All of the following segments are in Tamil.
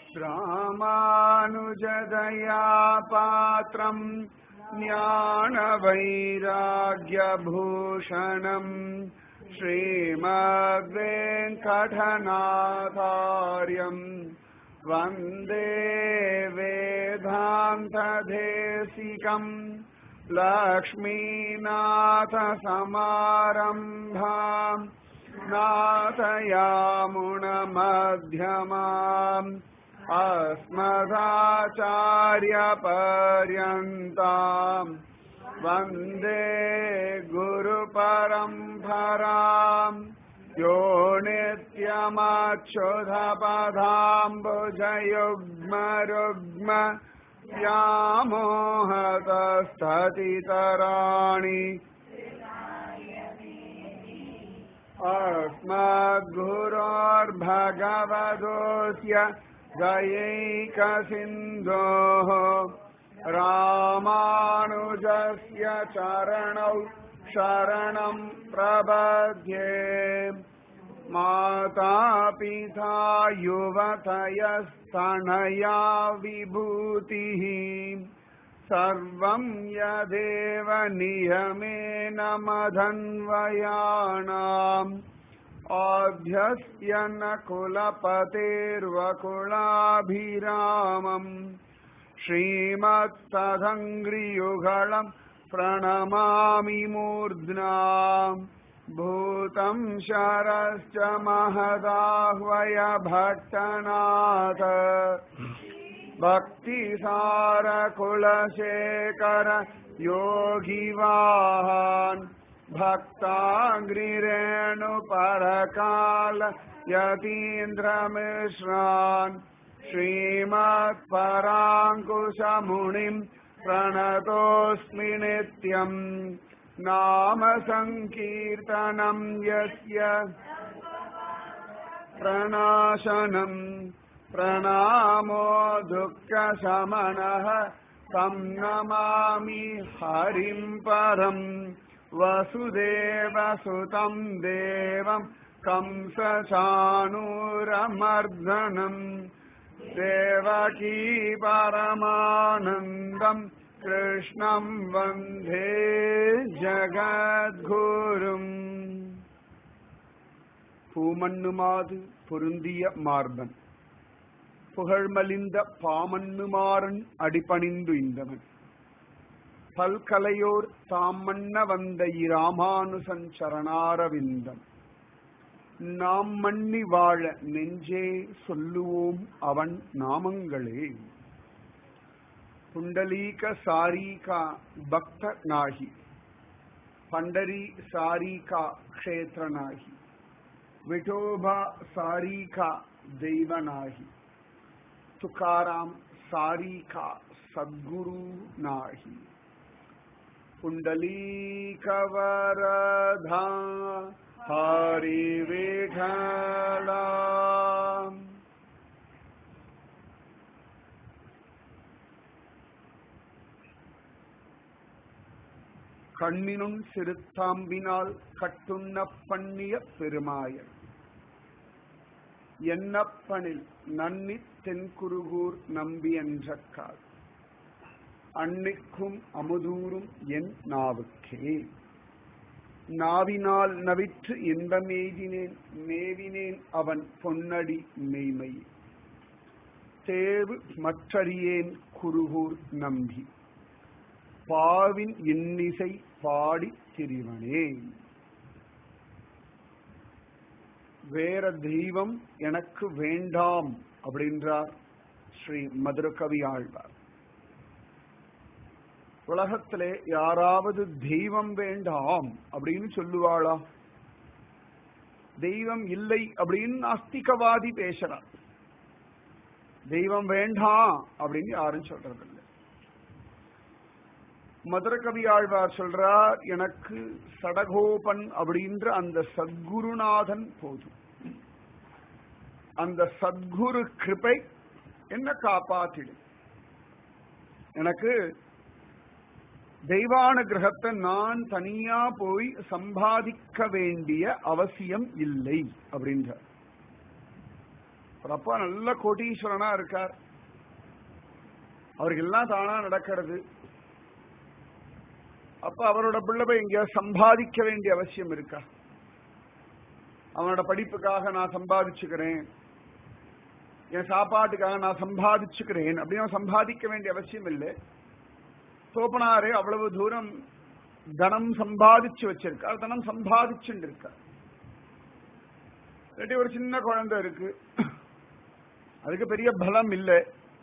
ராமானுஜதயா பாத்திரம் ஞானவைராகியபூஷணம் ஸ்ரீமத்வேங்கடநாதாரியம் वन्दे वेदान्तदेशिकम् लक्ष्मीनाथसमारम्भाम् नाथयामुणमध्यमाम् अस्मदाचार्यपर्यन्ताम् वन्दे गुरुपरम्पराम् यो नित्यमक्षुधपदाम्बुजयुग्मरुग्म व्यामोहतस्ततितराणि अस्मद्गुरोर्भगवतोऽस्य दयैकसिन्धोः रामानुजस्य चरणौ शरणं प्रबध्ये मातापिता युवतयस्तनया विभूतिः सर्वं यदेव नियमेन मधन्वयाणाम् आभ्यस्य न कुलपतेर्वकुलाभिरामम् श्रीमत्तदङ्घ्रियुगळम् प्रणमामि मूर्ध्ना भूतं शरश्च महदाह्वय भट्टनाथ भक्तिसारकुलशेखर योगिवाहान् भक्ताङ्घ्रिरेणुपरकाल यतीन्द्रमिश्रान् श्रीमत्पराङ्कुशमुनिम् प्रणतोऽस्मि नित्यम् नाम सङ्कीर्तनम् यस्य प्रणाशनम् प्रणामो दुःखशमनः तं नमामि हरिम् परम् वसुदेवसुतम् देवम् कंसचाणूरमर्दनम् देवकी परमानन्दम् कृष्णम् वन्दे ஜகத்குரும் பூமண்ணுமாது பொருந்திய மார்பன் புகழ்மலிந்த பாமண்ணுமாறன் அடிபணிந்து இந்தவன் பல்கலையோர் தாமண்ண வந்த இராமானுசன் சரணாரவிந்தம் நாம் மண்ணி வாழ நெஞ்சே சொல்லுவோம் அவன் நாமங்களே पुंडलीक सारी का भक्त नाही पंडरी सारी का क्षेत्र नाही विठोबा सारी का दैव नाही तुकाराम सारी का सद्गुरु नाही पुंडलीक वरधा हरि विठला கண்ணினும் சிறுத்தாம்பினால் கட்டுண்ண பண்ணிய பெருமாயன் என்னப்பனில் நன்னி தென்குருகூர் நம்பி என்றக்கால் அன்னிக்கும் அமுதூரும் என் நாவுக்கே நாவினால் நவிற்று இன்பமெய்தினேன் மேவினேன் அவன் பொன்னடி மெய்மை தேவு மற்றறியேன் குருகூர் நம்பி பாவின் இன்னிசை பாடி திரிவனே வேற தெய்வம் எனக்கு வேண்டாம் அப்படின்றார் ஸ்ரீ மதுரகவி ஆழ்வார் உலகத்திலே யாராவது தெய்வம் வேண்டாம் அப்படின்னு சொல்லுவாளா தெய்வம் இல்லை அப்படின்னு நாஸ்திகவாதி பேசுறார் தெய்வம் வேண்டாம் அப்படின்னு யாரும் சொல்றதில்லை மதுரகவி ஆழ்வார் சொல்றார் எனக்கு சடகோபன் அப்படின்ற அந்த சத்குருநாதன் போதும் அந்த சத்குரு கிருபை என்ன காப்பாத்திடும் எனக்கு தெய்வானுகிரகத்தை நான் தனியா போய் சம்பாதிக்க வேண்டிய அவசியம் இல்லை அப்படின்றார் ஒரு அப்பா நல்ல கோடீஸ்வரனா இருக்கார் அவருக்கு எல்லாம் தானா நடக்கிறது அப்ப அவரோட பிள்ளை போய் எங்கேயாவது சம்பாதிக்க வேண்டிய அவசியம் இருக்கா அவனோட படிப்புக்காக நான் சம்பாதிச்சுக்கிறேன் என் சாப்பாட்டுக்காக நான் சம்பாதிச்சுக்கிறேன் அப்படின்னு அவன் சம்பாதிக்க வேண்டிய அவசியம் இல்லை தோப்பனாரே அவ்வளவு தூரம் தனம் சம்பாதிச்சு வச்சிருக்கார் தனம் சம்பாதிச்சுட்டு இருக்கார் இல்லாட்டி ஒரு சின்ன குழந்தை இருக்கு அதுக்கு பெரிய பலம் இல்லை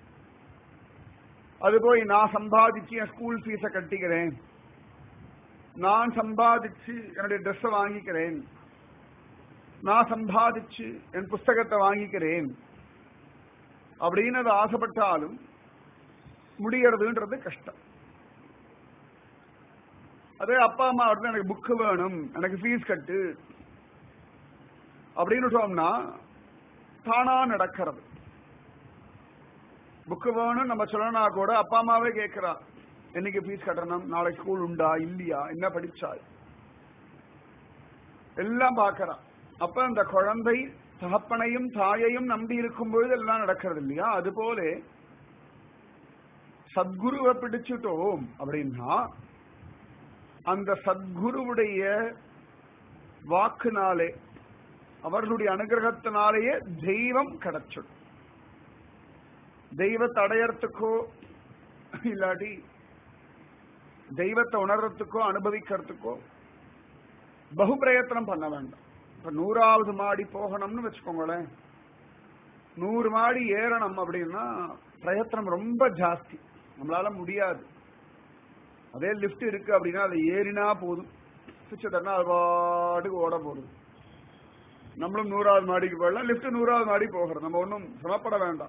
அது போய் நான் சம்பாதிச்சு என் ஸ்கூல் ஃபீஸ கட்டிக்கிறேன் நான் சம்பாதிச்சு என்னுடைய ட்ரெஸ் வாங்கிக்கிறேன் நான் சம்பாதிச்சு என் புஸ்தகத்தை வாங்கிக்கிறேன் அப்படின்னு அது ஆசைப்பட்டாலும் முடியறதுன்றது கஷ்டம் அதே அப்பா அம்மா வந்து எனக்கு புக்கு வேணும் எனக்கு ஃபீஸ் கட்டு அப்படின்னு சொன்னோம்னா தானா நடக்கிறது புக்கு வேணும் நம்ம சொல்லனா கூட அப்பா அம்மாவே கேட்கிறா என்னைக்கு ஃபீஸ் கட்டணும் நாளைக்கு ஸ்கூல் உண்டா இல்லையா என்ன படிச்சாய் எல்லாம் பார்க்கறான் அப்ப அந்த குழந்தை தகப்பனையும் தாயையும் நம்பி இருக்கும் பொழுது எல்லாம் நடக்கிறது இல்லையா அது போல சத்குருவை பிடிச்சிட்டோம் அப்படின்னா அந்த சத்குருவுடைய வாக்குனாலே அவர்களுடைய அனுகிரகத்தினாலேயே தெய்வம் கிடைச்சிடும் தெய்வத்தை அடையறதுக்கோ இல்லாட்டி தெய்வத்தை உணர்றதுக்கோ அனுபவிக்கிறதுக்கோ பகு பிரயத்தனம் பண்ண வேண்டாம் இப்ப நூறாவது மாடி போகணும்னு வச்சுக்கோங்களேன் நூறு மாடி ஏறணும் அப்படின்னா பிரயத்தனம் ரொம்ப ஜாஸ்தி நம்மளால முடியாது அதே லிஃப்ட் இருக்கு அப்படின்னா அதை ஏறினா போதும் சுவிட்சை தட்டினா அது பாட்டுக்கு ஓட போகுது நம்மளும் நூறாவது மாடிக்கு போயிடலாம் லிஃப்ட் நூறாவது மாடி போகிறோம் நம்ம ஒன்றும் சிரமப்பட வேண்டாம்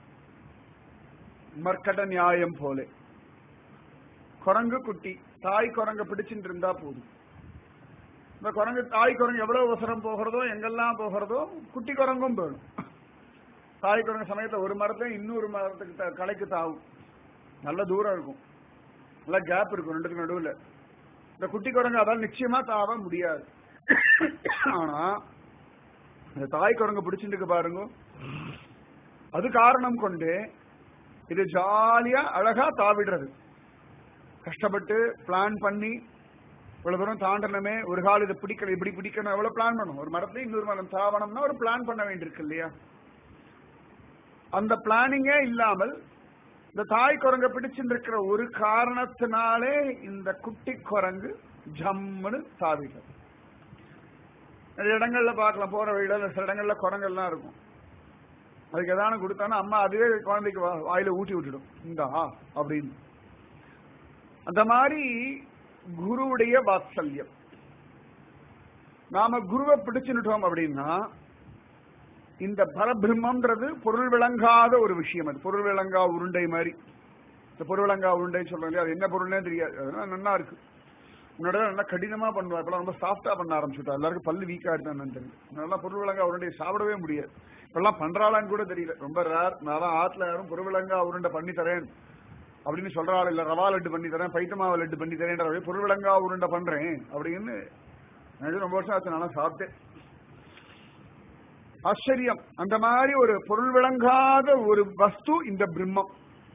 மர்க்கட நியாயம் போல குரங்கு குட்டி தாய் குரங்க பிடிச்சிட்டு இருந்தா போதும் இந்த குரங்கு தாய் குரங்கு எவ்வளவு அவசரம் போகிறதோ எங்கெல்லாம் போகிறதோ குட்டி குரங்கும் போயிடும் தாய் குரங்கு சமயத்துல ஒரு மரத்துல இன்னொரு மரத்துக்கு த- களைக்கு தாவும் நல்ல தூரம் இருக்கும் நல்ல கேப் இருக்கும் ரெண்டுக்கு நடுவுல இந்த குட்டி குரங்கு அதால் நிச்சயமா தாவ முடியாது ஆனா இந்த தாய் குரங்கு பிடிச்சிட்டு இருக்கு பாருங்க அது காரணம் கொண்டு இது ஜாலியா அழகா தாவிடுறது கஷ்டப்பட்டு பிளான் பண்ணி இவ்வளவு தூரம் தாண்டனமே ஒரு கால் இதை பிடிக்கல இப்படி பிடிக்கணும் எவ்வளவு பிளான் பண்ணும் ஒரு மரத்துல இன்னொரு மரம் தாவணும்னா ஒரு பிளான் பண்ண வேண்டியிருக்கு இல்லையா அந்த பிளானிங்கே இல்லாமல் இந்த தாய் குரங்க பிடிச்சிட்டு இருக்கிற ஒரு காரணத்தினாலே இந்த குட்டி குரங்கு ஜம்முன்னு தாவிடுறது நிறைய இடங்கள்ல பார்க்கலாம் போற வழியில சில இடங்கள்ல குரங்கெல்லாம் இருக்கும் அதுக்கு எதான கொடுத்தானா அம்மா அதுவே குழந்தைக்கு வா- வாயில ஊட்டி விட்டுடும் இந்தா அப்படின்னு அந்த மாதிரி குருவுடைய வாத்சல்யம் நாம குருவை பிடிச்சுட்டோம் அப்படின்னா இந்த பரபிரம்மன்றது பொருள் விளங்காத ஒரு விஷயம் அது பொருள் விளங்கா உருண்டை மாதிரி இந்த பொருள் விளங்கா உருண்டை சொல்றோம் இல்லையா அது என்ன பொருள்னே தெரியாது அதெல்லாம் நல்லா இருக்கு முன்னாடி நல்லா கடினமா பண்ணுவா இப்பெல்லாம் ரொம்ப சாஃப்டா பண்ண ஆரம்பிச்சுட்டா எல்லாருக்கும் பல்லு வீக்கா எடுத்தான்னு தெரியும் நல்லா பொருள் விளங்கா உருண்டையை சாப்பிடவே முடியாது இப்பெல்லாம் பண்றாளான்னு கூட தெரியல ரொம்ப ரேர் நான் தான் ஆத்துல யாரும் பொருள் விளங்கா உருண்டை பண்ணி தரேன் அப்படின்னு சொல்றாள் இல்ல ரவா லட்டு பண்ணி தரேன் பைத்தமாவை லட்டு பண்ணி தரேன்ற பொருள் விளங்கா உருண்டை பண்றேன் அப்படின்னு எனக்கு ரொம்ப வருஷம் ஆச்சு நானும் சாப்பிட்டேன் ஆச்சரியம் அந்த மாதிரி ஒரு பொருள் விளங்காத ஒரு வஸ்து இந்த பிரம்மம்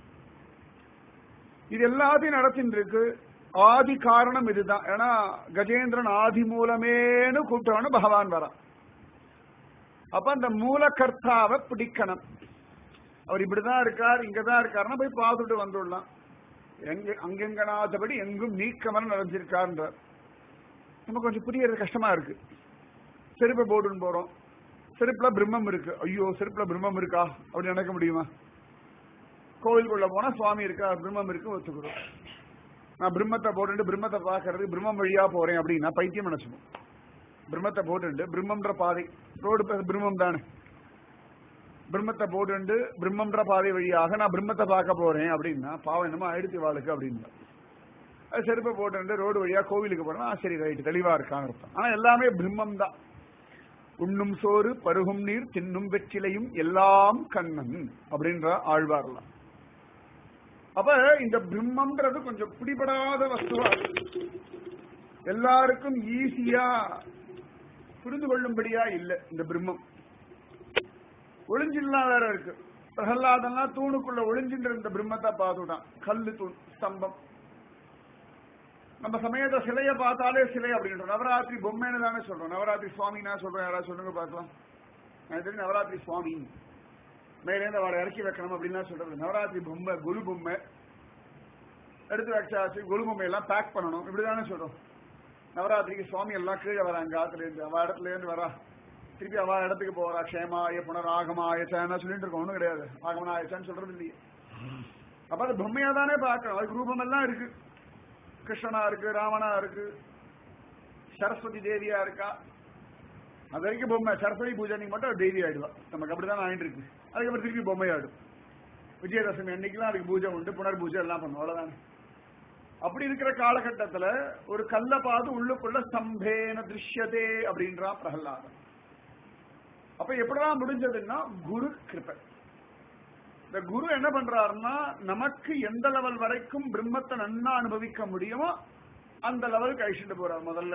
இது எல்லாத்தையும் நடத்தின்னு இருக்கு ஆதி காரணம் இதுதான் ஏன்னா கஜேந்திரன் ஆதி மூலமேனு கூப்பிட்டவனு பகவான் வரான் அப்ப அந்த மூலகர்த்தாவை பிடிக்கணும் அவர் இப்படிதான் இருக்கார் இங்கதான் இருக்காருன்னா போய் பார்த்துட்டு வந்துடலாம் எங்க அங்கெங்கனாதபடி எங்கும் நீக்கமரம் நிறைஞ்சிருக்கார்ன்றார் நமக்கு கொஞ்சம் புரியறது கஷ்டமா இருக்கு செருப்பை போட்டுன்னு போறோம் செருப்புல பிரம்மம் இருக்கு ஐயோ செருப்புல பிரம்மம் இருக்கா அப்படி நினைக்க முடியுமா கோவிலுக்குள்ள போனா சுவாமி இருக்கா பிரம்மம் இருக்கு ஒத்துக்கிறோம் நான் பிரம்மத்தை போட்டுட்டு பிரம்மத்தை பாக்குறது பிரம்மம் வழியா போறேன் அப்படின்னா பைத்தியம் நினைச்சுக்கணும் பிரம்மத்தை போட்டுட்டு பிரம்மன்ற பாதை ரோடு பே- பிரம்மம் தானே பிரம்மத்தை போட்டுண்டு பிரம்மன்ற பாதை வழியாக நான் பிரம்மத்தை பார்க்க போறேன் அப்படின்னா பாவம் என்னமோ ஆயிடுச்சு வாளுக்கு அப்படின்னா அது செருப்பை போட்டுட்டு ரோடு வழியா கோவிலுக்கு போறேன்னா ஆ, சரி ரைட்டு தெளிவா இருக்கான்னு அர்த்தம் ஆனா எல்லாமே பிரம்மம் தான் உண்ணும் சோறு பருகும் நீர் தின்னும் வெற்றிலையும் எல்லாம் கண்ணன் அப்படின்ற ஆழ்வார்லாம் அப்ப இந்த பிரம்மம்ன்றது கொஞ்சம் பிடிபடாத வஸ்துவா இருக்கு. எல்லாருக்கும் ஈஸியா புரிந்து கொள்ளும்படியா இல்ல இந்த பிரம்மம் ஒளிஞ்சில்லாம் வேற இருக்கு பிரகலாதெல்லாம் தூணுக்குள்ள ஒளிஞ்சிட்டு இருந்த பிரம்மத்தை பார்த்துட்டான் கல்லு தூண் ஸ்தம்பம் நம்ம சமயத்தை சிலையை பார்த்தாலே சிலை அப்படின்றோம் நவராத்திரி பொம்மைன்னு தானே சொல்றோம் நவராத்திரி சுவாமினா சொல்றோம் யாராவது சொல்லுங்க பார்க்கலாம் எனக்கு தெரியும் நவராத்திரி சுவாமி மேலேருந்து அவளை இறக்கி வைக்கணும் அப்படின்லாம் சொல்றது நவராத்திரி பொம்மை குரு பொம்மை எடுத்து வச்சாச்சு குரு பொம்மை எல்லாம் பேக் பண்ணணும் இப்படிதானே சொல்றோம் நவராத்திரிக்கு சுவாமி எல்லாம் கீழே வராங்க ஆத்துல இருந்து அவ இடத்துல இருந்து வரா திருப்பி அவ இடத்துக்கு போறா க்ஷேமாய புனராகமாயச்சான்னு சொல்லிட்டு இருக்கோம் ஒண்ணும் கிடையாது ஆகமனாயச்சான்னு சொல்றது இல்லையே அப்ப அது பொம்மையா தானே பார்க்கணும் அதுக்கு ரூபம் எல்லாம் இருக்கு கிருஷ்ணனா இருக்கு ராமனா இருக்கு சரஸ்வதி தேவியா இருக்கா அது வரைக்கும் பொம்மை சரஸ்வதி பூஜை அன்னைக்கு மட்டும் தேவி ஆயிடுவா நமக்கு அப்படிதான் ஆயிட்டு இருக்கு அதுக்கப்புறம் திருப்பி பொம்மை ஆயிடும் விஜயதசமி அன்னைக்கெல்லாம் அதுக்கு பூஜை உண்டு புனர் பூஜை எல்லாம் பண்ணும் அவ்வளவுதானே அப்படி இருக்கிற காலகட்டத்துல ஒரு கல்ல பார்த்து உள்ளுக்குள்ள ஸ்தம்பேன திருஷ்யதே அப்படின்றான் பிரகலாதன் அப்ப எப்படிதான் முடிஞ்சதுன்னா குரு கிருபை இந்த குரு என்ன பண்றாருன்னா நமக்கு எந்த லெவல் வரைக்கும் பிரம்மத்தை நன்னா அனுபவிக்க முடியுமோ அந்த லெவலுக்கு அழிச்சுட்டு போறார் முதல்ல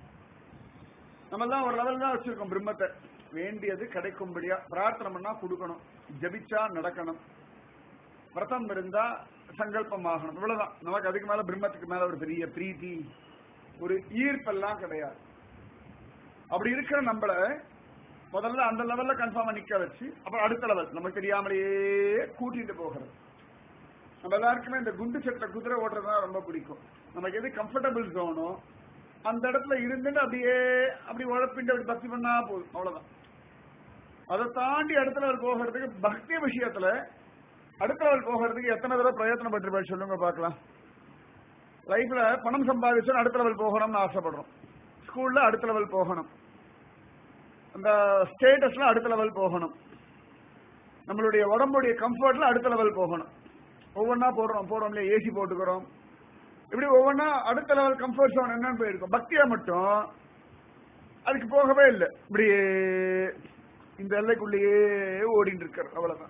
நம்ம எல்லாம் ஒரு லெவல் தான் வச்சிருக்கோம் பிரம்மத்தை வேண்டியது கிடைக்கும்படியா பிரார்த்தனை பண்ணா கொடுக்கணும் ஜபிச்சா நடக்கணும் விரதம் இருந்தா சங்கல்பம் ஆகணும் இவ்வளவுதான் நமக்கு அதுக்கு மேல பிரம்மத்துக்கு மேல ஒரு பெரிய பிரீத்தி ஒரு ஈர்ப்பெல்லாம் கிடையாது அப்படி இருக்கிற நம்மள முதல்ல அந்த லெவல்ல கன்ஃபார்மா நிக்க வச்சு அப்புறம் அடுத்த லெவல் நமக்கு தெரியாமலேயே கூட்டிட்டு போகிறது நம்ம எல்லாருக்குமே இந்த குண்டு சட்டை குதிரை ஓட்டுறது தான் ரொம்ப பிடிக்கும் நமக்கு எது கம்ஃபர்டபுள் ஜோனோ அந்த இடத்துல இருந்துட்டு அப்படியே அப்படி உழப்பிண்டு அப்படி பக்தி பண்ணா போதும் அவ்வளவுதான் அதை தாண்டி அடுத்த லெவல் போகிறதுக்கு பக்தி விஷயத்துல அடுத்த லெவல் போகிறதுக்கு எத்தனை தடவை பிரயத்தனம் பட்டிருப்பாரு சொல்லுங்க பார்க்கலாம் லைஃப்ல பணம் சம்பாதிச்சோம் அடுத்த லெவல் போகணும்னு ஆசைப்படுறோம் ஸ்கூல்ல அடுத்த லெவல் போகணும் அந்த ஸ்டேட்டஸ்ல அடுத்த லெவல் போகணும் நம்மளுடைய உடம்புடைய கம்ஃபர்ட்ல அடுத்த லெவல் போகணும் ஒவ்வொன்றா போடுறோம் போடுறோம் இல்லையா ஏசி போட்டுக்கிறோம் இப்படி ஒவ்வொன்றா அடுத்த லெவல் கம்ஃபர்ட் ஜோன் என்னன்னு போயிருக்கும் பக்தியா மட்டும் அதுக்கு போகவே இல்லை இப்படியே இந்த எல்லைக்குள்ளேயே ஓடிட்டு இருக்கார் அவ்வளவுதான்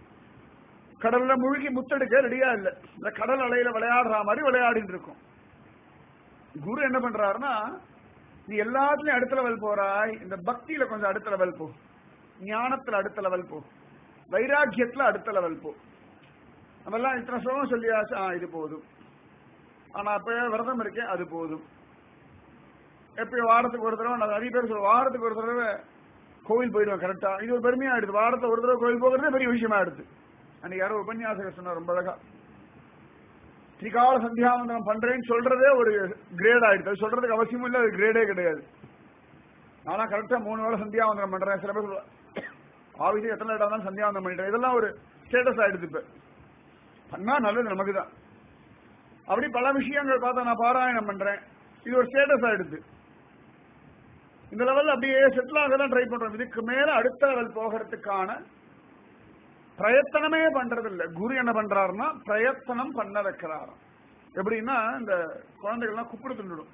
கடல்ல முழுகி முத்தெடுக்க ரெடியா இல்ல இந்த கடல் அலையில விளையாடுற மாதிரி விளையாடிட்டு இருக்கும் குரு என்ன பண்றாருன்னா நீ எல்லாத்துலயும் அடுத்த லெவல் போறாய் இந்த பக்தியில கொஞ்சம் அடுத்த லெவல் போ ஞானத்துல அடுத்த லெவல் போ வைராக்கியத்துல அடுத்த லெவல் போ நம்ம எல்லாம் இத்தனை ஸ்லோகம் சொல்லியாச்சு ஆ இது போதும் ஆனா அப்ப விரதம் இருக்கேன் அது போதும் எப்பயும் வாரத்துக்கு ஒரு தடவை நான் நிறைய பேர் சொல்லுவேன் வாரத்துக்கு ஒரு தடவை கோவில் போயிடுவேன் கரெக்டா இது ஒரு பெருமையா ஆயிடுது வாரத்துல ஒரு தடவை கோவில் போகிறதே பெரிய விஷயமா ஆயிடுது அன்னைக்கு யாரோ உபன்யாசகர் சொன்னார் ரொம்ப அழகா திரிகால சந்தியாவந்தனம் பண்றேன்னு சொல்றதே ஒரு கிரேட் ஆயிடுது அது சொல்றதுக்கு அவசியமும் இல்லை அது கிரேடே கிடையாது நானா கரெக்டா மூணு வேளை சந்தியாவந்தனம் பண்றேன் சில பேர் சொல்லுவா ஆவிது எத்தனை இடம் தான் சந்தியாவந்தனம் பண்ணிட்டேன் இதெல்லாம் ஒரு ஸ்டேட்டஸ் ஆயிடுது இப்ப பண்ணா நல்லது நமக்கு தான் அப்படி பல விஷயங்கள் பார்த்தா நான் பாராயணம் பண்றேன் இது ஒரு ஸ்டேட்டஸ் ஆயிடுது இந்த லெவல்ல அப்படியே செட்டில் ஆக தான் ட்ரை பண்றோம் இதுக்கு மேல அடுத்த லெவல் போகிறதுக்கான பிரயத்தனமே பண்றது இல்ல குரு என்ன பண்றாருன்னா பிரயத்தனம் பண்ண வைக்கிறாராம் எப்படின்னா இந்த குழந்தைகள்லாம் குப்பிடு தின்னுடும்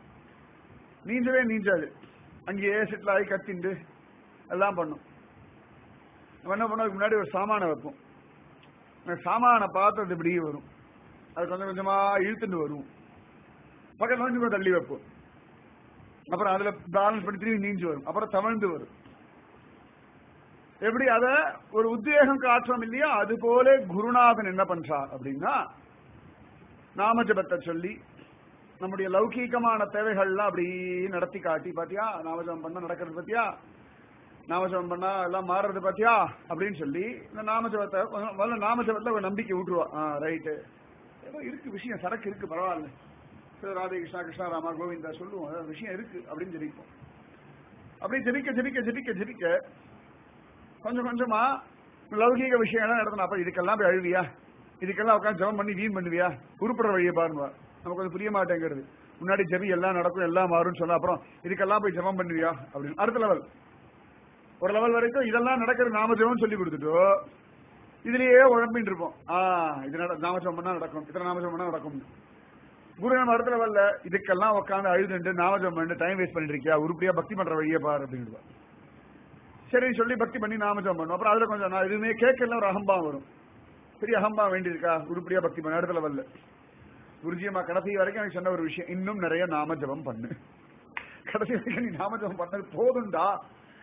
நீஞ்சவே நீஞ்சாது அங்கேயே செட்டில் ஆகி கத்திண்டு எல்லாம் பண்ணும் நம்ம என்ன பண்ணோம் முன்னாடி ஒரு சாமானை வைப்போம் அந்த சாமானை பார்த்தது இப்படியே வரும் அது கொஞ்சம் கொஞ்சமா இழுத்துட்டு வரும் பக்கத்துல கொஞ்சம் தள்ளி வைப்போம் அப்புறம் அதுல பேலன்ஸ் பண்ணி திரும்பி நீஞ்சு வரும் அப்புறம் தவழ்ந்து வரும் எப்படி அத ஒரு உத்வேகம் காட்டுறோம் இல்லையா அது போல குருநாதன் என்ன பண்றார் அப்படின்னா நாமஜபத்தை சொல்லி நம்முடைய லௌகீகமான தேவைகள்லாம் அப்படி நடத்தி காட்டி பாத்தியா நாமஜபம் பண்ண நடக்கிறது பாத்தியா நாமஜபம் பண்ணா எல்லாம் மாறுறது பாத்தியா அப்படின்னு சொல்லி இந்த நாமஜபத்தை முதல்ல நாமஜபத்துல ஒரு நம்பிக்கை விட்டுருவா ஆ ரைட்டு ஏதோ இருக்கு விஷயம் சரக்கு இருக்கு பரவாயில்ல சரி, ராதே கிருஷ்ணா கிருஷ்ணா ராமா கோவிந்தா சொல்லுவோம் அதாவது விஷயம் இருக்கு அப்படின்னு ஜெபிப்போம் அப்படி ஜெபிக்க ஜெபிக்க ஜெபிக்க ஜெபிக்க கொஞ்சம் கொஞ்சமா லௌகீக விஷயம்லாம் நடத்தணும் அப்ப இதுக்கெல்லாம் போய் அழுவியா இதுக்கெல்லாம் உட்காந்து ஜெபம் பண்ணி வீண் பண்ணுவியா உருப்படுற வழியை பாருங்க நமக்கு அது புரிய மாட்டேங்கிறது முன்னாடி ஜெபி எல்லாம் நடக்கும் எல்லாம் மாறும்னு சொன்னா அப்புறம் இதுக்கெல்லாம் போய் ஜெபம் பண்ணுவியா அப்படின்னு அடுத்த லெவல் ஒரு லெவல் வரைக்கும் இதெல்லாம் நடக்கிறது நாம ஜெபம் சொல்லி கொடுத்துட்டோ இதுலயே உழம்பின்னு இருப்போம் ஆ இது நட- நாமஜபம் பண்ணா நடக்கும் இத்தனை நாமஜபம் பண்ணா நடக்கும் குரு நம்ம அடுத்த லெவல்ல இதுக்கெல்லாம் உட்காந்து அழுதுண்டு நாமஜபம் பண்ணிட்டு டைம் வேஸ்ட் பண்ணிட்டு இருக்கியா உருப்படியா பக்தி பண்ற வழியை பாரு அப்படின்னு சரி சொல்லி பக்தி பண்ணி நாமஜபம் பண்ணும் அப்புறம் அதுல கொஞ்சம் நான் எதுவுமே கேட்கல ஒரு அகம்பம் வரும் பெரிய அகம்பம் வேண்டியிருக்கா உருப்படியா பக்தி பண்ண அடுத்த லெவல்ல குருஜியம்மா கடைசி வரைக்கும் எனக்கு சொன்ன ஒரு விஷயம் இன்னும் நிறைய நாமஜபம் பண்ணு கடைசி வரைக்கும் நீ நாமஜபம் பண்ணது போதும்டா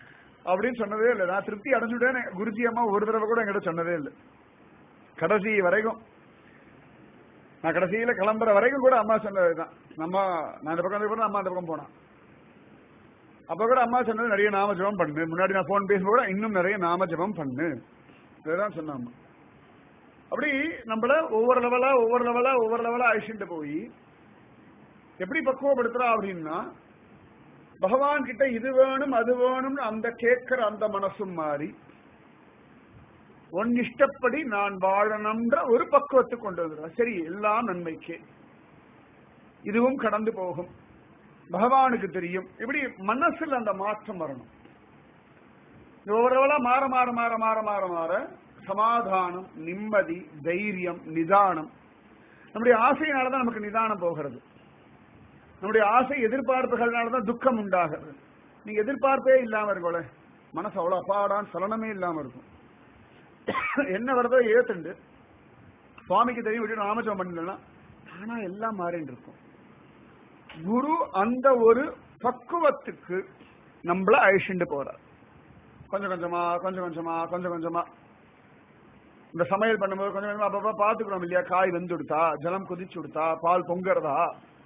அப்படின்னு சொன்னதே இல்லை நான் திருப்தி அடைஞ்சுட்டேன் குருஜி அம்மா ஒரு தடவை கூட என்கிட்ட சொன்னதே இல்லை கடைசி வரைக்கும் நான் கடைசியில கிளம்புற வரைக்கும் கூட அம்மா சொன்னதுதான் நம்ம நான் இந்த பக்கம் இருந்த அம்மா அந்த பக்கம் போனான் அப்ப கூட அம்மா சொன்னது நிறைய நாம ஜெபம் பண்ணு முன்னாடி நான் போன் பேசும்போது கூட இன்னும் நிறைய நாம ஜெபம் பண்ணு இதுதான் சொன்ன அம்மா அப்படி நம்மள ஒவ்வொரு லெவலா ஒவ்வொரு லெவலா ஒவ்வொரு லெவலா அழிச்சுட்டு போய் எப்படி பக்குவப்படுத்துறா அப்படின்னா பகவான் கிட்ட இது வேணும் அது வேணும்னு அந்த கேட்கிற அந்த மனசும் மாறி உன் இஷ்டப்படி நான் வாழணும்ன்ற ஒரு பக்குவத்துக்கு கொண்டு வந்துடுறா சரி எல்லாம் நன்மைக்கே இதுவும் கடந்து போகும் பகவானுக்கு தெரியும் இப்படி மனசுல அந்த மாற்றம் வரணும் ஒவ்வொருவளா மாற மாற மாற மாற மாற மாற சமாதானம் நிம்மதி தைரியம் நிதானம் நம்முடைய ஆசையினாலதான் நமக்கு நிதானம் போகிறது நம்முடைய ஆசை எதிர்பார்ப்புகள்னாலதான் துக்கம் உண்டாகிறது நீங்க எதிர்பார்ப்பே இல்லாம இருக்கோல மனசு அவ்வளவு அப்பாடான் சலனமே இல்லாம இருக்கும் என்ன வருதோ ஏத்துண்டு சுவாமிக்கு தெரியும் விட்டு நாமஜம் பண்ணலாம் ஆனா எல்லாம் மாறின்னு இருக்கும் குரு அந்த ஒரு பக்குவத்துக்கு நம்மள அழிச்சுட்டு போறார் கொஞ்சம் கொஞ்சமா கொஞ்சம் கொஞ்சமா கொஞ்சம் கொஞ்சமா இந்த சமையல் பண்ணும்போது கொஞ்சம் கொஞ்சமா அப்பப்ப பாத்துக்கிறோம் இல்லையா காய் வெந்து கொடுத்தா ஜலம் கொதிச்சு கொடுத்தா பால் பொங்குறதா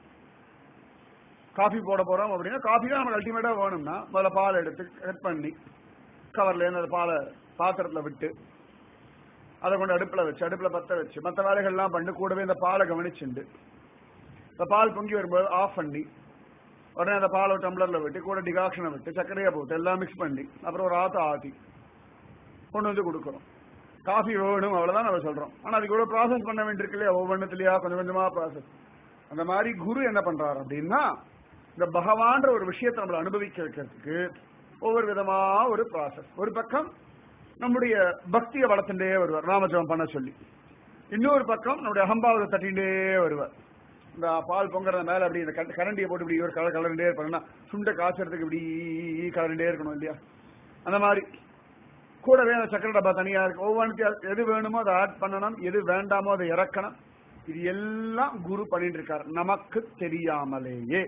காஃபி போட போறோம் அப்படின்னா காஃபி தான் நமக்கு அல்டிமேட்டா வேணும்னா முதல்ல பால் எடுத்து கட் பண்ணி கவர்ல இருந்து அந்த பாலை பாத்திரத்துல விட்டு அதை கொண்டு அடுப்புல வச்சு அடுப்புல பத்த வச்சு மற்ற வேலைகள்லாம் பண்ணி கூடவே இந்த பாலை கவனிச்சுண்டு இந்த பால் பொங்கி வரும்போது ஆஃப் பண்ணி உடனே அந்த பாலை ஒரு டம்ளர்ல விட்டு கூட டிகாக்ஷனை விட்டு சர்க்கரையை போட்டு எல்லாம் மிக்ஸ் பண்ணி அப்புறம் ஒரு ஆத்த ஆத்தி கொண்டு வந்து கொடுக்குறோம் காஃபி வேணும் அவ்வளவுதான் நம்ம சொல்றோம் ஆனா அதுக்கு இவ்வளவு ப்ராசஸ் பண்ண வேண்டியிருக்கு இல்லையா ஒவ்வொன்றத்துலயா கொஞ்சம் கொஞ்சமா ப்ராசஸ் அந்த மாதிரி குரு என்ன பண்றாரு அப்படின்னா இந்த பகவான்ற ஒரு விஷயத்தை நம்மளை அனுபவிக்க வைக்கிறதுக்கு ஒவ்வொரு விதமா ஒரு ப்ராசஸ் ஒரு பக்கம் நம்முடைய பக்தியை வளர்த்துட்டே வருவார் ராமஜபம் பண்ண சொல்லி இன்னொரு பக்கம் நம்முடைய அகம்பாவத்தை தட்டிகிட்டே வருவார் இந்த பால் பொங்குற மேல அப்படி இந்த கண்ட- கரண்டியை போட்டு இப்படி ஒரு கலர் கலர்ண்டே இருப்பாங்கன்னா சுண்டை காய்ச்சறதுக்கு இப்படி கலர்ண்டே இருக்கணும் இல்லையா அந்த மாதிரி கூடவே அந்த சக்கரை டப்பா தனியா இருக்கு ஒவ்வொன்றுக்கும் எது வேணுமோ அதை ஆட் பண்ணணும் எது வேண்டாமோ அதை இறக்கணும் இது எல்லாம் குரு பண்ணிட்டு இருக்காரு நமக்கு தெரியாமலேயே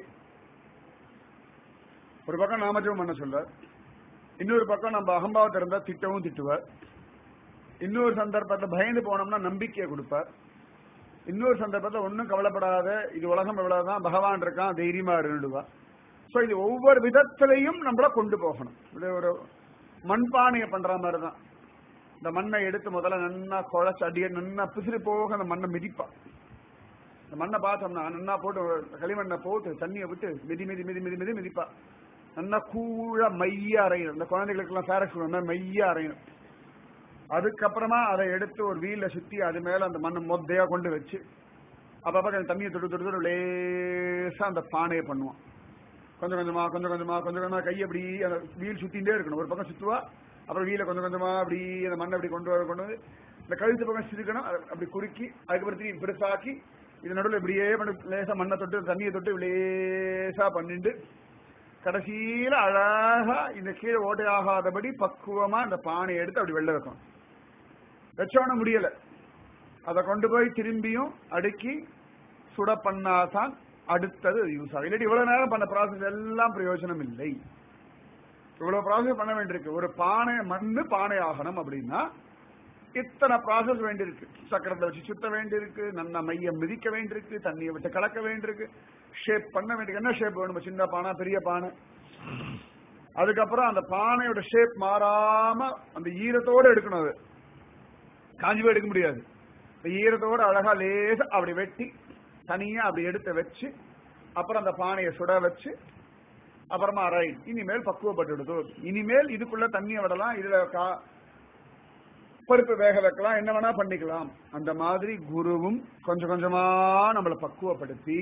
ஒரு பக்கம் நாமஜபம் பண்ண சொல்றார் இன்னொரு பக்கம் நம்ம அகம்பாவத்தை இருந்தா திட்டவும் திட்டுவார் இன்னொரு சந்தர்ப்பத்தில் பயந்து போனோம்னா நம்பிக்கையை கொடுப்பார் இன்னொரு சந்தர்ப்பத்தில் ஒன்றும் கவலைப்படாத இது உலகம் இவ்வளவுதான் பகவான் இருக்கான் தைரியமா இருந்துடுவா ஸோ இது ஒவ்வொரு விதத்திலையும் நம்மள கொண்டு போகணும் இது ஒரு மண்பானையை பண்ற மாதிரி தான் இந்த மண்ணை எடுத்து முதல்ல நன்னா குழைச்சு அடிய நன்னா பிசிறு போக அந்த மண்ணை மிதிப்பா இந்த மண்ணை பார்த்தோம்னா நன்னா போட்டு களிமண்ணை போட்டு தண்ணியை விட்டு மிதி மிதி மிதி மிதி மிதி மிதிப்பா நல்லா கூழ மைய அரையணும் இந்த குழந்தைகளுக்கெல்லாம் ஃபேரக்ஸ் மைய அரையணும் அதுக்கப்புறமா அதை எடுத்து ஒரு வீல்ல சுத்தி அது மேல அந்த மண்ணை மொத்தையா கொண்டு வச்சு அப்பப்ப கொஞ்சம் தண்ணியை தொட்டு தொட்டு தொட்டு லேசா அந்த பானையை பண்ணுவான் கொஞ்சம் கொஞ்சமா கொஞ்சம் கொஞ்சமா கொஞ்சம் கொஞ்சமா கையை அப்படி அந்த வீல் சுத்திட்டே இருக்கணும் ஒரு பக்கம் சுத்துவா அப்புறம் வீல கொஞ்சம் கொஞ்சமா அப்படி அந்த மண்ணை அப்படி கொண்டு வர கொண்டு வந்து இந்த கழுத்து பக்கம் சிரிக்கணும் அதை அப்படி குறுக்கி அதுக்கப்புறம் திரும்பி பெருசாக்கி இது நடுவில் இப்படியே பண்ணி லேசா மண்ணை தொட்டு தண்ணியை தொட்டு இப்படி லேசா பண்ணிட்டு கடைசியில அழகா இந்த கீழே ஓட்டையாகாதபடி பக்குவமா இந்த பானையை எடுத்து அப்படி வெளில வைக்கணும் வச்சோன முடியல அதை கொண்டு போய் திரும்பியும் அடுக்கி சுட பண்ணாதான் அடுத்தது யூஸ் ஆகும் இல்லாட்டி இவ்வளவு நேரம் பண்ண ப்ராசஸ் எல்லாம் பிரயோஜனம் இல்லை இவ்வளவு ப்ராசஸ் பண்ண வேண்டியிருக்கு ஒரு பானை மண்ணு பானை ஆகணும் அப்படின்னா இத்தனை ப்ராசஸ் வேண்டியிருக்கு சக்கரத்தை வச்சு சுத்த வேண்டியிருக்கு நன்னா மையம் மிதிக்க வேண்டியிருக்கு தண்ணியை விட்டு கலக்க வேண்டியிருக்கு ஷேப் பண்ண வேண்டியிருக்கு என்ன ஷேப் வேணும் சின்ன பானை பெரிய பானை அதுக்கப்புறம் அந்த பானையோட ஷேப் மாறாம அந்த ஈரத்தோட எடுக்கணும் அது காஞ்சி போய் எடுக்க முடியாது இந்த ஈரத்தோட அழகா லேசா அப்படி வெட்டி தனியா அப்படி எடுத்து வச்சு அப்புறம் அந்த பானையை சுட வச்சு அப்புறமா ரைட் இனிமேல் பக்குவப்பட்டுடுது இனிமேல் இதுக்குள்ள தண்ணியை விடலாம் இதுல கா- பருப்பு வேக வைக்கலாம் என்ன வேணா பண்ணிக்கலாம் அந்த மாதிரி குருவும் கொஞ்சம் கொஞ்சமா நம்மளை பக்குவப்படுத்தி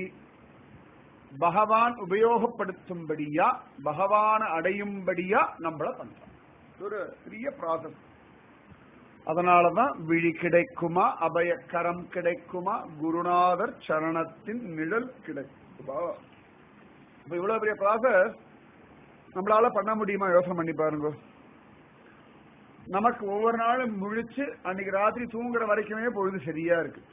பகவான் உபயோகப்படுத்தும்படியா பகவான அடையும்படியா நம்மள பண்றான் இது ஒரு பெரிய ப்ராசஸ் அதனாலதான் விழி கிடைக்குமா அபயக்கரம் கிடைக்குமா குருநாதர் சரணத்தின் நிழல் கிடைக்குமா இப்ப இவ்வளவு பெரிய ப்ராசஸ் நம்மளால பண்ண முடியுமா யோசனை பண்ணி பாருங்க நமக்கு ஒவ்வொரு நாளும் முழிச்சு அன்னைக்கு ராத்திரி தூங்குற வரைக்குமே பொழுது சரியா இருக்கு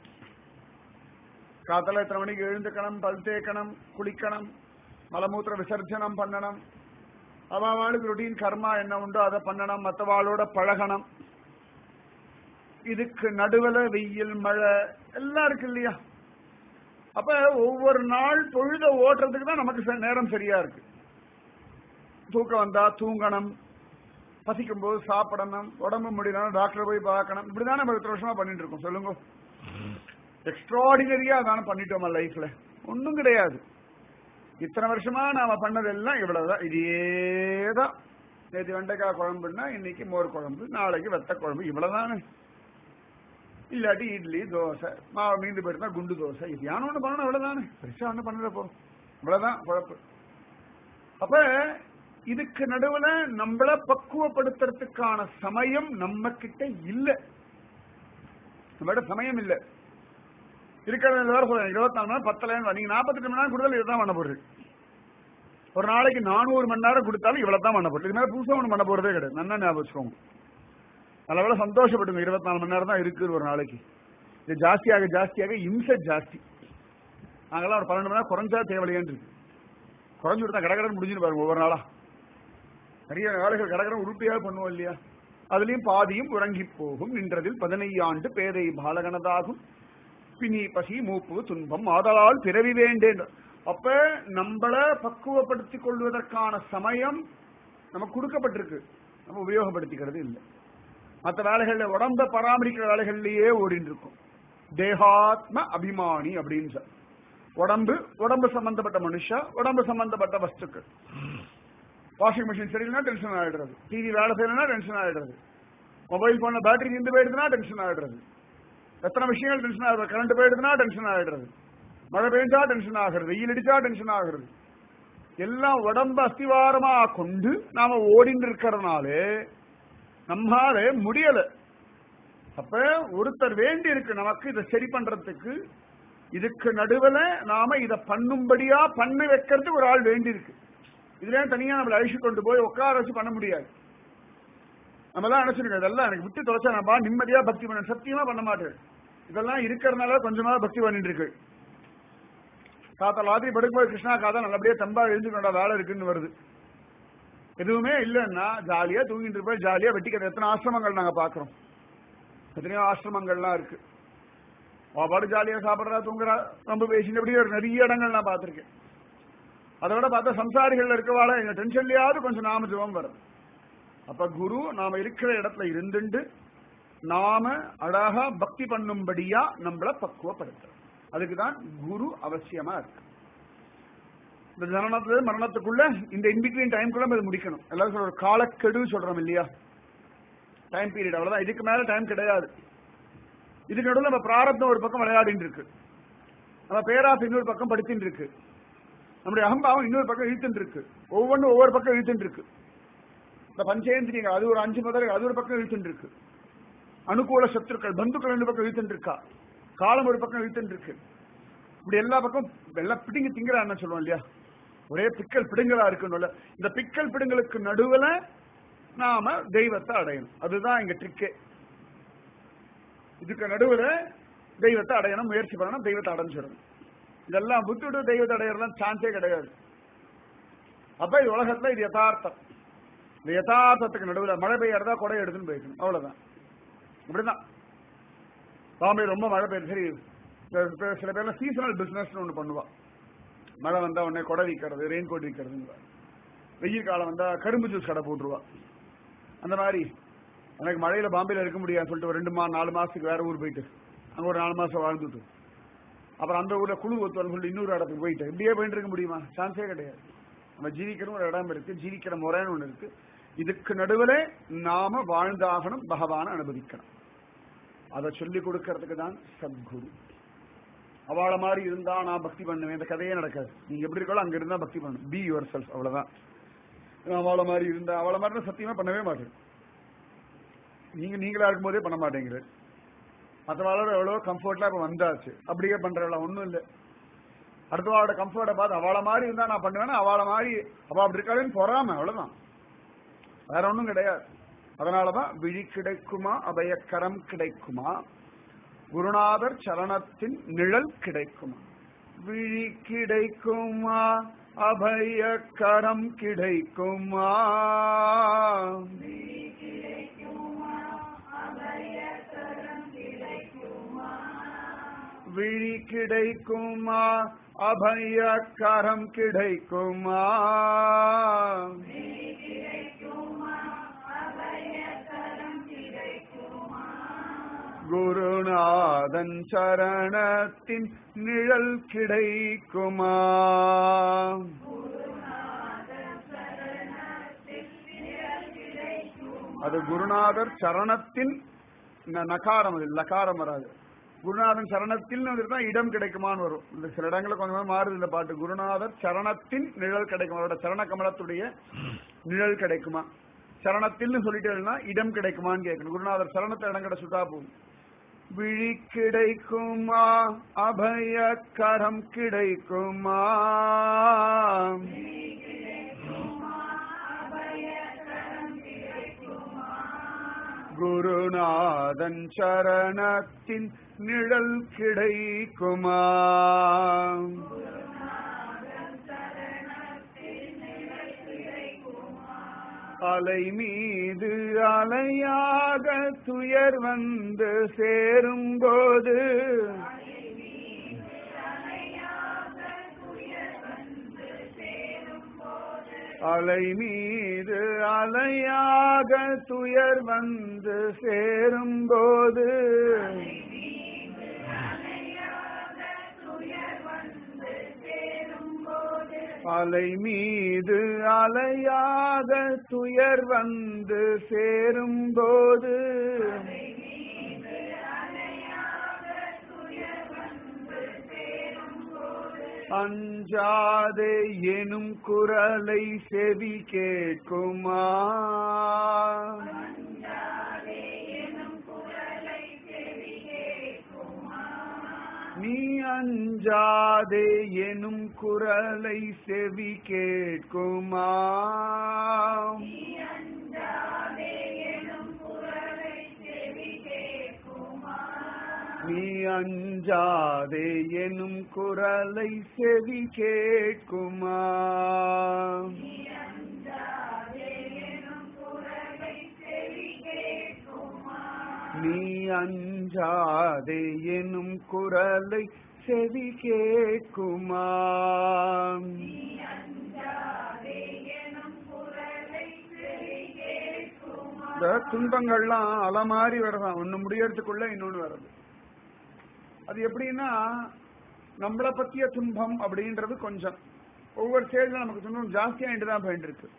காத்தால எத்தனை மணிக்கு எழுந்துக்கணும் பல் தேய்க்கணும் குளிக்கணும் மலமூத்திர விசர்ஜனம் பண்ணணும் அவளுக்கு ரொட்டீன் கர்மா என்ன உண்டோ அதை பண்ணணும் மற்றவாளோட பழகணும் இதுக்கு நடுவுல வெயில் மழை எல்லாம் இருக்கு இல்லையா அப்ப ஒவ்வொரு நாள் பொழுத ஓட்டுறதுக்கு தான் நமக்கு ச- நேரம் சரியா இருக்கு தூக்கம் வந்தா தூங்கணும் பசிக்கும் போது சாப்பிடணும் உடம்பு முடியணும் டாக்டர் போய் பார்க்கணும் இப்படிதான் நம்ம இத்தனை வருஷமா பண்ணிட்டு இருக்கோம் சொல்லுங்க எக்ஸ்ட்ராடினரியா அதான பண்ணிட்டோமா லைஃப்ல ஒண்ணும் கிடையாது இத்தனை வருஷமா நாம பண்ணதெல்லாம் இவ்வளவுதான் இதேதான் நேற்று வெண்டைக்காய் குழம்புன்னா இன்னைக்கு மோர் குழம்பு நாளைக்கு வெத்த குழம்பு இவ்வளவுதானே இல்லாட்டி இட்லி தோசை மாவு மீந்து போயிருந்தா குண்டு தோசை இது யானை ஒண்ணு பண்ணணும் இவ்வளவுதானே பெருசா ஒண்ணு பண்ணல போறோம் இவ்வளவுதான் குழப்பு அப்ப இதுக்கு நடுவுல நம்மள பக்குவப்படுத்துறதுக்கான சமயம் நம்ம கிட்ட இல்ல நம்மகிட்ட சமயம் இல்ல இருக்கிறது வேற சொல்றேன் இருபத்தி நாலு மணி நேரம் பத்தல நீங்க நாற்பத்தெட்டு மணி நேரம் கொடுத்தாலும் இதுதான் பண்ண போறது ஒரு நாளைக்கு நானூறு மணி நேரம் கொடுத்தாலும் இவ்வளவு தான் பண்ண போறது இது மேல புதுசா ஒண்ணு பண்ண போறதே கிடையாது நல்லா ஞாபகம் வச்சுக்கோங்க நல்ல சந்தோஷப்படுங்க இருபத்தி நாலு மணி நேரம் தான் இருக்கு ஒரு நாளைக்கு இது ஜாஸ்தியாக ஜாஸ்தியாக இம்சை ஜாஸ்தி நாங்கெல்லாம் ஒரு பன்னெண்டு மணி நேரம் குறைஞ்சா தேவையில்லையான்னு இருக்கு குறைஞ்சு விட்டா கடகடன் முடிஞ்சுன்னு பாருங்க ஒவ்வொரு நாளா நிறைய வேலைகள் கடகடன் உருப்படியாக பண்ணுவோம் இல்லையா அதுலயும் பாதியும் உறங்கி போகும் நின்றதில் பதினையாண்டு பேதை பாலகனதாகும் பிணி பசி மூப்பு துன்பம் ஆதலால் பிறவி வேண்டேன் அப்ப நம்மள பக்குவப்படுத்திக் கொள்வதற்கான சமயம் நமக்கு கொடுக்கப்பட்டிருக்கு நம்ம உபயோகப்படுத்திக்கிறது இல்லை மற்ற வேலைகள்ல உடம்ப பராமரிக்கிற வேலைகள்லயே ஓடிட்டு இருக்கும் தேகாத்ம அபிமானி அப்படின்னு சொல்ல உடம்பு உடம்பு சம்பந்தப்பட்ட மனுஷா உடம்பு சம்பந்தப்பட்ட வஸ்துக்கள் வாஷிங் மிஷின் சரியில்லைனா டென்ஷன் ஆயிடுறது டிவி வேலை செய்யலைன்னா டென்ஷன் ஆயிடுறது மொபைல் போன பேட்டரி நின்று போயிடுதுன்னா டென்ஷன் ஆயிடுறது எத்தனை விஷயங்கள் டென்ஷன் ஆகுது கரண்ட் போயிடுதுன்னா டென்ஷன் ஆயிடுறது மழை பெஞ்சா டென்ஷன் ஆகுறது வெயில் அடிச்சா டென்ஷன் ஆகுறது எல்லாம் உடம்ப அஸ்திவாரமா கொண்டு நாம ஓடிட்டு இருக்கிறதுனாலே நம்மால முடியல அப்ப ஒருத்தர் வேண்டி இருக்கு நமக்கு இதை சரி பண்றதுக்கு இதுக்கு நடுவுல நாம இத பண்ணும்படியா பண்ண வைக்கிறதுக்கு ஒரு ஆள் வேண்டி இருக்கு இதுல தனியா நம்மள அழிச்சு கொண்டு போய் உட்கார வச்சு பண்ண முடியாது நம்ம எல்லாம் நினைச்சிருக்கோம் இதெல்லாம் எனக்கு விட்டு தொலைச்சா நான் பா நிம்மதியா பக்தி பண்ண சத்தியமா பண்ண மாட்டேன் இதெல்லாம் இருக்கிறதுனால கொஞ்சமா பக்தி பண்ணிட்டு இருக்கு தாத்தா ராத்திரி படுக்கும்போது கிருஷ்ணா காதா நல்லபடியா தம்பா எழுந்துக்கொண்டா வேலை இருக்குன்னு வருது எதுவுமே இல்லைன்னா ஜாலியா தூங்கிட்டு இருப்போம் ஜாலியா வெட்டிக்கிறது எத்தனை ஆசிரமங்கள் நாங்க பாக்குறோம் எத்தனையோ ஆசிரமங்கள்லாம் இருக்கு அவ பாடு ஜாலியா சாப்பிடுறா தூங்குறா ரொம்ப பேசிட்டு இப்படி ஒரு நிறைய இடங்கள் நான் பார்த்திருக்கேன் அதை விட பார்த்தா சம்சாரிகள்ல இருக்கவாள எங்க டென்ஷன்லயாவது கொஞ்சம் நாம ஜெபம் வரும் அப்ப குரு நாம இருக்கிற இடத்துல இருந்துண்டு நாம அழகா பக்தி பண்ணும்படியா நம்மள பக்குவப்படுத்துறோம் அதுக்குதான் குரு அவசியமா இருக்கு இந்த ஜனனத்துல மரணத்துக்குள்ள இந்த இன்பிட்வீன் டைம்குள்ள இது முடிக்கணும் எல்லாரும் சொல்ற ஒரு காலக்கெடு சொல்றோம் இல்லையா டைம் பீரியட் அவ்வளவுதான் இதுக்கு மேல டைம் கிடையாது இதுக்கு நடுவில் நம்ம பிராரப்தம் ஒரு பக்கம் விளையாடிட்டு இருக்கு நம்ம பேராசை இன்னொரு பக்கம் படுத்திட்டு இருக்கு நம்முடைய அகம்பாவம் இன்னொரு பக்கம் இழுத்துட்டு இருக்கு ஒவ்வொன்றும் ஒவ்வொரு பக்கம் இழுத்துட்டு இருக்கு இந்த பஞ்சேந்திரியங்கள் அது ஒரு அஞ்சு முதல் அது ஒரு பக்கம் இழுத்துட்டு இருக்கு அனுகூல சத்துருக்கள் பந்துக்கள் ரெண்டு பக்கம் இழுத்துட்டு இருக்கா காலம் ஒரு பக்கம் இழுத்துட்டு இருக்கு இப்படி எல்லா பக்கம் எல்லாம் பிடிங்க திங்கிறா என்ன சொல்லுவோம் இல்லையா ஒரே பிக்கல் பிடுங்கலா இருக்குன்னு இந்த பிக்கல் பிடுங்களுக்கு நடுவுல நாம தெய்வத்தை அடையணும் அதுதான் இங்க ட்ரிக்கே இதுக்கு நடுவுல தெய்வத்தை அடையணும் முயற்சி பண்ணணும் தெய்வத்தை அடைஞ்சிடணும் இதெல்லாம் விட்டுட்டு தெய்வத்தை அடையறதுலாம் சான்ஸே கிடையாது அப்ப இது உலகத்துல இது யதார்த்தம் இந்த யதார்த்தத்துக்கு நடுவுல மழை பெய்யறதா கொடை எடுத்துன்னு போயிருக்கணும் அவ்வளவுதான் இப்படிதான் பாம்பே ரொம்ப மழை பெய்யுது சரி சில- சில பேர்லாம் சீசனல் பிசினஸ் ஒண்ணு பண்ணுவா மழை வந்தா உடனே கொடை விற்கிறது ரெயின் கோட் விற்கிறதுங்க வெயில் காலம் வந்தா கரும்பு ஜூஸ் கடை போட்டுருவா அந்த மாதிரி எனக்கு மழையில பாம்பேல இருக்க முடியாதுன்னு சொல்லிட்டு ஒரு ரெண்டு மா நாலு மாசத்துக்கு வேற ஊர் போயிட்டு அங்க ஒரு நாலு மாசம் வாழ்ந்துட்டு அப்புறம் அந்த ஊர்ல குழு ஒத்துவன்னு சொல்லிட்டு இன்னொரு இடத்துக்கு போயிட்டு இப்படியே போயிட்டு இருக்க முடியுமா சான்ஸே கிடையாது நம்ம ஜீவிக்கிற ஒரு இடம் இருக்கு ஜீவிக்கிற முறைன்னு ஒண்ணு இருக்கு இதுக்கு நடுவுல நாம வாழ்ந்தாகணும் பகவானை அனுபவிக்கணும் அதை சொல்லி கொடுக்கறதுக்கு தான் சத்குரு அவள மாதிரி இருந்தா நான் பக்தி பண்ணுவேன் இந்த கதையே நடக்காது நீங்க எப்படி இருக்கோ அங்க இருந்தா பக்தி பண்ணணும் பி யுவர் செல்ஃப் அவ்வளவுதான் அவள மாதிரி இருந்தா அவள மாதிரி நான் சத்தியமா பண்ணவே மாட்டேன் நீங்க நீங்களா இருக்கும்போதே பண்ண மாட்டேங்கிறது மற்றவாளோட எவ்வளவு கம்ஃபர்ட்லாம் இப்ப வந்தாச்சு அப்படியே பண்றவள ஒண்ணும் இல்ல அடுத்தவாளோட கம்ஃபர்ட்டை பார்த்து அவள மாதிரி இருந்தா நான் பண்ணுவேன்னா அவள மாதிரி அவ அப்படி இருக்காதுன்னு பொறாம அவ்வளவுதான் வேற ஒண்ணும் கிடையாது அதனாலதான் விழி கிடைக்குமா அபயக்கரம் கிடைக்குமா குருநாதர் சரணத்தின் நிழல் கிடைக்குமா விழி கிடைக்குமா அபயக்கரம் கிடைக்குமா விழி கிடைக்குமா அபயக்கரம் கிடைக்குமா குருநாதன் சரணத்தின் நிழல் கிடைக்குமா அது குருநாதர் சரணத்தின் ந- நகாரம் அது லகாரம் வராது குருநாதன் சரணத்தில் வந்துருந்தா இடம் கிடைக்குமான்னு வரும் இந்த சில இடங்களில் கொஞ்சம் மாறுது இந்த பாட்டு குருநாதர் சரணத்தின் நிழல் கிடைக்கும் அவரோட சரண கமலத்துடைய நிழல் கிடைக்குமா சரணத்தில்னு சொல்லிட்டேன்னா இடம் கிடைக்குமான்னு கேட்கணும் குருநாதர் சரணத்தை இடம் கிடைச்சுட்டா போகும் விழி கிடைக்குமா அபய கரம் கிடைக்குமா குருநாதன் சரணத்தின் நிழல் கிடைக்குமா அலை மீது அலையாக துயர் வந்து சேரும்போது அலை மீது அலையாக துயர் வந்து சேரும்போது அலை மீது அலையாக துயர் வந்து சேரும்போது அஞ்சாதே எனும் குரலை செவி கேட்குமா நீ அஞ்சாதே எனும் குரலை செவி கேட்குமா நீ அஞ்சாதே எனும் குரலை செவி கேட்குமா நீ அஞ்சாதே எனும் குரலை செவி கேட்குமா இந்த துன்பங்கள்லாம் அலமாரி வரதான் ஒண்ணு முடியறதுக்குள்ள இன்னொன்னு வருது அது எப்படின்னா நம்மளை பத்திய துன்பம் அப்படின்றது கொஞ்சம் ஒவ்வொரு ஸ்டேஜ்ல நமக்கு துன்பம் ஜாஸ்தியாயிட்டு தான் போயிட்டு இருக்கு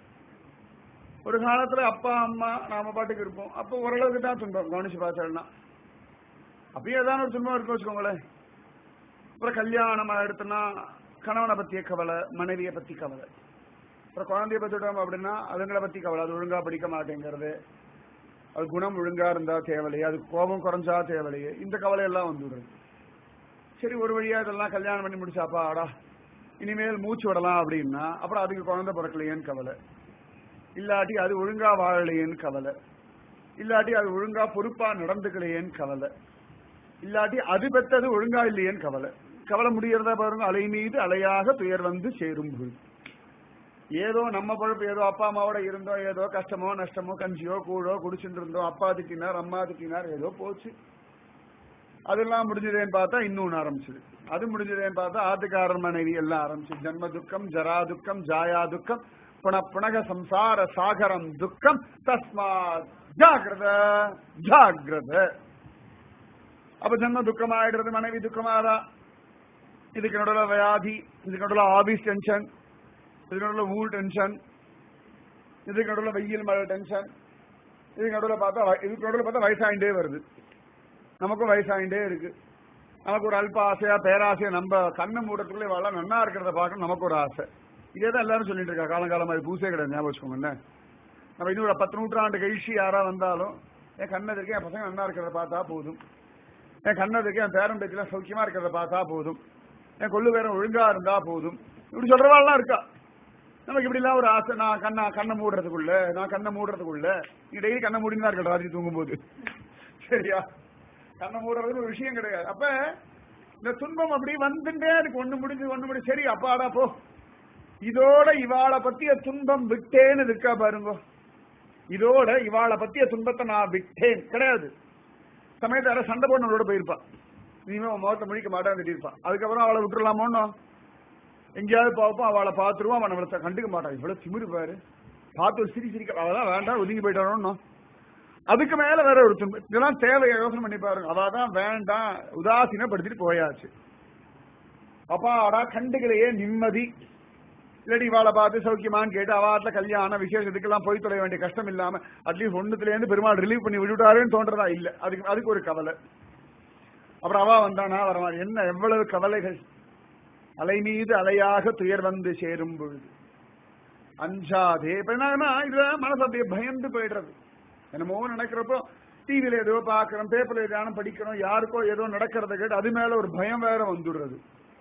ஒரு காலத்துல அப்பா அம்மா நாம பாட்டுக்கு இருப்போம் அப்போ ஓரளவுக்கு தான் துன்பம் கவனிச்சு பார்த்தோம்னா அப்பயும் ஏதாவது ஒரு துன்பம் இருக்கு வச்சுக்கோங்களேன் அப்புறம் கல்யாணம் எடுத்தோம்னா கணவனை பத்திய கவலை மனைவியை பத்தி கவலை அப்புறம் குழந்தைய பத்தி விட்டோம் அப்படின்னா அதுங்களை பத்தி கவலை அது ஒழுங்கா படிக்க மாட்டேங்கிறது அது குணம் ஒழுங்கா இருந்தா தேவலையே அது கோபம் குறைஞ்சா தேவலையே இந்த கவலை எல்லாம் வந்துடுது சரி ஒரு வழியா இதெல்லாம் கல்யாணம் பண்ணி முடிச்சாப்பா ஆடா இனிமேல் மூச்சு விடலாம் அப்படின்னா அப்புறம் அதுக்கு குழந்தை பிறக்கலையேன்னு கவலை இல்லாட்டி அது ஒழுங்கா வாழலையேன்னு கவலை இல்லாட்டி அது ஒழுங்கா பொறுப்பா நடந்துக்கலையேன்னு கவலை இல்லாட்டி அது பெற்றது ஒழுங்கா இல்லையேன்னு கவலை கவலை முடியறதா பாருங்க அலை மீது அலையாக துயர் வந்து சேரும் பொழுது ஏதோ நம்ம பொழப்பு ஏதோ அப்பா அம்மாவோட இருந்தோம் ஏதோ கஷ்டமோ நஷ்டமோ கஞ்சியோ கூழோ குடிச்சுட்டு இருந்தோம் அப்பா திட்டினார் அம்மா திட்டினார் ஏதோ போச்சு அதெல்லாம் முடிஞ்சதேன்னு பார்த்தா இன்னொன்னு ஆரம்பிச்சது அது முடிஞ்சதேன்னு பார்த்தா ஆத்துக்காரர் மனைவி எல்லாம் ஆரம்பிச்சு ஜன்ம துக்கம் ஜரா துக்கம் ஜாயா துக்கம் புன புனக சம்சார சாகரம் துக்கம் தஸ்மாத் ஜாகிரத ஜாகிரத அப்ப ஜன்ம துக்கம் ஆயிடுறது மனைவி துக்கமாறா இதுக்கு நடுவில் வியாதி இதுக்கு நடுவில் ஆபீஸ் டென்ஷன் இதுக்கு நடுவில் ஊர் டென்ஷன் இதுக்கு நடுவில் வெயில் மழை டென்ஷன் இதுக்கு நடுவில் பார்த்தா வ- இதுக்கு நடுவில் பார்த்தா வயசாயிண்டே வருது நமக்கும் வயசாயிண்டே இருக்கு நமக்கு ஒரு அல்ப ஆசையா பேராசையா நம்ம கண்ணை மூடத்துக்குள்ளே வாழ நன்னா இருக்கிறத பார்க்கணும் நமக்கு ஒரு ஆசை இதே தான் எல்லாரும் சொல்லிட்டு இருக்கா காலங்காலமா இது பூசே கிடையாது ஞாபகம் வச்சுக்கோங்க என்ன நம்ம இன்னொரு பத்து நூற்றாண்டு கழிச்சு யாரா வந்தாலும் என் கண்ணதுக்கு என் பசங்க நன்னா இருக்கிறத பார்த்தா போதும் என் கண்ணதுக்கு என் பேரன் பேச்சுலாம் சௌக்கியமா இருக்கிறத பார்த்தா போதும் என் கொள்ளு பேரன் ஒழுங்கா இருந்தா போதும் இப்படி சொல்றவாள்லாம் இருக்கா நமக்கு இப்படி எல்லாம் ஒரு ஆசை நான் கண்ணா கண்ணை மூடுறதுக்குள்ள நான் கண்ணை மூடுறதுக்குள்ள நீ டெய்லி கண்ணை மூடின்னு தான் இருக்க ராத்திரி தூங்கும்போது சரியா கண்ணை மூடுறதுன்னு ஒரு விஷயம் கிடையாது அப்ப இந்த துன்பம் அப்படி வந்துட்டே இருக்கு ஒண்ணு முடிஞ்சு ஒண்ணு முடிஞ்சு சரி அப்பாடா போ இதோட இவாளை பத்திய துன்பம் விட்டேன்னு இருக்கா பாருங்க இதோட இவாளை பத்திய துன்பத்தை நான் விட்டேன் கிடையாது சமயத்தை யாராவது சண்டை போடனோட போயிருப்பா இனிமே அவன் முகத்தை முடிக்க மாட்டான் திட்டிருப்பான் அதுக்கப்புறம் அவளை விட்டுறலாமோன்னு எங்கேயாவது பார்ப்போம் அவளை பார்த்துருவோம் அவன் நம்மளை கண்டுக்க மாட்டான் இவ்வளவு திமிரு பாரு பார்த்து ஒரு சிரி சிரிக்க அவதான் வேண்டாம் ஒதுங்கி போயிட்டானோ அதுக்கு மேல வேற ஒரு துன்பம் இதெல்லாம் தேவை யோசனை பண்ணி பாருங்க அவ தான் வேண்டாம் உதாசீனப்படுத்திட்டு போயாச்சு அப்பாடா கண்டுகளையே நிம்மதி இல்லாட்டி இவாளை பார்த்து சௌக்கியமான்னு கேட்டு அவாத்துல கல்யாணம் விசேஷத்துக்கெல்லாம் போய் தொலைய வேண்டிய கஷ்டம் இல்லாம அட்லீஸ்ட் ஒண்ணுத்துல இருந்து பெருமாள் ரிலீவ் பண்ணி விட்டுட்டாருன்னு தோன்றதா இல்ல அதுக்கு அதுக்கு ஒரு கவலை அப்புறம் அவா வந்தானா வரமா என்ன எவ்வளவு கவலைகள் அலை மீது அலையாக துயர் வந்து சேரும் பொழுது அஞ்சாதே இப்ப என்னன்னா இதுல மனசு அப்படியே பயந்து போயிடுறது என்னமோ நினைக்கிறப்போ டிவியில ஏதோ பாக்குறோம் பேப்பர்ல ஏதானும் படிக்கிறோம் யாருக்கோ ஏதோ நடக்கிறத கேட்டு அது மேல ஒரு பயம் வேற வந்துடுறது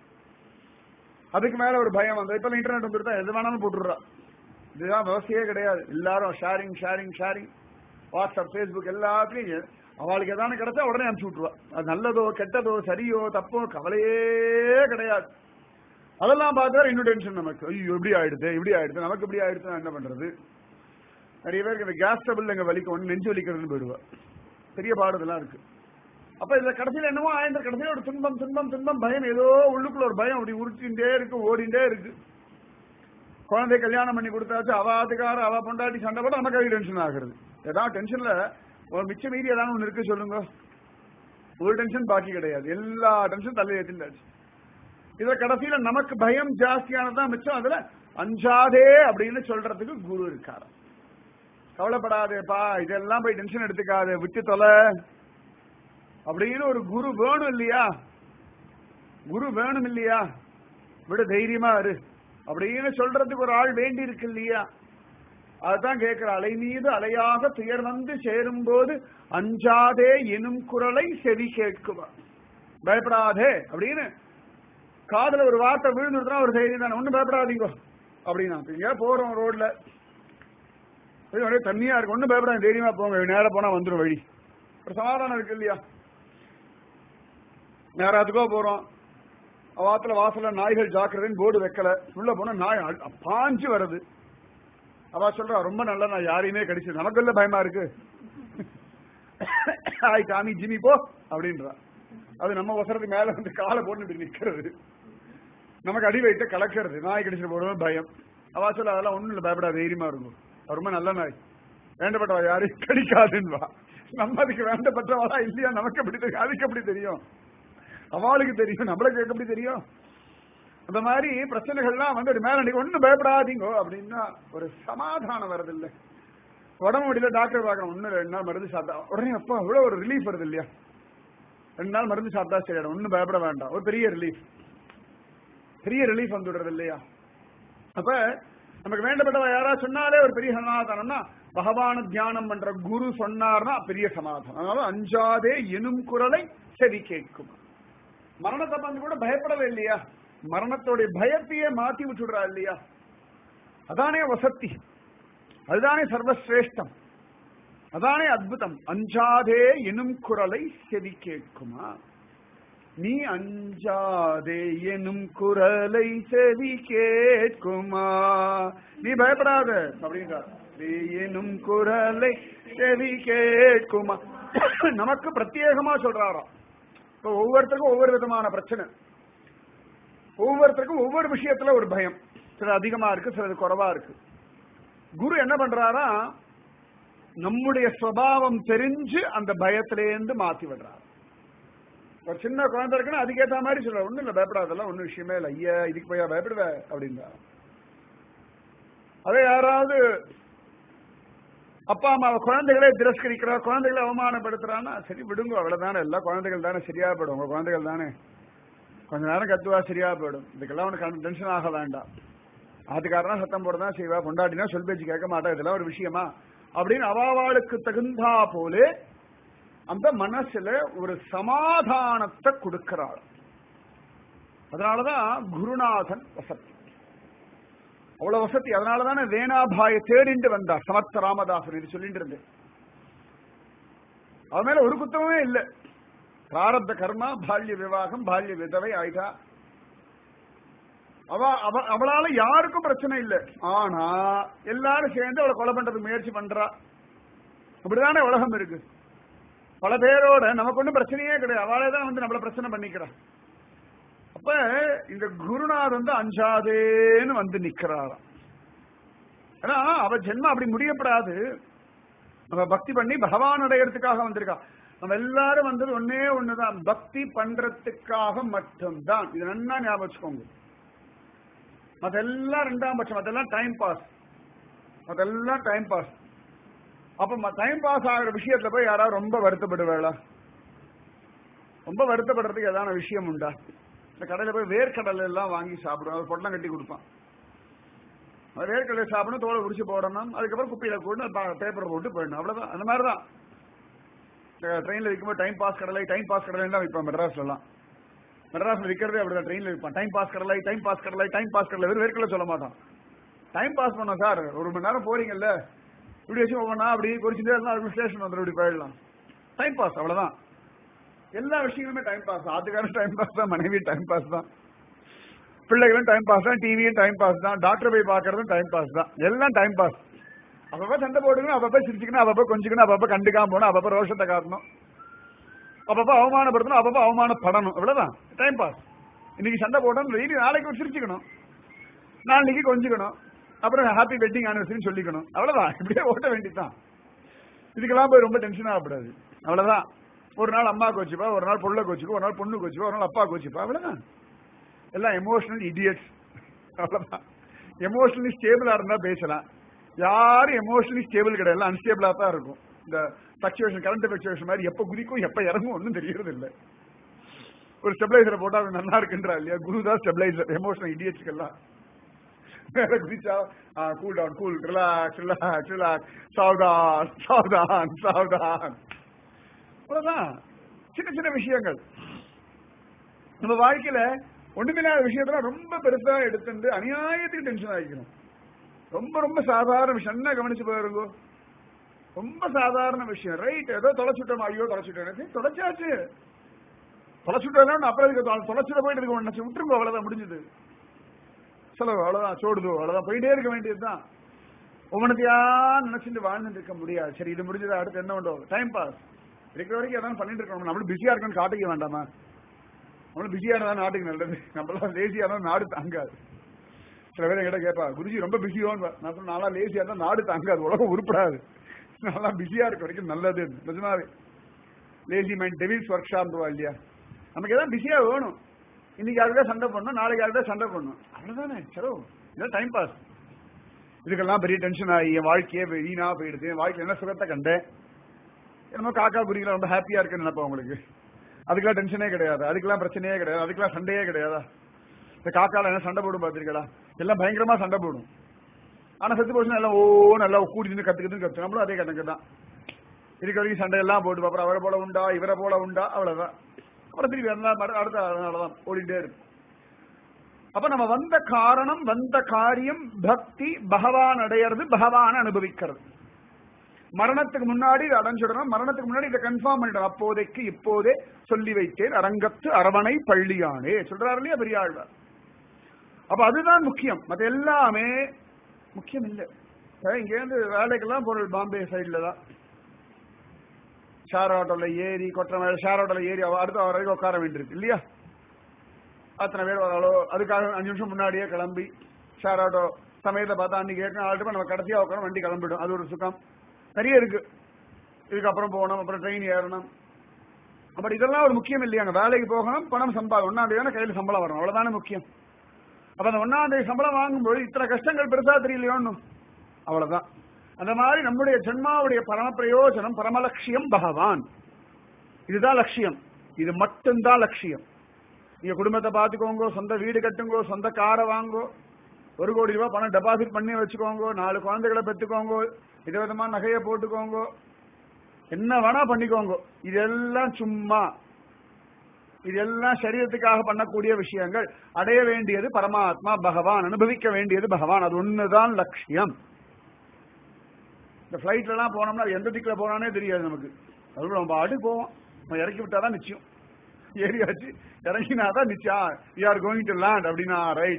அதுக்கு மேல ஒரு பயம் வந்து இப்ப இன்டர்நெட் வந்துருந்தா எது வேணாலும் போட்டுடுறா இதுதான் விவசாயே கிடையாது எல்லாரும் sharing sharing sharing WhatsApp Facebook எல்லாத்துலயும் அவளுக்கு எதானு கிடைச்சா உடனே அனுப்பிச்சு விட்டுருவா அது நல்லதோ கெட்டதோ சரியோ தப்போ கவலையே கிடையாது அதெல்லாம் பார்த்தா இன்னும் டென்ஷன் நமக்கு ஐயோ இப்படி ஆயிடுது இப்படி ஆயிடுது நமக்கு இப்படி ஆயிடுது என்ன பண்றது நிறைய பேருக்கு இந்த கேஸ் டபுள் எங்க வலிக்க ஒண்ணு நெஞ்சு வலிக்கிறதுன்னு போயிடுவா பெரிய பாடுதெல்லாம் இருக்கு அப்ப இதுல கடைசியில் என்னமோ ஆயிருந்த கடைசியில் ஒரு துன்பம் துன்பம் துன்பம் பயம் ஏதோ உள்ளுக்குள்ள ஒரு பயம் அப்படி உருட்டின்டே இருக்கு ஓடிண்டே இருக்கு குழந்தை கல்யாணம் பண்ணி கொடுத்தாச்சு அவ ஆத்துக்கார அவ பொண்டாட்டி சண்டை போட்டு நமக்கு டென்ஷன் ஆகுறது ஏதாவது டென்ஷன்ல ஒரு மிச்ச மீறி ஏதாவது ஒண்ணு இருக்கு சொல்லுங்க ஒரு டென்ஷன் பாக்கி கிடையாது எல்லா டென்ஷன் தலையில ஏற்றிண்டாச்சு இதுல கடைசியில நமக்கு பயம் ஜாஸ்தியானதான் மிச்சம் அதுல அஞ்சாதே அப்படின்னு சொல்றதுக்கு குரு இருக்காரு கவலைப்படாதேப்பா இதெல்லாம் போய் டென்ஷன் எடுத்துக்காத விட்டு தொலை அப்படின்னு ஒரு குரு வேணும் இல்லையா குரு வேணும் இல்லையா விட தைரியமா இரு அப்படின்னு சொல்றதுக்கு ஒரு ஆள் வேண்டி இருக்கு இல்லையா அதுதான் கேட்கிற அலை மீது அலையாக துயர் வந்து சேரும் போது அஞ்சாதே எனும் குரலை செவி கேட்குமா பயப்படாதே அப்படின்னு காதுல ஒரு வார்த்தை விழுந்துருந்தா ஒரு தைரியம் தானே ஒண்ணும் பயப்படாதீங்க அப்படின்னா எங்கேயா போறோம் ரோட்ல ஒரே தண்ணியா இருக்கு ஒண்ணும் பயப்படாத தைரியமா போங்க நேரம் போனா வந்துடும் வழி ஒரு சமாதானம் இருக்கு இல்லையா நேரத்துக்கோ போறோம் வாத்துல வாசல்ல நாய்கள் ஜாக்கிரதைன்னு போர்டு வைக்கல உள்ள போனா நாய் அ- பாஞ்சு வருது அவ சொல்றா ரொம்ப நல்ல நான் யாரையுமே கடிச்சு நமக்கு இல்ல பயமா இருக்கு ஹாய் டாமி ஜிமி போ அப்படின்றா அது நம்ம வசரத்துக்கு மேல வந்து காலை போட்டு இப்படி நிக்கிறது நமக்கு அடி வைத்த கலக்கிறது நாய் கடிச்சிட்டு போடுவோம் பயம் அவ சொல்ல அதெல்லாம் ஒண்ணும் இல்ல பயப்படாத தைரியமா இருக்கும் அது ரொம்ப நல்ல நாய் வேண்டப்பட்டவா யாரையும் கடிக்காதுன்னு நம்ம அதுக்கு வேண்டப்பட்டவளா இல்லையா நமக்கு எப்படி தெரியும் அதுக்கு எப்படி தெரியும் அவளுக்கு தெரியும் நம்மளுக்கு எப்படி தெரியும் அந்த மாதிரி பிரச்சனைகள்லாம் வந்து ஒரு மேல நீங்க ஒண்ணும் பயப்படாதீங்க அப்படின்னா ஒரு சமாதானம் வருது இல்ல உடம்பு முடியல டாக்டர் பார்க்கணும் ஒண்ணு ரெண்டு நாள் மருந்து சாப்பிட்டா உடனே அப்பா அவ்வளவு ஒரு ரிலீஃப் வருது இல்லையா ரெண்டு நாள் மருந்து சாப்பிட்டா சரியாடும் ஒண்ணும் பயப்பட வேண்டாம் ஒரு பெரிய ரிலீஃப் பெரிய ரிலீஃப் வந்துடுறது இல்லையா அப்ப நமக்கு வேண்டப்பட்டவ யாராவது சொன்னாலே ஒரு பெரிய சமாதானம்னா பகவான தியானம் பண்ற குரு சொன்னார்னா பெரிய சமாதானம் அதனால அஞ்சாதே எனும் குரலை செவி கேட்கும் மரணத்தை பார்த்து கூட பயப்படவே இல்லையா மரணத்தோடைய பயத்தையே மாத்தி விட்டுடுறா இல்லையா அதானே வசத்தி அதுதானே சர்வசிரேஷ்டம் அதானே அத்புதம் அஞ்சாதே எனும் குரலை செவி கேட்குமா நீ அஞ்சாதே எனும் குரலை செவி கேட்குமா நீ பயப்படாத அப்படின்றார் "நீ எனும் குரலை செவி கேட்குமா நமக்கு பிரத்யேகமா சொல்றாராம் இப்ப ஒவ்வொருத்தருக்கும் ஒவ்வொரு விதமான பிரச்சனை ஒவ்வொருத்தருக்கும் ஒவ்வொரு விஷயத்துல ஒரு பயம் சில அதிகமா இருக்கு சிலது குறைவா இருக்கு குரு என்ன பண்றாரா நம்முடைய சுவாவம் தெரிஞ்சு அந்த பயத்திலேருந்து மாத்தி விடுறாரு ஒரு சின்ன குழந்தை இருக்குன்னா அதுக்கேத்த மாதிரி சொல்ற ஒண்ணும் இல்ல பயப்படாதெல்லாம் ஒண்ணும் விஷயமே இல்ல ஐயா இதுக்கு போய் பயப்படுவ அப்படின்றா அதே யாராவது அப்பா அம்மா குழந்தைகளே திரஸ்கரிக்கிறா குழந்தைகளை அவமானப்படுத்துறான்னா சரி விடுங்க அவ்வளவுதானே எல்லா குழந்தைகள் தானே சரியா போயிடும் உங்க குழந்தைகள் தானே கொஞ்ச நேரம் கத்துவா சரியா போயிடும் இதுக்கெல்லாம் உனக்கு டென்ஷன் ஆக வேண்டாம் ஆத்துக்காரனா சத்தம் போடதான் செய்வா பொண்டாட்டினா சொல் பேச்சு கேட்க மாட்டா இதெல்லாம் ஒரு விஷயமா அப்படின்னு அவாவாளுக்கு தகுந்தா போலே அந்த மனசுல ஒரு சமாதானத்தை கொடுக்கிறாள் அதனாலதான் குருநாதன் வசதி அவ்வளவு வசதி அதனாலதானே வேணாபாய தேடிண்டு வந்தார் சமர்த்த ராமதாசன் இது சொல்லிட்டு இருந்தேன் அவன் மேல ஒரு குத்தமே இல்லை பிராரப்த கர்மா பால்ய விவாகம் பால்ய விதவை ஆயிட்டா அவ அவ அவளால யாருக்கும் பிரச்சனை இல்லை ஆனா எல்லாரும் சேர்ந்து அவளை கொலை பண்றதுக்கு முயற்சி பண்றா அப்படிதானே உலகம் இருக்கு பல பேரோட நமக்கு ஒன்றும் பிரச்சனையே கிடையாது அவளே தான் வந்து நம்மள பிரச்சனை பண்ணிக்கிறா அப்ப இந்த குருநாத் வந்து அஞ்சாதேன்னு வந்து நிக்கிறாராம் ஏன்னா அவ ஜென்மம் அப்படி முடியப்படாது அவ பக்தி பண்ணி பகவான் அடையறதுக்காக வந்திருக்கா நம்ம எல்லாரும் வந்தது ஒன்னே ஒண்ணுதான் பக்தி பண்றதுக்காக மட்டும்தான் இது நன்னா ஞாபகம் வச்சுக்கோங்க அதெல்லாம் ரெண்டாம் பட்சம் அதெல்லாம் டைம் பாஸ் அதெல்லாம் டைம் பாஸ் அப்ப டைம் பாஸ் ஆகிற விஷயத்துல போய் யாராவது ரொம்ப வருத்தப்படுவேளா ரொம்ப வருத்தப்படுறதுக்கு ஏதான விஷயம் உண்டா இந்த கடையில போய் வேர்க்கடலை எல்லாம் வாங்கி சாப்பிடுவோம் அது பொட்டலம் கட்டி கொடுப்பான் அது வேர்க்கடலை சாப்பிடணும் தோலை உரிச்சு போடணும் அதுக்கப்புறம் குப்பையில போட்டு பேப்பர் போட்டு போயிடணும் அவ்வளவுதான் அந்த மாதிரி தான் ட்ரெயின்ல விற்கும்போது டைம் பாஸ் கடலை டைம் பாஸ் கடலை தான் விற்பான் மெட்ராஸ்ல எல்லாம் மெட்ராஸ்ல விற்கிறதே அப்படிதான் ட்ரெயின்ல விற்பான் டைம் பாஸ் கடலை டைம் பாஸ் கடலை டைம் பாஸ் கடலை வெறும் வேர்க்கடலை சொல்ல மாட்டான் டைம் பாஸ் பண்ணோம் சார் ஒரு மணி நேரம் போறீங்கல்ல இப்படி வச்சு ஒவ்வொன்றா அப்படி குறிச்சுட்டே இருந்தா அதுக்கு ஸ்டேஷன் வந்துடும் இப்படி போயிடலாம் டைம் பாஸ் அவ்வளவுதான் எல்லா விஷயங்களுமே டைம் பாஸ் ஆத்துக்காரன் டைம் பாஸ் தான் மனைவி டைம் பாஸ் தான் பிள்ளைகளும் டைம் பாஸ் தான் டிவியும் டைம் பாஸ் தான் டாக்டர் போய் பாக்குறதும் டைம் பாஸ் தான் எல்லாம் டைம் பாஸ் அப்பப்ப சண்டை போட்டுக்கணும் அப்பப்ப சிரிச்சுக்கணும் அப்பப்ப கொஞ்சிக்கணும் அப்பப்ப கண்டுக்காம போகணும் அப்பப்ப ரோஷத்தை காட்டணும் அப்பப்ப அவமானப்படுத்தணும் அப்பப்ப அவமானப்படணும் இவ்வளவுதான் டைம் பாஸ் இன்னைக்கு சண்டை போட்டோம் டெய்லி நாளைக்கு சிரிச்சுக்கணும் நாளைக்கு கொஞ்சிக்கணும் அப்புறம் ஹாப்பி வெட்டிங் ஆனிவர்சரி சொல்லிக்கணும் அவ்வளவுதான் இப்படியே ஓட்ட வேண்டியதுதான் இதுக்கெல்லாம் போய் ரொம்ப டென்ஷன் ஆகக்கூடாது அவ்வளவுதான் ஒரு நாள் அம்மா கோச்சுப்பா ஒரு நாள் பொண்ணை கோச்சுப்பா ஒரு நாள் பொண்ணு கோச்சுப்பா ஒரு நாள் அப்பா கோச்சுப்பா அவ்வளவுதான் எல்லாம் எமோஷனல் இடியட்ஸ் அவ்வளவுதான் எமோஷனலி ஸ்டேபிளா இருந்தா பேசலாம் யாரும் எமோஷனலி ஸ்டேபிள் கிடையாது எல்லாம் அன்ஸ்டேபிளா தான் இருக்கும் இந்த ஃபிளக்சுவேஷன் கரண்ட் ஃபிளக்சுவேஷன் மாதிரி எப்ப குதிக்கும் எப்ப இறங்கும் ஒன்றும் தெரியறது இல்லை ஒரு ஸ்டெபிளைசரை போட்டா அது நல்லா இருக்குன்றா இல்லையா குரு தான் ஸ்டெபிளைசர் எமோஷனல் இடியட்ஸ்க்கெல்லாம் மேல குதிச்சா cool down cool relax relax relax சாவ்தான் சாவ்தான் சாவ்தான் அவ்வளவுதான் சின்ன சின்ன விஷயங்கள் நம்ம வாழ்க்கையில ஒண்ணுமில்லாத விஷயத்துல ரொம்ப பெருசா எடுத்துட்டு அநியாயத்துக்கு டென்ஷன் ஆகிக்கணும் ரொம்ப ரொம்ப சாதாரண விஷயம் என்ன கவனிச்சு போயிருங்கோ ரொம்ப சாதாரண விஷயம் ரைட் ஏதோ தொலைச்சுட்டோம் ஐயோ தொலைச்சுட்டோம் தொலைச்சாச்சு தொலைச்சுட்டோம் அப்புறம் இதுக்கு தொலைச்சுட போயிட்டு இருக்க நினைச்சு விட்டுருங்க அவ்வளவுதான் முடிஞ்சது செலவு அவ்வளவுதான் சோடுதோ அவ்வளவுதான் போயிட்டே இருக்க வேண்டியதுதான் ஒவ்வொன்றத்தையா நினைச்சிட்டு வாழ்ந்துட்டு இருக்க முடியாது சரி இது முடிஞ்சது அடுத்து என்ன உண்டோ டைம் பாஸ் இருக்கிற வரைக்கும் எதாவது பண்ணிட்டு இருக்கணும் நம்மளும் பிஸியா இருக்கணும்னு காட்டிக்க வேண்டாமா நம்மளும் பிஸியா இருந்தா நாட்டுக்கு நல்லது நம்மளாம் லேசியா இருந்தா நாடு தாங்காது சில பேர் என்கிட்ட கேட்பா குருஜி ரொம்ப பிஸியோன்னு நான் சொன்ன நாளா லேசியா இருந்தா நாடு தாங்காது உலகம் உருப்படாது நல்லா பிஸியா இருக்க வரைக்கும் நல்லது நிஜமாவே lazy mind devil's workshop இல்லையா நமக்கு ஏதாவது பிஸியா வேணும் இன்னைக்கு யாருக்கா சண்டை பண்ணும் நாளைக்கு யாருக்கா சண்டை பண்ணும் அவ்வளவுதானே செலவு இதான் டைம் பாஸ் இதுக்கெல்லாம் பெரிய டென்ஷன் ஆகி என் வாழ்க்கையே வீணா போயிடுது என் வாழ்க்கையில் என்ன சுகத்தை கண்டேன் என்னமோ காக்கா குருவிகளை ரொம்ப ஹாப்பியா இருக்குன்னு நினைப்போம் உங்களுக்கு அதுக்கெல்லாம் டென்ஷனே கிடையாது அதுக்கெல்லாம் பிரச்சனையே கிடையாது அதுக்கெல்லாம் சண்டையே கிடையாதா இந்த காக்கால என்ன சண்டை போடும் பாத்திருக்கடா எல்லாம் பயங்கரமா சண்டை போடும் ஆனா செத்து போச்சுன்னா எல்லாம் ஓ நல்லா கூடி நின்று கத்துக்குதுன்னு கத்து நம்மளும் அதே கணக்கு தான் இருக்க வரைக்கும் சண்டை எல்லாம் போட்டு அப்புறம் அவரை போல உண்டா இவரை போல உண்டா அவ்வளவுதான் அப்புறம் திருப்பி அடுத்த அதனாலதான் ஓடிட்டே இருக்கு அப்ப நம்ம வந்த காரணம் வந்த காரியம் பக்தி பகவான் அடையிறது பகவான் அனுபவிக்கிறது மரணத்துக்கு முன்னாடி இதை அடைஞ்சிடணும் மரணத்துக்கு முன்னாடி இதை கன்ஃபார்ம் பண்ணிடணும் அப்போதைக்கு இப்போதே சொல்லி வைத்தேன் அரங்கத்து அரவணை பள்ளியானே சொல்றாரு இல்லையா பெரியாழ்வார் அப்ப அதுதான் முக்கியம் மத்த எல்லாமே முக்கியம் இல்லை இங்க இருந்து வேலைக்கெல்லாம் பொருள் பாம்பே சைட்ல தான் ஷேர் ஆட்டோல ஏறி கொற்ற மேல ஷேர் ஆட்டோல ஏறி அடுத்த வரைக்கும் உட்கார வேண்டியிருக்கு இல்லையா அத்தனை பேர் வராளோ அதுக்காக அஞ்சு நிமிஷம் முன்னாடியே கிளம்பி ஷேர் ஆட்டோ சமயத்தை பார்த்தா அன்னைக்கு ஏற்கனவே ஆல்ரெடி நம்ம கடைசியா உட்கார வண்டி கிளம்பிடும் அது ஒரு சுகம் நிறைய இருக்கு இதுக்கப்புறம் போகணும் அப்புறம் ட்ரெயின் ஏறணும் பட் இதெல்லாம் ஒரு முக்கியம் இல்லையாங்க வேலைக்கு போகணும் பணம் சம்பாதம் ஒன்னாம் தேதி கையில் சம்பளம் வரணும் அவ்வளவுதானே முக்கியம் அப்ப அந்த ஒன்னாம் தேதி சம்பளம் வாங்கும்போது இத்தனை கஷ்டங்கள் பெருசா தெரியலையோன்னு அவ்வளவுதான் அந்த மாதிரி நம்முடைய ஜென்மாவுடைய பரம பிரயோஜனம் பரமலட்சியம் பகவான் இதுதான் லட்சியம் இது மட்டும்தான் லட்சியம் நீங்க குடும்பத்தை பாத்துக்கோங்க சொந்த வீடு கட்டுங்கோ சொந்த காரை வாங்கோ ஒரு கோடி ரூபாய் பணம் டெபாசிட் பண்ணி வச்சுக்கோங்க நாலு குழந்தைகளை பெற்றுக்கோங்க விதவிதமா நகையை போட்டுக்கோங்க என்ன வேணா பண்ணிக்கோங்க இதெல்லாம் சும்மா இதெல்லாம் சரீரத்துக்காக பண்ணக்கூடிய விஷயங்கள் அடைய வேண்டியது பரமாத்மா பகவான் அனுபவிக்க வேண்டியது பகவான் அது ஒண்ணுதான் லட்சியம் இந்த பிளைட்ல எல்லாம் போனோம்னா எந்த திக்குல போனானே தெரியாது நமக்கு அது நம்ம பாட்டுக்கு போவோம் நம்ம இறக்கி விட்டாதான் நிச்சயம் ஏறியாச்சு இறங்கினாதான் நிச்சயம் you are going to land அப்படின்னா ரைட்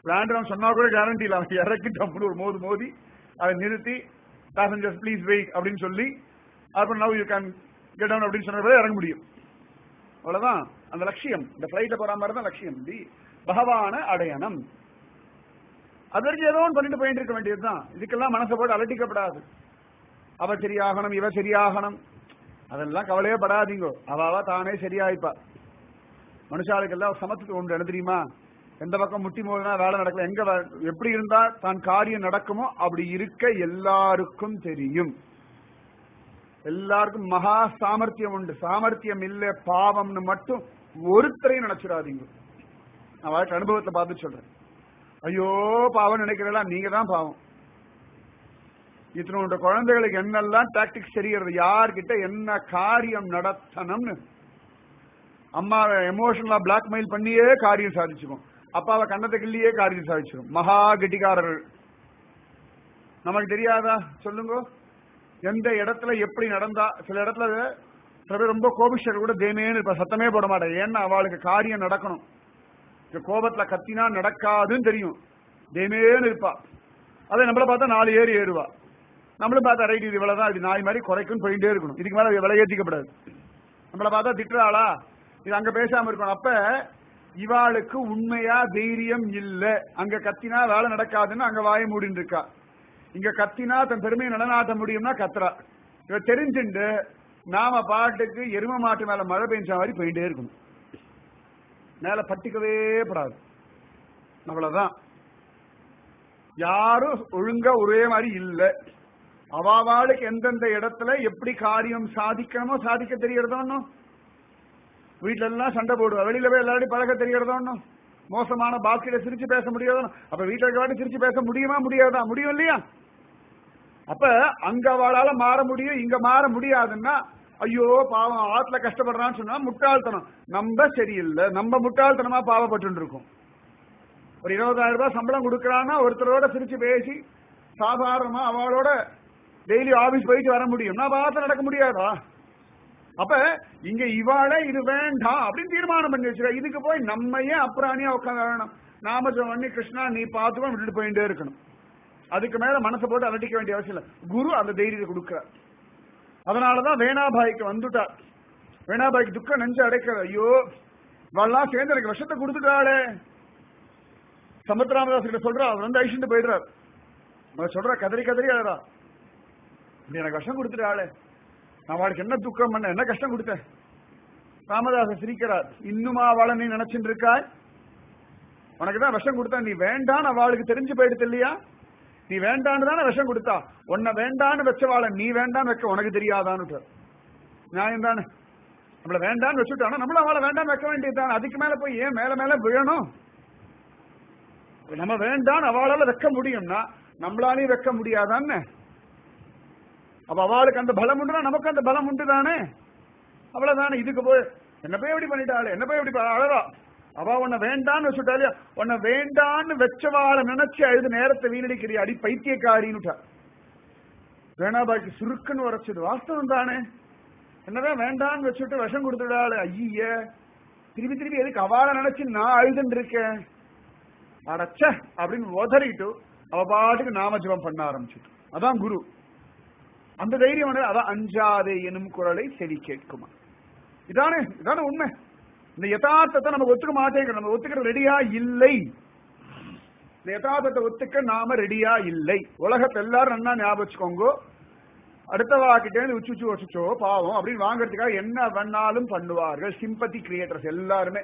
லேண்ட் சொன்னா கூட கேரண்டி இல்ல அவன் இறக்கி டப்புனு ஒரு மோது மோதி அதை நிறுத்தி பேசஞ்சர்ஸ் ப்ளீஸ் வெயிட் அப்படின்னு சொல்லி அப்புறம் now you can get down அப்படின்னு சொன்ன இறங்க முடியும் அவ்வளவுதான் அந்த லட்சியம் இந்த பிளைட்ல போற மாதிரி தான் லட்சியம் தி பகவான அடையணும் அது வரைக்கும் ஏதோ ஒன்று பண்ணிட்டு போயிட்டு இருக்க வேண்டியதுதான் இதுக்கெல்லாம் மனசை போட்டு அலட்டிக்கப்படாது அவ சரியாகணும் இவ சரியாகணும் அதெல்லாம் கவலையே படாதீங்கோ அவாவா தானே சரியாயிப்பா மனுஷாளுக்கெல்லாம் சமத்துக்கு உண்டு என்ன தெரியுமா எந்த பக்கம் முட்டி மோதினா வேலை நடக்கல எங்க வே- எப்படி இருந்தா தான் காரியம் நடக்குமோ அப்படி இருக்க எல்லாருக்கும் தெரியும் எல்லாருக்கும் மகா சாமர்த்தியம் உண்டு சாமர்த்தியம் இல்ல பாவம்னு மட்டும் ஒருத்தரையும் நினைச்சிடாதீங்க நான் வாழ்க்கை அனுபவத்தை பார்த்து சொல்றேன் ஐயோ பாவம் நினைக்கிறதா நீங்க தான் பாவம் இத்தனோட குழந்தைகளுக்கு என்னெல்லாம் டாக்டிக்ஸ் தெரிகிறது யார்கிட்ட என்ன காரியம் நடத்தணும்னு அம்மாவை எமோஷனலா பிளாக்மெயில் பண்ணியே காரியம் சாதிச்சுக்கும் அப்பாவை கண்ணத்தை கிள்ளியே காரியம் சாதிச்சிடும் மகா கெட்டிக்காரர்கள் நமக்கு தெரியாதா சொல்லுங்க எந்த இடத்துல எப்படி நடந்தா சில இடத்துல சில பேர் ரொம்ப கோபிஷ்டர் கூட தேமேன்னு இருப்பா சத்தமே போட மாட்டேன் ஏன்னா அவளுக்கு காரியம் நடக்கணும் இந்த கோபத்துல கத்தினா நடக்காதுன்னு தெரியும் தேமேன்னு இருப்பா அதே நம்மள பார்த்தா நாலு ஏறி ஏறுவா நம்மளும் பார்த்தா ரைட் இது இவ்வளவுதான் இது நாய் மாதிரி குறைக்கும் போயிட்டே இருக்கணும் இதுக்கு மேல விலை ஏத்திக்கப்படாது நம்மள பார்த்தா திட்டுறாளா இது அங்க பேசாம இருக்கணும் அப்ப இவாளுக்கு உண்மையா தைரியம் இல்ல அங்க கத்தினா வேலை நடக்காதுன்னு அங்க வாய மூடின்னு இருக்கா இங்க கத்தினா தன் பெருமையை நிலநாட்ட முடியும்னா கத்துறா இவ தெரிஞ்சுண்டு நாம பாட்டுக்கு எரும மாட்டு மேல மழை பெஞ்ச மாதிரி போயிட்டே இருக்கணும் மேல பட்டிக்கவே படாது அவ்வளவுதான் யாரும் ஒழுங்கா ஒரே மாதிரி இல்ல அவாவாளுக்கு எந்தெந்த இடத்துல எப்படி காரியம் சாதிக்கணுமோ சாதிக்க தெரியறதோ வீட்டுல எல்லாம் சண்டை போடுவா வெளியில போய் எல்லாரும் பழக தெரியறதோ மோசமான பாக்கியில சிரிச்சு பேச முடியாதோ அப்ப வீட்டுல இருக்க வாட்டி சிரிச்சு பேச முடியுமா முடியாதா முடியும் இல்லையா அப்ப அங்க அவளால மாற முடியும் இங்க மாற முடியாதுன்னா ஐயோ பாவம் ஆத்துல கஷ்டப்படுறான்னு சொன்னா முட்டாள்தனம் நம்ம சரியில்லை நம்ம முட்டாள்தனமா பாவப்பட்டு இருக்கோம் ஒரு இருபதாயிரம் ரூபாய் சம்பளம் கொடுக்கறான்னா ஒருத்தரோட சிரிச்சு பேசி சாதாரணமா அவளோட டெய்லி ஆபீஸ் போயிட்டு வர முடியும் நான் பார்த்து நடக்க முடியாதா அப்ப இங்க இவாளே இது வேண்டாம் அப்படின்னு தீர்மானம் பண்ணி வச்சிருக்கா இதுக்கு போய் நம்ம ஏன் அப்புறாணியா உட்காந்து வேணும் நாம பண்ணி கிருஷ்ணா நீ பார்த்துக்கோ விட்டுட்டு போயிட்டே இருக்கணும் அதுக்கு மேல மனசை போட்டு அலட்டிக்க வேண்டிய அவசியம் இல்லை குரு அந்த தைரியத்தை கொடுக்கிறார் அதனாலதான் வேணாபாய்க்கு வந்துட்டார் வேணாபாய்க்கு துக்கம் நெஞ்சு அடைக்கிற ஐயோ இவெல்லாம் சேர்ந்து எனக்கு விஷத்தை கொடுத்துட்டாளே சமுத்திராமதாஸ் கிட்ட சொல்றா அவர் வந்து ஐஷன்ட்டு போயிடுறார் அவர் சொல்றா கதறி கதறி அழறா நீ எனக்கு விஷம் கொடுத்துட்டாளே நான் அவளுக்கு என்ன துக்கம் பண்ண என்ன கஷ்டம் கொடுத்தேன் ராமதாச சிரிக்கிறார் இன்னுமா அவளை நீ நினைச்சுட்டு இருக்காய் உனக்கு தான் விஷம் கொடுத்தா நீ வேண்டான்னு அவளுக்கு தெரிஞ்சு போயிடுது இல்லையா நீ வேண்டான்னு தானே விஷம் கொடுத்தா உன்னை வேண்டான்னு வச்சவாளை நீ வேண்டான்னு வைக்க உனக்கு தெரியாதான்னு நியாயம் தானே நம்மள வேண்டான்னு வச்சுட்டானா நம்மள அவளை வேண்டான்னு வைக்க வேண்டியதுதானே அதுக்கு மேல போய் ஏன் மேல மேல விழணும் நம்ம வேண்டான்னு அவளால வைக்க முடியும்னா நம்மளாலையும் வைக்க முடியாதான்னு அப்ப அவளுக்கு அந்த பலம் உண்டுனா நமக்கு அந்த பலம் உண்டு தானே அவ்வளவுதானே இதுக்கு போய் என்ன போய் எப்படி பண்ணிட்டாளே என்ன போய் எப்படி அழறா அவ உன்னை வேண்டான்னு வச்சுட்டாலே உன்னை வேண்டான்னு வச்சவாளை நினைச்சு அழுது நேரத்தை வீணடிக்கிறிய அடி பைத்தியக்காரின்னுட்டா வேணாபாய்க்கு சுருக்குன்னு உரைச்சது வாஸ்தவம் தானே என்னதான் வேண்டான்னு வச்சுட்டு விஷம் கொடுத்துடாளே ஐய திருப்பி திருப்பி எதுக்கு அவளை நினைச்சு நான் அழுதுன்னு இருக்கேன் அடச்ச அப்படின்னு உதறிட்டு அவ பாட்டுக்கு நாம ஜபம் பண்ண ஆரம்பிச்சுட்டு அதான் குரு அந்த தைரியம் வந்து அதான் அஞ்சாதே எனும் குரலை செவி கேட்குமா இதானே இதானே உண்மை இந்த யதார்த்தத்தை நம்ம ஒத்துக்க மாட்டேங்கிறோம் நம்ம ஒத்துக்கிற ரெடியா இல்லை இந்த யதார்த்தத்தை ஒத்துக்க நாம ரெடியா இல்லை உலகத்தை எல்லாரும் நன்னா ஞாபகம் வச்சுக்கோங்க அடுத்த வாக்கிட்டே உச்சு உச்சு வச்சுச்சோ பாவம் அப்படின்னு வாங்குறதுக்காக என்ன வேணாலும் பண்ணுவார்கள் சிம்பத்தி கிரியேட்டர்ஸ் எல்லாருமே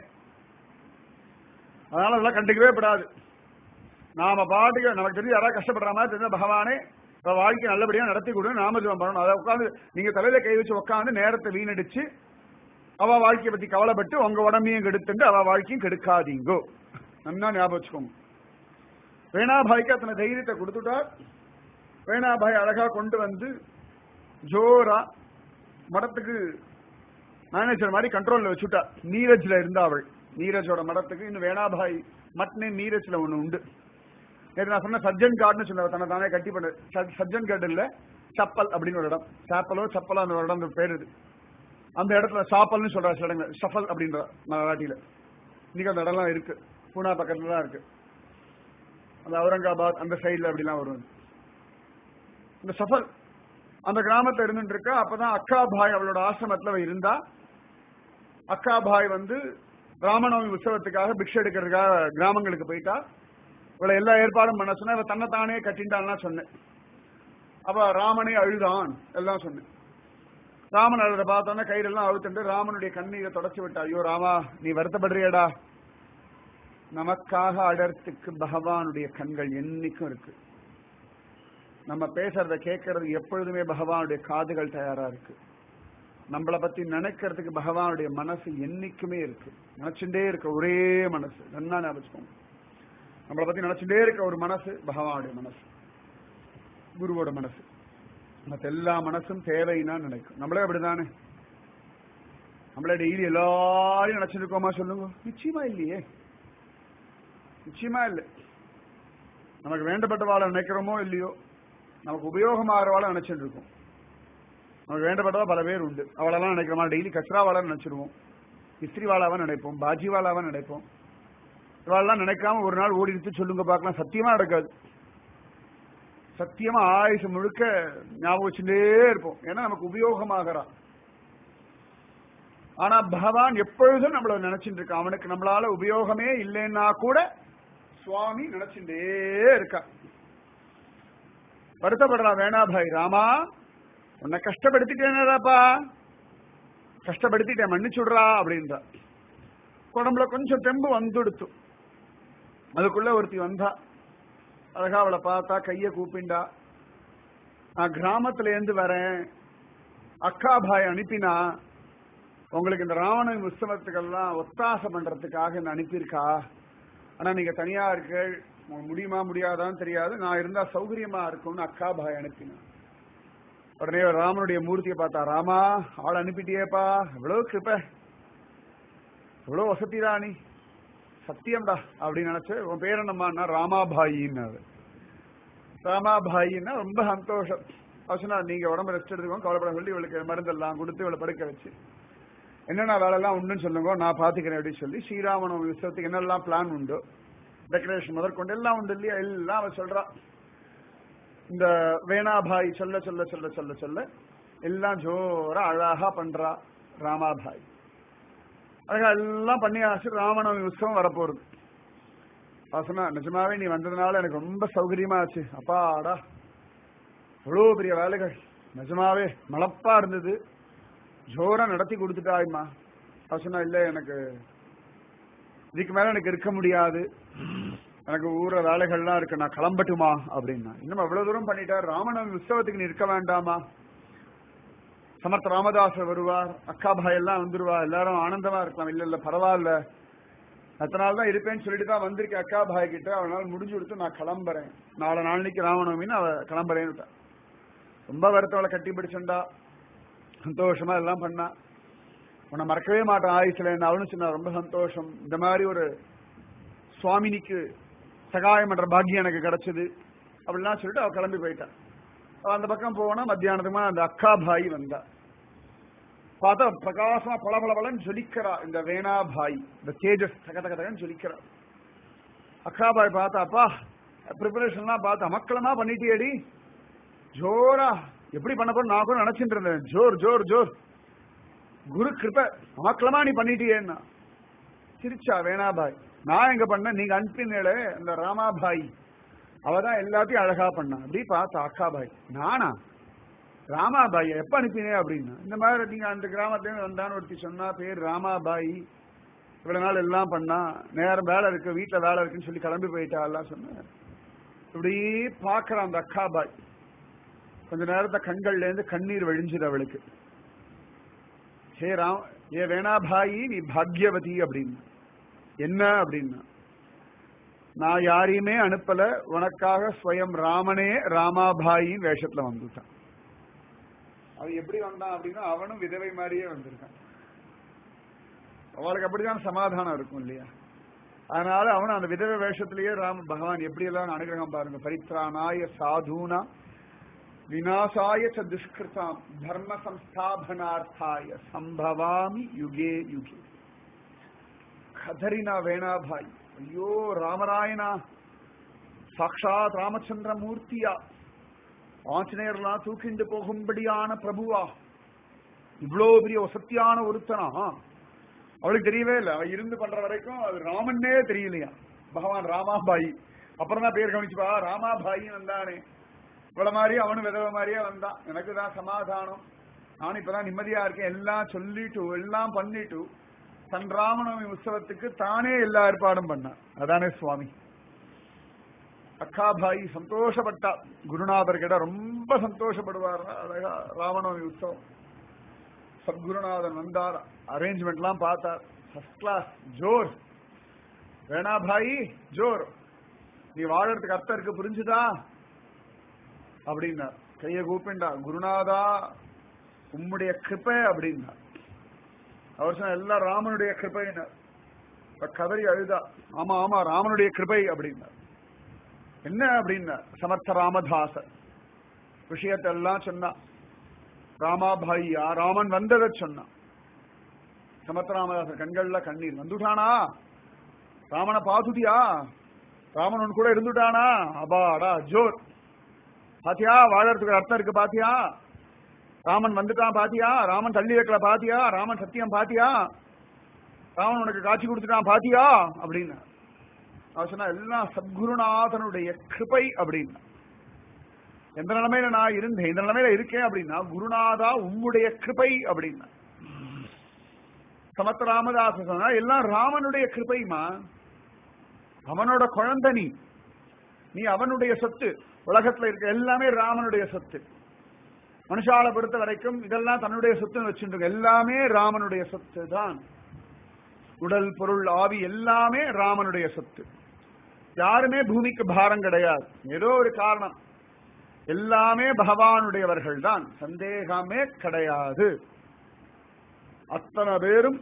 அதனால அதெல்லாம் கண்டுக்கவே படாது நாம பாட்டுக்கு நமக்கு தெரிஞ்சு யாராவது கஷ்டப்படுற மாதிரி தெரிஞ்ச பகவானே இப்ப வாழ்க்கை நல்லபடியா நடத்தி கொடு நாமஜபம் பண்ணணும் அதை உட்காந்து நீங்க தலையில கை வச்சு உட்காந்து நேரத்தை வீணடிச்சு அவ வாழ்க்கையை பத்தி கவலைப்பட்டு உங்க உடம்பையும் கெடுத்துட்டு அவ வாழ்க்கையும் கெடுக்காதீங்கோ நல்லா ஞாபகம் வச்சுக்கோங்க வேணாபாய்க்கு அத்தனை தைரியத்தை கொடுத்துட்டார் வேணாபாய் அழகா கொண்டு வந்து ஜோரா மடத்துக்கு மேனேஜர் மாதிரி கண்ட்ரோல்ல வச்சுட்டா நீரஜ்ல இருந்தா அவள் நீரஜோட மடத்துக்கு இன்னும் வேணாபாய் மட்னே நீரஜ்ல ஒண்ணு உண்டு நேற்று நான் சொன்ன சஜ்ஜன் கார்டுன்னு சொன்ன தன்னை தானே கட்டி பண்ண சஜ்- சஜ்ஜன் கார்டு இல்ல சப்பல் அப்படின்னு ஒரு இடம் சாப்பலோ சப்பலோ அந்த ஒரு இடம் அந்த பேர் இது அந்த இடத்துல சாப்பல்னு சொல்ற சில இடங்கள் ஷஃபல் அப்படின்ற மராட்டியில இன்னைக்கு அந்த இடம்லாம் இருக்கு பூனா பக்கத்துல தான் இருக்கு அந்த அவுரங்காபாத் அந்த சைடுல அப்படிலாம் வரும் இந்த சஃபர் அந்த கிராமத்துல இருந்துட்டு இருக்கா அப்பதான் அக்கா பாய் அவளோட ஆசிரமத்துல அவ இருந்தா அக்கா பாய் வந்து ராமநவமி உற்சவத்துக்காக பிக்ஷை எடுக்கிறதுக்காக கிராமங்களுக்கு போயிட்டா இவளை எல்லா ஏற்பாடும் பண்ண சொன்னா இவ தன்னைத்தானே கட்டின்டான்லாம் சொன்னேன் அப்ப ராமனே அழுதான் எல்லாம் சொன்னேன் ராமன் அழுத பார்த்தோன்னா கயிறெல்லாம் அழுத்துட்டு ராமனுடைய கண்ணீரை தொடச்சு விட்டா ஐயோ ராமா நீ வருத்தப்படுறியடா நமக்காக அடர்த்துக்கு பகவானுடைய கண்கள் என்னைக்கும் இருக்கு நம்ம பேசுறத கேட்கறது எப்பொழுதுமே பகவானுடைய காதுகள் தயாரா இருக்கு நம்மளை பத்தி நினைக்கிறதுக்கு பகவானுடைய மனசு என்னைக்குமே இருக்கு நினைச்சுட்டே இருக்க ஒரே மனசு நல்லா ஞாபகம் நம்மளை பத்தி நினைச்சுட்டே இருக்க ஒரு மனசு பகவானுடைய மனசு குருவோட மனசு மற்ற எல்லா மனசும் தேவைன்னா நினைக்கும் நம்மளே அப்படிதானே நம்மளே டெய்லி எல்லாரையும் நினைச்சிருக்கோமா சொல்லுங்க நிச்சயமா இல்லையே நிச்சயமா இல்லை நமக்கு வேண்டப்பட்டவாளை நினைக்கிறோமோ இல்லையோ நமக்கு உபயோகமாகறவாளை நினைச்சிட்டு இருக்கோம் நமக்கு வேண்டப்பட்டவா பல பேர் உண்டு அவளெல்லாம் நினைக்கிறோமா டெய்லி கச்சராவாளா நினைச்சிருவோம் இஸ்திரிவாளாவா நினைப்போம் பாஜிவாலாவா நினைப்போம் இவாளெல்லாம் நினைக்காம ஒரு நாள் ஓடி எடுத்து சொல்லுங்க பார்க்கலாம் சத்தியமா நடக்காது சத்தியமா ஆயுசு முழுக்க ஞாபகம் வச்சுட்டே இருப்போம் ஏன்னா நமக்கு உபயோகமாகறான் ஆனா பகவான் எப்பொழுதும் நம்மள நினைச்சிட்டு இருக்கான் அவனுக்கு நம்மளால உபயோகமே இல்லைன்னா கூட சுவாமி நினைச்சுட்டே இருக்கா வருத்தப்படுறா வேணாபாய் ராமா உன்னை கஷ்டப்படுத்திட்டேனடாப்பா கஷ்டப்படுத்திட்டேன் மன்னிச்சுடுறா அப்படின்றா உடம்புல கொஞ்சம் தெம்பு வந்துடுத்து அதுக்குள்ள ஒருத்தி வந்தா அழகா அவளை பார்த்தா கைய கூப்பிண்டா நான் கிராமத்துல இருந்து வரேன் அக்கா பாய் அனுப்பினா உங்களுக்கு இந்த ராவண உற்சவத்துக்கெல்லாம் ஒத்தாசை பண்றதுக்காக என்ன அனுப்பியிருக்கா ஆனா நீங்க தனியா இருக்க உங்களுக்கு முடியுமா முடியாதான்னு தெரியாது நான் இருந்தா சௌகரியமா இருக்கும்னு அக்கா பாய் அனுப்பினா உடனே அவர் ராமனுடைய மூர்த்தியை பார்த்தா ராமா ஆள் அனுப்பிட்டியேப்பா எவ்வளவு கிருப்ப எவ்வளவு வசதிடா நீ சத்தியம்டா அப்படின்னு நினைச்சு உன் பேர் என்னம்மான்னா ராமாபாயின்னு ராமாபாயின்னா ரொம்ப சந்தோஷம் அவசனா நீங்க உடம்பு ரெஸ்ட் எடுத்துக்கோங்க கவலைப்பட சொல்லி இவளுக்கு மருந்தெல்லாம் கொடுத்து இவளை படுக்க வச்சு என்னென்ன வேலைலாம் உண்டுன்னு சொல்லுங்க நான் பாத்துக்கிறேன் அப்படின்னு சொல்லி ஸ்ரீராமன் விசவத்துக்கு என்னெல்லாம் பிளான் உண்டோ டெக்கரேஷன் முதற்கொண்டு எல்லாம் உண்டு இல்லையா எல்லாம் அவ சொல்றா இந்த வேணாபாய் சொல்ல சொல்ல சொல்ல சொல்ல சொல்ல எல்லாம் ஜோரா அழகா பண்றா ராமாபாய் அழகா எல்லாம் பண்ணியாச்சு ராமநவமி உற்சவம் வரப்போறது வாசனா நிஜமாவே நீ வந்ததுனால எனக்கு ரொம்ப சௌகரியமா ஆச்சு அப்பாடா எவ்வளவு பெரிய வேலைகள் நிஜமாவே மலப்பா இருந்தது ஜோரா நடத்தி கொடுத்துட்டாய்மா வாசனா இல்ல எனக்கு இதுக்கு மேல எனக்கு இருக்க முடியாது எனக்கு ஊர்ல வேலைகள்லாம் இருக்கு நான் கிளம்பட்டுமா அப்படின்னா இன்னும் அவ்வளவு தூரம் பண்ணிட்டார் ராமநவமி உற்சவத்துக்கு நீ இருக்க வேண்டாமா சமர்த்த ராமதாசர் வருவார் அக்கா பாய் எல்லாம் வந்துருவா எல்லாரும் ஆனந்தமா இருக்கலாம் இல்ல இல்ல பரவாயில்ல அத்தனை நாள் தான் இருப்பேன்னு சொல்லிட்டு தான் வந்திருக்கேன் அக்கா பாய் கிட்ட அவனால முடிஞ்சு கொடுத்து நான் கிளம்புறேன் நாளை நாளைக்கு ராமநவமின்னு அவ கிளம்புறேன்னு ரொம்ப வருத்தவளை கட்டி பிடிச்சண்டா சந்தோஷமா எல்லாம் பண்ணா உன்னை மறக்கவே மாட்டேன் ஆயுசுல என்ன அவனு சொன்னா ரொம்ப சந்தோஷம் இந்த மாதிரி ஒரு சுவாமினிக்கு சகாயம் பண்ற பாக்கியம் எனக்கு கிடைச்சது அப்படிலாம் சொல்லிட்டு அவ கிளம்பி போயிட்டான் அவ அந்த பக்கம் போனா மத்தியானத்துமா அந்த அக்கா பாய் வந்தா பார்த்தா பிரகாசமா பளபளபளன்னு ஜொலிக்கிறா இந்த வேணா பாய் இந்த தேஜஸ் தக தக தகன்னு ஜொலிக்கிறா அக்கா பாய் பார்த்தா அப்பா ப்ரிப்பரேஷன்லாம் பார்த்து அமக்கலமா பண்ணிட்டியேடி ஜோரா எப்படி பண்ண போற நான் கூட நினைச்சிட்டு இருந்தேன் ஜோர் ஜோர் ஜோர் குரு கிருப அமக்கலமா நீ பண்ணிட்டியேன்னா சிரிச்சா வேணாபாய் நான் எங்க பண்ண நீங்க அனுப்பினே இந்த ராமாபாய் அவதான் எல்லாத்தையும் அழகா பண்ணா அப்படி பார்த்தா அக்காபாய் நானா ராமாபாய் எப்ப அனுப்பினே அப்படின்னா இந்த மாதிரி நீங்க அந்த கிராமத்துல இருந்து வந்தான்னு ஒருத்தி சொன்னா பேர் ராமாபாய் இவ்வளவு நாள் எல்லாம் பண்ணா நேரம் வேலை இருக்கு வீட்டுல வேலை இருக்குன்னு சொல்லி கிளம்பி போயிட்டா எல்லாம் சொன்ன இப்படி பாக்குறான் அந்த அக்காபாய் கொஞ்ச நேரத்தை கண்கள்ல இருந்து கண்ணீர் வழிஞ்சுது அவளுக்கு ஹே ராம் ஏ வேணாபாயி நீ பாக்யவதி அப்படின்னு என்ன அப்படின்னா நான் யாரையுமே அனுப்பல உனக்காக ஸ்வயம் ராமனே ராமாபாயின் வேஷத்துல வந்துட்டான் அவன் எப்படி வந்தான் அப்படின்னா அவனும் விதவை மாதிரியே வந்திருக்கான் அவளுக்கு அப்படிதான் சமாதானம் இருக்கும் இல்லையா அதனால அவன் அந்த விதவை வேஷத்திலேயே ராம பகவான் எப்படி எல்லாம் அனுகிரகம் பாருங்க பரித்ராணாய சாதுனா விநாசாய ச துஷ்கிருதாம் தர்ம சம்ஸ்தாபனார்த்தாய சம்பவாமி யுகே யுகே கதறினா வேணாபாய் ஐயோ ராமராயனா சாக்ஷாத் ராமச்சந்திர மூர்த்தியா ஆஞ்சநேயர்லாம் தூக்கிண்டு போகும்படியான பிரபுவா இவ்வளோ பெரிய வசத்தியான ஒருத்தனா அவளுக்கு தெரியவே இல்லை அவ இருந்து பண்ற வரைக்கும் அது ராமன்னே தெரியலையா பகவான் ராமாபாயி அப்புறம் தான் பேர் கவனிச்சுப்பா ராமாபாயி வந்தானே இவ்வளவு மாதிரி அவனும் விதவ மாதிரியே வந்தான் எனக்கு தான் சமாதானம் நான் இப்பதான் நிம்மதியா இருக்கேன் எல்லாம் சொல்லிட்டு எல்லாம் பண்ணிட்டு தன் ராமநவமி உற்சவத்துக்கு தானே எல்லா ஏற்பாடும் பண்ணான் அதானே சுவாமி அக்காபாயி சந்தோஷப்பட்டா குருநாதர் கிட்ட ரொம்ப சந்தோஷப்படுவார் அழகா ராமநவமி உற்சவம் சத்குருநாதன் வந்தார் அரேஞ்ச்மெண்ட் எல்லாம் பார்த்தார் ஃபர்ஸ்ட் கிளாஸ் ஜோர் வேணா பாய் ஜோர் நீ வாழறதுக்கு அர்த்தம் இருக்கு புரிஞ்சுதா அப்படின்னா கைய கூப்பிண்டா குருநாதா உம்முடைய கிருப்பை அப்படின்னா அவர் சொன்ன எல்லாம் ராமனுடைய கிருப்பைன்னு கதறி அழுதா ஆமா ஆமா ராமனுடைய கிருபை அப்படின்னா என்ன அப்படின்னா சமர்த்த ராமதாச விஷயத்தை எல்லாம் சொன்னா ராமாபாயியா ராமன் வந்ததை சொன்னான் சமர்த்த ராமதாசர் கண்கள்ல கண்ணீர் வந்துட்டானா ராமனை பாத்துட்டியா ராமன் உன் கூட இருந்துட்டானா அபாடா ஜோர் பாத்தியா வாழறதுக்கு அர்த்தம் இருக்கு பாத்தியா ராமன் வந்துட்டான் பாத்தியா ராமன் தள்ளி வைக்கல பாத்தியா ராமன் சத்தியம் பாத்தியா ராமன் உனக்கு காட்சி கொடுத்துட்டான் பாத்தியா அப்படின்னு அவர் சொன்னா எல்லாம் சத்குருநாதனுடைய கிருபை அப்படின்னா எந்த நிலைமையில நான் இருந்தேன் இந்த நிலைமையில இருக்கேன் அப்படின்னா குருநாதா உம்முடைய கிருபை அப்படின்னா சமத்த ராமதாச சொன்னா எல்லாம் ராமனுடைய கிருபைமா அவனோட குழந்தை நீ நீ அவனுடைய சொத்து உலகத்துல இருக்க எல்லாமே ராமனுடைய சொத்து மனுஷால பொறுத்த வரைக்கும் இதெல்லாம் தன்னுடைய சொத்துன்னு வச்சுட்டு எல்லாமே ராமனுடைய சொத்து தான் உடல் பொருள் ஆவி எல்லாமே ராமனுடைய சொத்து யாருமே பூமிக்கு பாரம் கிடையாது ஏதோ ஒரு காரணம் எல்லாமே பகவானுடையவர்கள் தான் சந்தேகமே கிடையாது அத்தனை பேரும்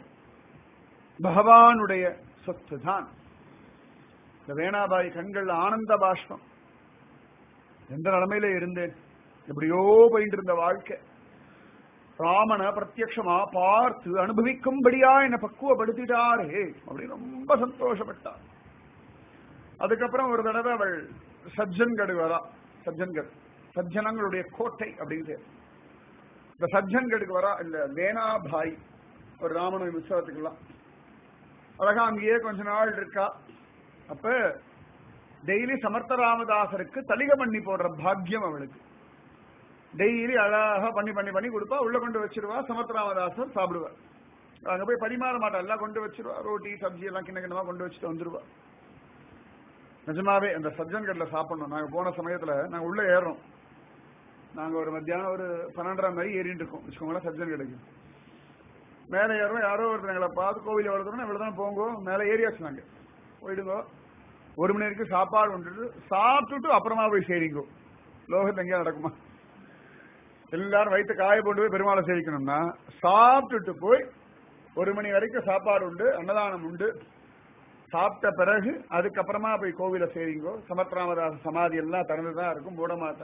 பகவானுடைய சொத்து தான் இந்த வேணாபாய் கண்கள் ஆனந்த பாஷ்பம் எந்த நிலைமையில இருந்தேன் எப்படியோ போயிட்டு இருந்த வாழ்க்கை ராமனை பிரத்யக்ஷமா பார்த்து அனுபவிக்கும்படியா என்னை பக்குவப்படுத்திட்டாரே அப்படின்னு ரொம்ப சந்தோஷப்பட்டார் அதுக்கப்புறம் ஒரு தடவை அவள் சஜ்ஜன்கடு வரா சஜ்ஜன்கட் சஜ்ஜனங்களுடைய கோட்டை அப்படின்னு பேர். இந்த சஜ்ஜன்கடுக்கு வரா இல்ல வேணாபாய் ஒரு ராமனோய் உற்சவத்துக்கெல்லாம் அழகா அங்கேயே கொஞ்ச நாள் இருக்கா அப்ப டெய்லி சமர்த்த ராமதாசருக்கு தலிக பண்ணி போடுற பாக்கியம் அவளுக்கு டெய்லி அழகா பண்ணி பண்ணி பண்ணி கொடுப்பா உள்ள கொண்டு வச்சிருவா சமர்த்த ராமதாசர் சாப்பிடுவார் அங்க போய் பரிமாற மாட்டா எல்லாம் கொண்டு வச்சிருவா ரோட்டி சப்ஜி எல்லாம் கிண்ண கிண்ணமா கொண்டு வச்சுட்டு வந்துருவா நிஜமாவே அந்த சஜ்ஜன் கடையில சாப்பிடணும் நாங்க போன சமயத்துல நாங்க உள்ள ஏறோம் நாங்க ஒரு மத்தியானம் ஒரு பன்னெண்டரை மாதிரி ஏறிட்டு இருக்கோம் வச்சுக்கோங்களேன் சஜ்ஜன் கடைக்கு மேலே ஏறோம் யாரோ ஒருத்தர் எங்களை பார்த்து கோவில் எவ்வளவு தூரம் இவ்வளவு தான் போங்க மேலே ஏறியாச்சு நாங்க போயிடுங்க ஒரு மணி வரைக்கும் சாப்பாடு கொண்டுட்டு சாப்பிட்டுட்டு அப்புறமா போய் சேரிங்கோ லோகத்துல எங்கேயா நடக்குமா எல்லாரும் வயிற்று காய போட்டு போய் பெருமாளை சேவிக்கணும்னா சாப்பிட்டுட்டு போய் ஒரு மணி வரைக்கும் சாப்பாடு உண்டு அன்னதானம் உண்டு சாப்பிட்ட பிறகு அதுக்கப்புறமா போய் கோவில சேரிங்கோ சமத்ராமதாச சமாதி எல்லாம் திறந்துதான் இருக்கும் மூட மாட்டா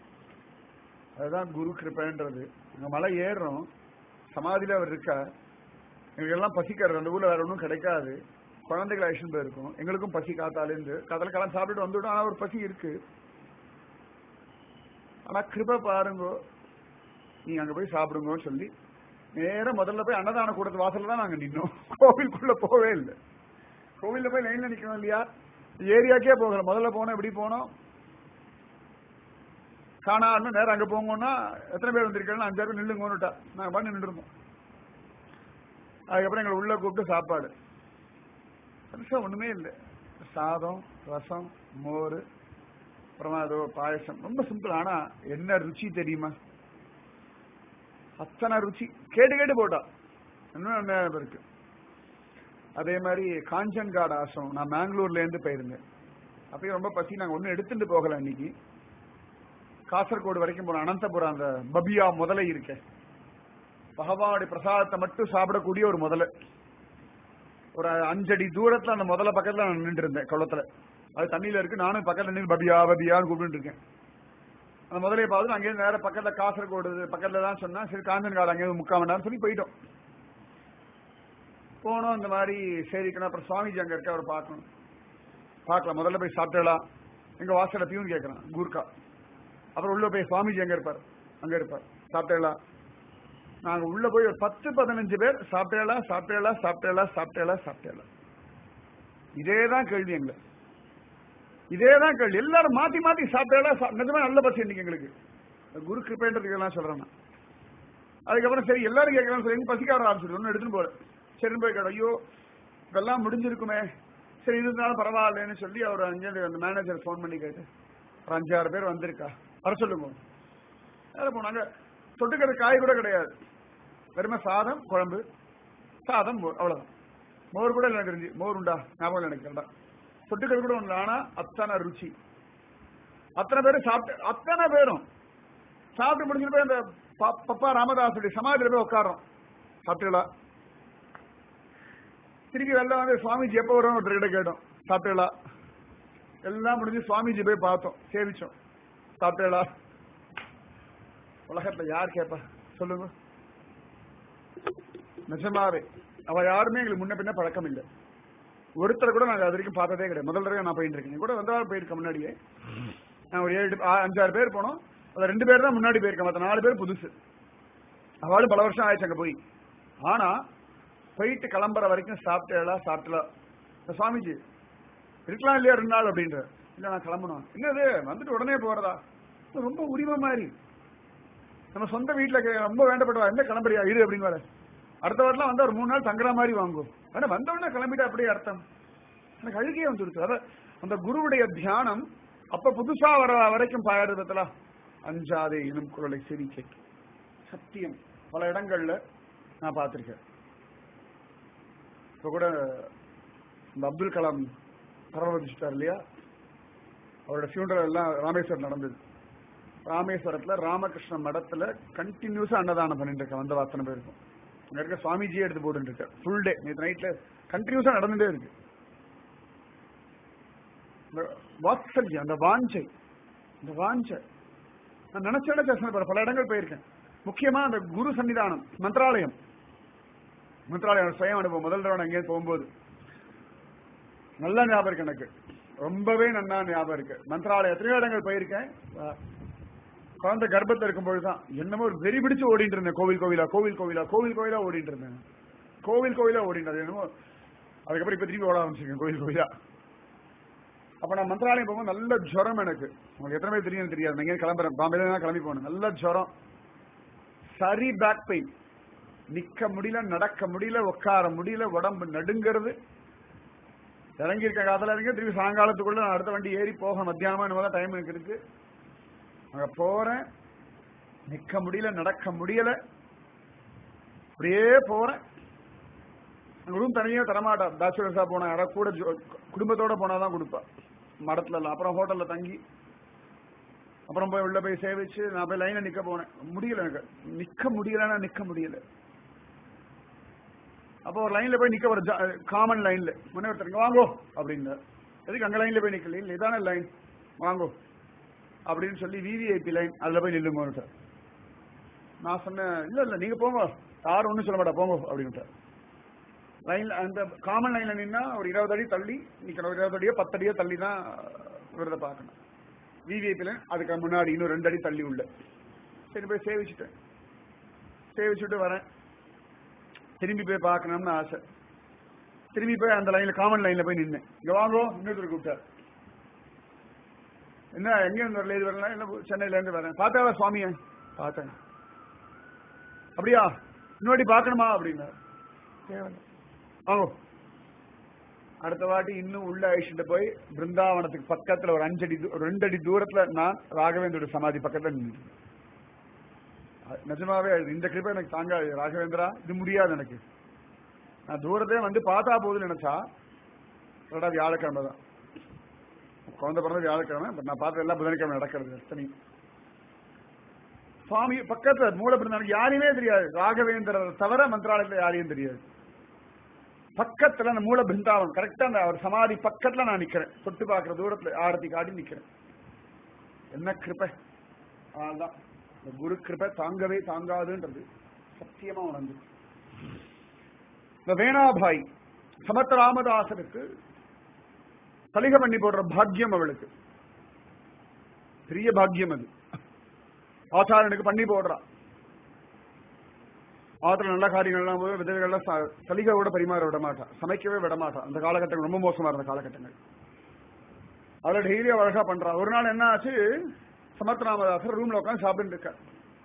அதுதான் குரு கிருப்பைன்றது அங்க மலை ஏறுறோம் சமாதியில அவர் இருக்கா எங்களுக்கு எல்லாம் பசிக்கிறது அந்த ஊர்ல வேற ஒன்றும் கிடைக்காது குழந்தைகள் அழிச்சுட்டு போயிருக்கும் எங்களுக்கும் பசி காத்தாலேருந்து காத்தால காலம் சாப்பிட்டுட்டு வந்துவிட்டோம் ஆனா ஒரு பசி இருக்கு ஆனா கிருபை பாருங்கோ நீங்க அங்க போய் சாப்பிடுங்கன்னு சொல்லி நேரா முதல்ல போய் அன்னதான கூடத்து வாசல்ல தான் நாங்க நின்னோம் கோவிலுக்குள்ள போவே இல்லை கோவில்ல போய் லைன்ல நிக்கணும் இல்லையா ஏரியாக்கே போகல முதல்ல போனோம் எப்படி போனோம் காணான்னு நேரம் அங்க போங்கன்னா எத்தனை பேர் வந்திருக்கீங்க அஞ்சாறு பேர் நில்லுங்கன்னுட்டா நாங்க பண்ணி நின்று இருந்தோம் அதுக்கப்புறம் எங்களை உள்ள கூப்பிட்டு சாப்பாடு பெருசா ஒண்ணுமே இல்லை சாதம் ரசம் மோர் அப்புறமா ஏதோ பாயசம் ரொம்ப சிம்பிள் ஆனா என்ன ருச்சி தெரியுமா அத்தனை ருச்சி கேட்டு கேட்டு போட்டா இன்னும் என்ன இருக்கு அதே மாதிரி காஞ்சன்காடு ஆசிரமம் நான் மேங்களூர்ல இருந்து போயிருந்தேன் அப்பயும் ரொம்ப பசி நாங்க ஒன்னும் எடுத்துட்டு போகல அன்னைக்கு காசர்கோடு வரைக்கும் போன அனந்தபுரம் அந்த பபியா முதலை இருக்க பகவானுடைய பிரசாதத்தை மட்டும் சாப்பிடக்கூடிய ஒரு முதலை ஒரு அஞ்சடி தூரத்துல அந்த முதல்ல பக்கத்துல நான் நின்று இருந்தேன் குளத்துல அது தண்ணியில இருக்கு நானும் பக்கத்துல நின்று பபியா பபியான்னு கூப்பிட்டு இருக்கேன் அந்த முதலையை பார்த்து அங்கே நேர பக்கத்துல காசர்கோடு பக்கத்துல தான் சொன்னா சரி காஞ்சன்காடு அங்கே முக்கால் மணி நேரம் சொல்லி போயிட்டோம் போனோம் இந்த மாதிரி சரிக்கணும் அப்புறம் சுவாமிஜி அங்க இருக்க அவர் பார்க்கணும் பார்க்கலாம் முதல்ல போய் சாப்பிடலாம் எங்க வாசல பியூன் கேட்கறான் கூர்க்கா அப்புறம் உள்ள போய் சுவாமிஜி எங்க இருப்பார் அங்க இருப்பார் சாப்பிட்டேளா நாங்க உள்ள போய் ஒரு பத்து பதினஞ்சு பேர் சாப்பிட்டேளா சாப்பிட்டேளா சாப்பிட்டேளா சாப்பிட்டேளா சாப்பிட்டேளா இதேதான் கேள்வி எங்களை இதேதான் கேள்வி எல்லாரும் மாத்தி மாத்தி சாப்பிட்டேளா சா- நிஜமா நல்ல பசி இன்னைக்கு எங்களுக்கு குரு கிருப்பேன்றதுக்கு எல்லாம் சொல்றேன் நான். அதுக்கப்புறம் சரி எல்லாரும் கேட்கலாம் சரி எங்க பசிக்கார ஆரம்பிச்சிடும் ஒன்னும் எடுத்துன்னு போல சரி போய் கேட்டோம் ஐயோ இதெல்லாம் முடிஞ்சிருக்குமே சரி இருந்தாலும் பரவாயில்லன்னு சொல்லி அவர் அங்கே அந்த மேனேஜர் ஃபோன் பண்ணி கேட்டு ஒரு அஞ்சாறு பேர் வந்திருக்கா வர சொல்லுங்க வேற போனாங்க தொட்டுக்கிற காய் கூட கிடையாது வெறுமை சாதம் குழம்பு சாதம் மோர் அவ்வளவுதான் மோர் கூட இல்லை எனக்கு தெரிஞ்சு மோர் உண்டா ஞாபகம் இல்லை எனக்கு கரெக்டா தொட்டுக்கிறது கூட ஒண்ணு ஆனா அத்தனை ருச்சி அத்தனை பேரும் சாப்பிட்டு அத்தனை பேரும் சாப்பிட்டு முடிஞ்சிட்டு போய் அந்த ப- பப்பா ராமதாசுடைய சமாதியில போய் உட்காரோம் சாப்பிட்டுகளா திருப்பி வெளில வந்து சுவாமிஜி எப்போ வரும் ஒருத்தர்கிட்ட கேட்டோம் சாப்பிட்டுகளா எல்லாம் முடிஞ்சு சுவாமிஜி போய் பார்த்தோம் சேவிச்சோம் சாப்பிட்டுகளா உலகத்துல யார் கேட்பா சொல்லுங்க நிஜமாவே அவ யாருமே எங்களுக்கு முன்ன பின்ன பழக்கம் இல்லை ஒருத்தர் கூட நாங்க அது வரைக்கும் பார்த்ததே கிடையாது முதல் தடவை நான் போயிட்டு இருக்கேன் நீ கூட வந்த வாரம் போயிருக்கேன் முன்னாடியே நான் ஒரு ஏழு ஆ- அஞ்சாறு பேர் போனோம் அதுல ரெண்டு பேர் தான் முன்னாடி போயிருக்கேன் மற்ற நாலு பேர் புதுசு அவளும் பல வருஷம் ஆயிடுச்சு அங்க போய் ஆனா போயிட்டு கிளம்புற வரைக்கும் சாப்பிட்டேளா சாப்பிட்டலா இந்த சுவாமிஜி இருக்கலாம் இல்லையா ரெண்டு நாள் அப்படின்ற இல்ல நான் கிளம்பணும் என்னது வந்துட்டு உடனே போறதா இது ரொம்ப உரிமை மாதிரி நம்ம சொந்த வீட்டுல கே- ரொம்ப வேண்டப்பட்டவா என்ன கிளம்புறியா இரு அப்படின்னு வர அடுத்த வாரம்லாம் வந்து ஒரு மூணு நாள் தங்குற மாதிரி வாங்கும் ஆனா வந்த உடனே கிளம்பிட்டா அப்படியே அர்த்தம் எனக்கு அழுகையே வந்துருச்சு அத அந்த குருவுடைய தியானம் அப்ப புதுசா வர வரைக்கும் பாடுறதுல அஞ்சாதே இனம் குரலை செவி கேட்கும் சத்தியம் பல இடங்கள்ல நான் பார்த்திருக்கேன் இப்ப கூட இந்த அப்துல் கலாம் பரவதிச்சிட்டார் இல்லையா அவரோட ஃபியூனரல் எல்லாம் ராமேஸ்வரம் நடந்தது ராமேஸ்வரத்துல ராமகிருஷ்ண மடத்துல கண்டினியூஸா அன்னதானம் பண்ணிட்டு இருக்கேன் வந்த வாசனை பேருக்கும் அங்க இருக்க சுவாமிஜியே எடுத்து போட்டு இருக்கேன் ஃபுல் டே நேற்று நைட்ல கண்டினியூஸா நடந்துட்டே இருக்கு இந்த வாத்சல்யம் அந்த வாஞ்சை இந்த வாஞ்சை நான் நினைச்ச இடம் பேசின பல இடங்கள் போயிருக்கேன் முக்கியமா அந்த குரு சன்னிதானம் மந்திராலயம் மந்திராலயம் சுயம் அனுபவம் முதல் தடவை நான் எங்கேயும் போகும்போது நல்ல ஞாபகம் இருக்கு எனக்கு ரொம்பவே நன்னா ஞாபகம் இருக்கு மந்திராலயம் எத்தனையோ இடங்கள் போயிருக்கேன் அஹ், குழந்தை கர்ப்பத்துல இருக்கும்போது தான் என்னமோ ஒரு வெறி பிடிச்சு ஓடிட்டு இருந்தேன் கோவில் கோவிலா கோவில் கோவிலா கோவில் கோவிலா ஓடிட்டு இருந்தேன் கோவில் கோவிலா ஓடிட்டு இருந்தேன் என்னமோ அதுக்கப்புறம் இப்ப திரும்பி ஓட ஆரம்பிச்சிருக்கேன் கோவில் கோவிலா அப்ப நான் மந்திராலயம் போகும்போது நல்ல ஜுரம் எனக்கு உங்களுக்கு எத்தனை பேர் தெரியும் தெரியாது நான் எங்கேயும் கிளம்புறேன் பாம்பேல தான் கிளம்பி போனேன் நல்ல ஜுரம் சரி பேக் பெயின் நிக்க முடியல நடக்க முடியல உட்கார முடியல உடம்பு நடுங்கிறது இறங்கி இருக்க காதல இறங்கி திருப்பி சாயங்காலத்துக்குள்ள நான் அடுத்த வண்டி ஏறி போக மத்தியானமா என்னமோ டைம் எனக்கு இருக்கு அங்க போறேன் நிக்க முடியல நடக்க முடியல அப்படியே போறேன் அங்க ரூம் தனியா தரமாட்டா பேச்சுலர்ஸா போனா யாராவது கூட ஜோ- குடும்பத்தோட போனாதான் கொடுப்பா மடத்துல எல்லாம் அப்புறம் ஹோட்டல்ல தங்கி அப்புறம் போய் உள்ள போய் சேவிச்சு நான் போய் லைன்ல நிக்க போனேன் முடியல எனக்கு நிக்க முடியலன்னா நிக்க முடியல அப்போ ஒரு லைன்ல போய் நிக்க ஒரு காமன் லைன்ல முன்னே ஒருத்தருங்க வாங்கோ அப்படின்னு எதுக்கு அங்க லைன்ல போய் நிக்கல இல்ல இதான லைன் வாங்கோ அப்படின்னு சொல்லி விவிஐபி லைன் அதுல போய் நில்லுங்க சார் நான் சொன்னேன் இல்ல இல்ல நீங்க போங்க யாரும் ஒண்ணும் சொல்ல மாட்டா போங்க அப்படின்ட்டு லைன்ல அந்த காமன் லைன்ல நின்னா ஒரு இருபது அடி தள்ளி நிக்கணும் ஒரு இருபது அடியோ பத்து அடியோ தள்ளி தான் விரத பார்க்கணும் விவிஐபி லைன் அதுக்கு முன்னாடி இன்னும் ரெண்டு அடி தள்ளி உள்ள சரி போய் சேவிச்சுட்டேன் சேவிச்சுட்டு வரேன் திரும்பி போய் பார்க்கணும்னு ஆசை திரும்பி போய் அந்த லைன்ல காமன் லைன்ல போய் நின்னேன் இங்க வாங்கோ இன்னொருத்தர் கூப்பிட்டார் என்ன எங்க இருந்து வரல இது வரல இல்ல சென்னையில இருந்து வரேன் பார்த்தாவா சுவாமிய பார்த்தேன் அப்படியா இன்னொரு பார்க்கணுமா அப்படின்னாரு தேவையில்லை. வாங்கோ அடுத்த வாட்டி இன்னும் உள்ள அழிச்சுட்டு போய் பிருந்தாவனத்துக்கு பக்கத்துல ஒரு அஞ்சடி தூ- ஒரு ரெண்டு அடி தூரத்துல நான் ராகவேந்திரோட சமாதி பக்கத்துல நின்று நிஜமாவே அழுது. இந்த கிருப்பை எனக்கு தாங்காது ராகவேந்திரா இது முடியாது எனக்கு நான் தூரத்தே வந்து பார்த்தா போதுன்னு நினைச்சா ரெண்டா வியாழக்கிழமை தான் குழந்தை பிறந்த வியாழக்கிழமை பட் நான் பார்த்த எல்லாம் புதன்கிழமை நடக்கிறது அத்தனை சுவாமி பக்கத்துல மூல பிறந்தாங்க யாரையுமே தெரியாது ராகவேந்திரர் தவிர மந்திராலயத்துல யாரையும் தெரியாது பக்கத்துல அந்த மூல பிருந்தாவன் கரெக்டா அந்த அவர் சமாதி பக்கத்துல நான் நிக்கிறேன் தொட்டு பார்க்கிற தூரத்துல ஆரத்தி காட்டி நிக்கிறேன் என்ன கிருபை அதான் இந்த குரு கிருபை தாங்கவே தாங்காதுன்றது சத்தியமா உணர்ந்து இந்த வேணாபாய் சமத்த ராமதாசனுக்கு சலிக பண்ணி போடுற பாக்கியம் அவளுக்கு பெரிய பாக்கியம் அது ஆச்சாரனுக்கு பண்ணி போடுறான் ஆத்துல நல்ல காரியங்கள்லாம் போது விதவைகள்லாம் ச- சலிகை கூட பரிமாற விட மாட்டான் சமைக்கவே விட மாட்டான் அந்த காலகட்டம் ரொம்ப மோசமா இருந்த காலகட்டங்கள் அதுல டெய்லி அழகா பண்றா ஒரு நாள் என்ன ஆச்சு சமர்த்தராமதாசர் ரூம்ல உட்காந்து சாப்பிட்டு இருக்கார்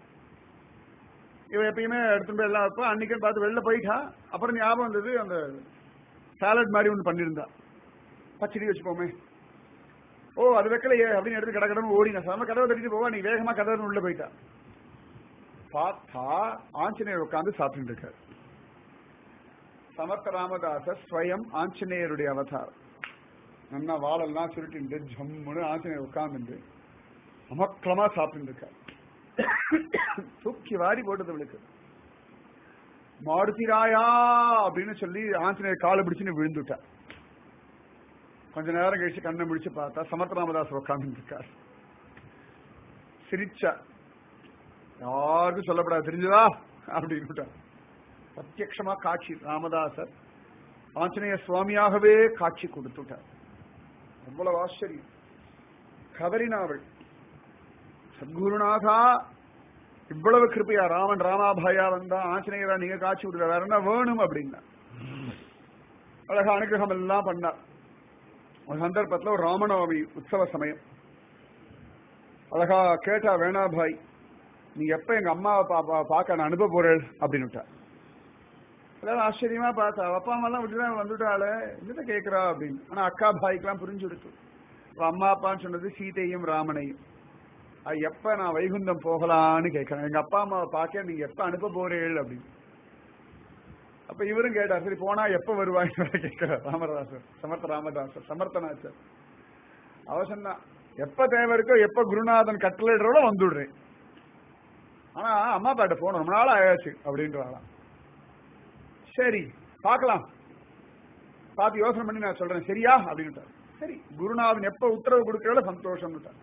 இவன் எப்பயுமே எடுத்துட்டு போய் எல்லாம் வைப்பா அன்னைக்குன்னு பார்த்து வெளில போயிட்டா அப்புறம் ஞாபகம் வந்தது அந்த சாலட் மாதிரி ஒன்று பண்ணியிருந்தா பச்சடி வச்சுப்போமே ஓ அது வைக்கலையே அப்படின்னு எடுத்து கடை கடன் ஓடினா சாம கதவை தட்டிட்டு போவா நீ வேகமா கதவை உள்ள போயிட்டா பார்த்தா ஆஞ்சநேயர் உட்கார்ந்து சாப்பிட்டு இருக்காரு சமர்த்த ராமதாசர் ஸ்வயம் ஆஞ்சநேயருடைய அவதாரம் நல்லா வாழெல்லாம் சுருட்டிண்டு ஜம்முன்னு ஆஞ்சநேயர் உட்கார்ந்துட்டு அமக்களமா சாப்பிட்டு இருக்காரு தூக்கி வாரி போட்டது அவளுக்கு மாருதிராயா அப்படின்னு சொல்லி ஆஞ்சநேயர் காலை பிடிச்சுன்னு விழுந்துட்டார் கொஞ்ச நேரம் கழிச்சு கண்ணை முடிச்சு பார்த்தா சமர்த்த ராமதாஸ் உட்கார்ந்து இருக்கார் சிரிச்சா யாருக்கும் சொல்லப்படாது தெரிஞ்சதா அப்படின்னு பிரத்யக்ஷமா காட்சி ராமதாசர் ஆஞ்சநேய சுவாமியாகவே காட்சி கொடுத்துட்டார் அவ்வளவு ஆச்சரியம் கதறினாவள் சத்குருநாதா இவ்வளவு கிருப்பையா ராமன் ராமாபாயா வந்தா ஆஞ்சநேயரா நீங்க காட்சி கொடுக்க வேற என்ன வேணும் அப்படின்னா அழகா அனுகிரகம் எல்லாம் பண்ணார் ஒரு சந்தர்ப்பத்துல ஒரு ராமநவமி உற்சவ சமயம் அழகா கேட்டா வேணா பாய் நீ எப்ப எங்க அம்மாவை பா- பா- பார்க்க நான் அனுப்ப போறேன் அப்படின்னு அதாவது ஆச்சரியமா பார்த்தா அவ அப்பா அம்மா எல்லாம் விட்டுதான் வந்துட்டாளே என்னத்த கேக்குறா அப்படின்னு ஆனா அக்கா பாய்க்கெல்லாம் புரிஞ்சு கொடுத்து அவ அம்மா அப்பான்னு சொன்னது சீதையும் ராமனையும் அது எப்ப நான் வைகுந்தம் போகலான்னு கேட்கறேன் எங்க அப்பா அம்மாவை பார்க்க நீங்க எப்ப அனுப்ப போறீள் அப்படின்னு அப்ப இவரும் கேட்டார் சரி போனா எப்ப வருவாங்க கேட்கிறார் ராமதாசர் சமர்த்த ராமதாசர் சமர்த்தனாச்சர் அவ சொன்னா எப்ப தேவை இருக்கோ எப்ப குருநாதன் கட்டளையிடுறோட வந்துடுறேன் ஆனா அம்மா அப்பாட்ட போன ரொம்ப நாள் ஆயாச்சு அப்படின்றாளாம் சரி பார்க்கலாம் பார்த்து யோசனை பண்ணி நான் சொல்றேன் சரியா அப்படின்ட்டார் சரி குருநாதன் எப்ப உத்தரவு கொடுக்கறத சந்தோஷம்னுட்டார்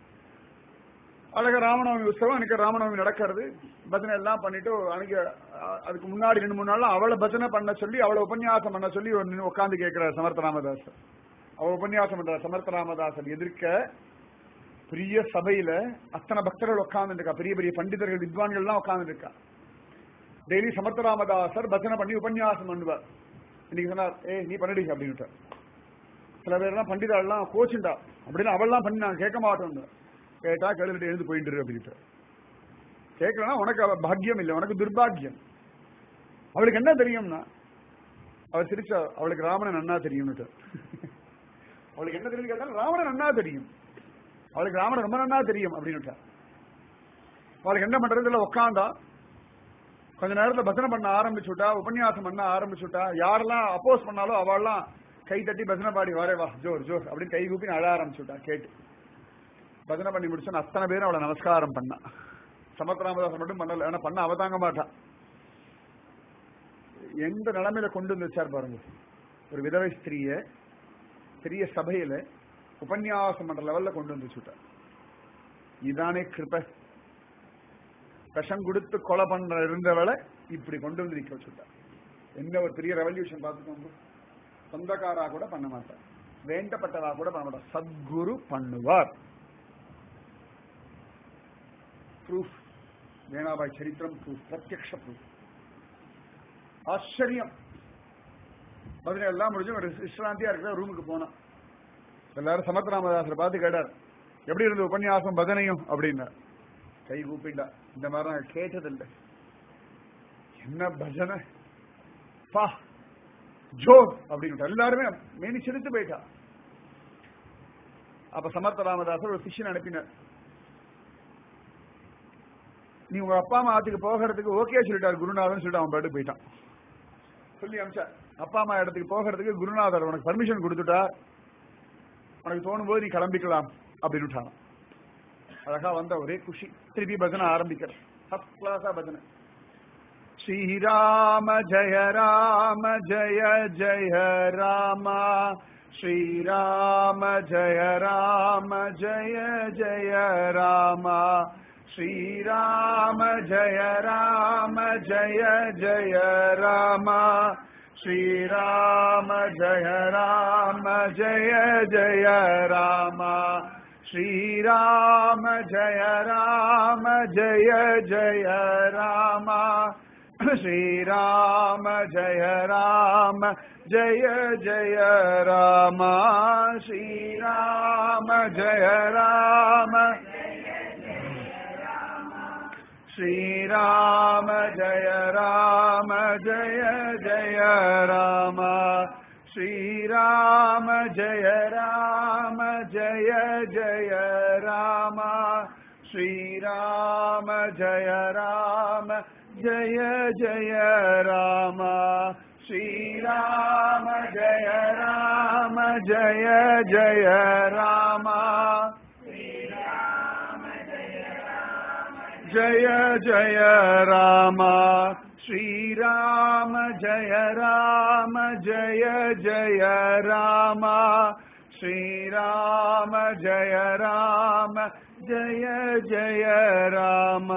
அழகா ராமநவமி உற்சவம் எனக்கு ராமநவமி நடக்கிறது பஜனை எல்லாம் பண்ணிட்டு அன்னைக்கு அஹ், அதுக்கு முன்னாடி ரெண்டு மூணு நாள் அவளை பஜனை பண்ண சொல்லி அவளை உபன்யாசம் பண்ண சொல்லி உட்காந்து கேட்கிறார் சமர்த்த ராமதாசர் அவ உபன்யாசம் பண்றார் சமர்த்த ராமதாசன் எதிர்க்க பெரிய சபையில அத்தனை பக்தர்கள் உட்கார்ந்து இருக்கா பெரிய பெரிய பண்டிதர்கள் வித்வான்கள் எல்லாம் உட்கார்ந்து இருக்கா டெய்லி சமர்த்த ராமதாசர் பஜனை பண்ணி உபன்யாசம் பண்ணுவார் இன்னைக்கு சொன்னார் ஏய் நீ பண்ணிடு அப்படின்னுட்டார் சில பேர்லாம் பண்டிதாள்லாம் கோச்சுண்டா அப்படின்னு அவள்லாம் பண்ணி நான் கேட்க மாட்டோம் கேட்டா கேளுட்டு எழுந்து போயிட்டு அப்படின்ட்டு கேட்கலன்னா உனக்கு அவ பாக்கியம் இல்லை உனக்கு துர்பாக்கியம் அவளுக்கு என்ன தெரியும்னா அவள் சிரிச்சா அவளுக்கு ராமனை நன்னா தெரியும்னுட்டு அவளுக்கு என்ன தெரியும் கேட்டாலும் ராவண நன்னா தெரியும் அவளுக்கு ராமன் ரொம்ப நன்னா தெரியும் அப்படின்னு அவளுக்கு என்ன பண்றது இல்ல உட்காந்தா கொஞ்ச நேரத்துல பஜனை பண்ண ஆரம்பிச்சுட்டா உபன்யாசம் பண்ண ஆரம்பிச்சுட்டா யாரெல்லாம் அப்போஸ் பண்ணாலும் அவள்லாம் கை தட்டி பஜனை பாடி வரே வா ஜோர் ஜோர் அப்படின்னு கை கூப்பி அழ ஆரம்பிச்சுட்டா கேட்டு பஜனை பண்ணி முடிச்சோன்னு அத்தனை பேரும் அவளை நமஸ்காரம் பண்ணா சமத்ராமதாசன் மட்டும் பண்ணல ஏன்னா பண்ண அவ தாங்க மாட்டா எந்த நிலைமையில கொண்டு வந்து வச்சார் பாருங்க ஒரு விதவை ஸ்திரிய பெரிய சபையில உபன்யாசம் பண்ற லெவல்ல கொண்டு வந்து வச்சுட்டார் இதானே கிருப விஷம் கொடுத்து கொலை பண்ண இருந்தவளை இப்படி கொண்டு வந்து நிக்க வச்சுட்டார் என்ன ஒரு பெரிய ரெவல்யூஷன் பார்த்துக்கோங்க சொந்தக்காரா கூட பண்ண மாட்டார் வேண்டப்பட்டதா கூட பண்ண மாட்டார் சத்குரு பண்ணுவார் ப்ரூஃப் வேணாபாய் சரித்திரம் ப்ரூஃப் பிரத்யக்ஷ ப்ரூஃப் ஆச்சரியம் பதினேழு எல்லாம் முடிஞ்சு ஒரு விஸ்ராந்தியா இருக்கிற ரூமுக்கு போனான் எல்லாரும் சமத்ராமதாசரை பார்த்து கேட்டார் எப்படி இருந்தது உபன்யாசம் பஜனையும் அப்படின்னார் கை கூப்பிண்டா இந்த மாதிரி நான் கேட்டதில்லை என்ன பஜனை பா ஜோர் அப்படின்னு எல்லாருமே மேனி சிரித்து போயிட்டா அப்ப சமர்த்த ராமதாசர் ஒரு சிஷ்யன் அனுப்பினார் நீ உங்க அப்பா அம்மா ஆத்துக்கு போகிறதுக்கு ஓகே சொல்லிட்டார் குருநாதன் சொல்லிட்டு அவன் பாட்டு போயிட்டான் சொல்லி அமிச்சா அப்பா அம்மா இடத்துக்கு போகிறதுக்கு குருநாதர் உனக்கு பர்மிஷன் கொடுத்துட்டா உனக்கு தோணும் போது நீ கிளம்பிக்கலாம் அப்படின்னு விட்டான் அழகா வந்த ஒரே குஷி திருப்பி பஜனை ஆரம்பிக்கிற ஃபர்ஸ்ட் கிளாஸா பஜனை ஸ்ரீராம ஜெய ராம ஜெய ஜெய ராம ஸ்ரீராம ஜெய ராம ஜெய ஜெய ராம ஸ்ரீராம ஜெய ராம ஜெய ஜெய ராம ஸ்ரீராம ஜெய ராம ஜெய ஜெய ராம श्रीराम जय राम जय जय राम श्रीराम जय राम जय जय राम श्रीराम जय राम श्रीराम जय राम जय जय राम श्रीराम जय राम जय जय राम श्रीराम जय राम जय जय राम श्रीराम जय राम जय जय राम जय जय राम श्रीराम जय राम जय जय राम श्रीराम जय राम जय जय राम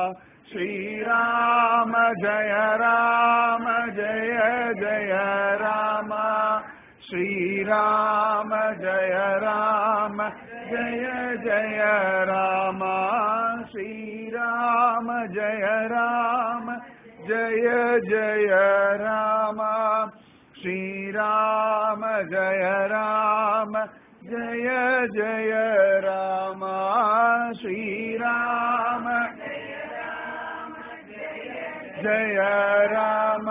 श्रीराम जय राम जय जय राम श्रीराम जय राम जय जय राम श्रीराम जय राम जय जय राम श्रीराम जय राम जय जय राम श्रीराम जय राम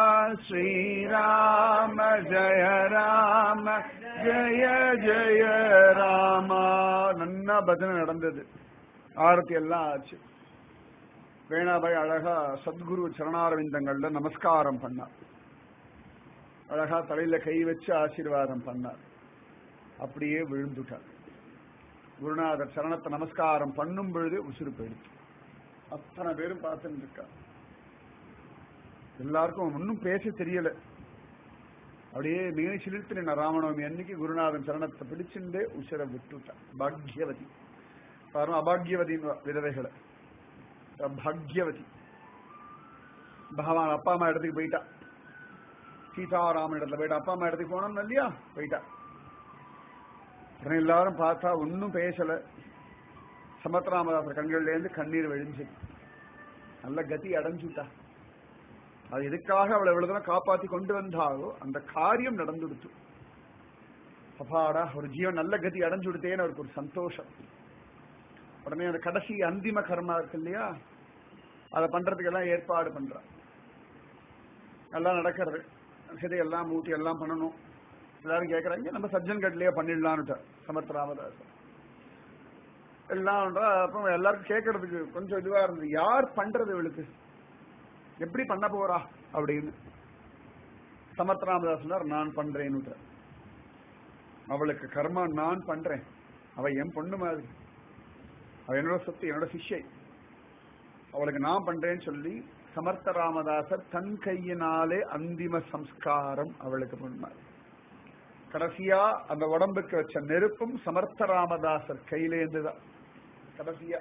श्रीराम जय राम ஜெய ஜெய ராமா நன்னா பஜனை நடந்தது ஆரத்தி எல்லாம் ஆச்சு வேணாபாய் அழகா சத்குரு சரணாரவிந்தங்கள்ல நமஸ்காரம் பண்ணார் அழகா தலையில கை வச்சு ஆசீர்வாதம் பண்ணார் அப்படியே விழுந்துட்டார் குருநாதர் சரணத்தை நமஸ்காரம் பண்ணும் பொழுது உசுறு போயிடுச்சு அத்தனை பேரும் பார்த்துட்டு இருக்கா எல்லாருக்கும் ஒன்னும் பேச தெரியல அப்படியே மேனி சிலிர்த்து நின்ன ராமநவமி அன்னைக்கு குருநாதன் சரணத்தை பிடிச்சுட்டு உசிர விட்டுட்டான் பாக்யவதி பாருங்க அபாக்யவதி விதவைகளை பாக்யவதி பகவான் அப்பா அம்மா இடத்துக்கு போயிட்டா சீதாராமன் இடத்துல போயிட்டா அப்பா அம்மா இடத்துக்கு போனோம் இல்லையா போயிட்டா உடனே எல்லாரும் பார்த்தா ஒன்னும் பேசல சமத்ராமதாசர் கண்கள்ல இருந்து கண்ணீர் வழிஞ்சு நல்ல கதி அடைஞ்சுட்டா அது எதுக்காக அவளை எவ்வளவு தூரம் காப்பாத்தி கொண்டு வந்தாலோ அந்த காரியம் நடந்துடுச்சு அப்பாடா ஒரு ஜீவன் நல்ல கதி அடைஞ்சு விடுத்தேன்னு அவருக்கு ஒரு சந்தோஷம் உடனே அந்த கடைசி அந்திம கர்மா இருக்கு இல்லையா அதை பண்றதுக்கு எல்லாம் ஏற்பாடு பண்றான் எல்லாம் நடக்கிறது சரி எல்லாம் மூட்டி எல்லாம் பண்ணணும் எல்லாரும் கேட்கறாங்க நம்ம சஜ்ஜன் கட்லயே பண்ணிடலான்னுட்டு சமர்த்த ராமதாசர் எல்லாம் அப்புறம் எல்லாருக்கும் கேட்கறதுக்கு கொஞ்சம் இதுவா இருந்தது யார் பண்றது இவளுக்கு எப்படி பண்ண போறா அப்படின்னு சமர்த்த ராமதாஸ் சொன்னார் நான் பண்றேன்னு அவளுக்கு கர்மா நான் பண்றேன் அவ என் பொண்ணு மாதிரி அவ என்னோட சொத்து என்னோட சிஷ்யை அவளுக்கு நான் பண்றேன்னு சொல்லி சமர்த்த ராமதாசர் தன் கையினாலே அந்திம சம்ஸ்காரம் அவளுக்கு பண்ணார் கடைசியா அந்த உடம்புக்கு வச்ச நெருப்பும் சமர்த்த ராமதாசர் கையிலேருந்து தான் கடைசியா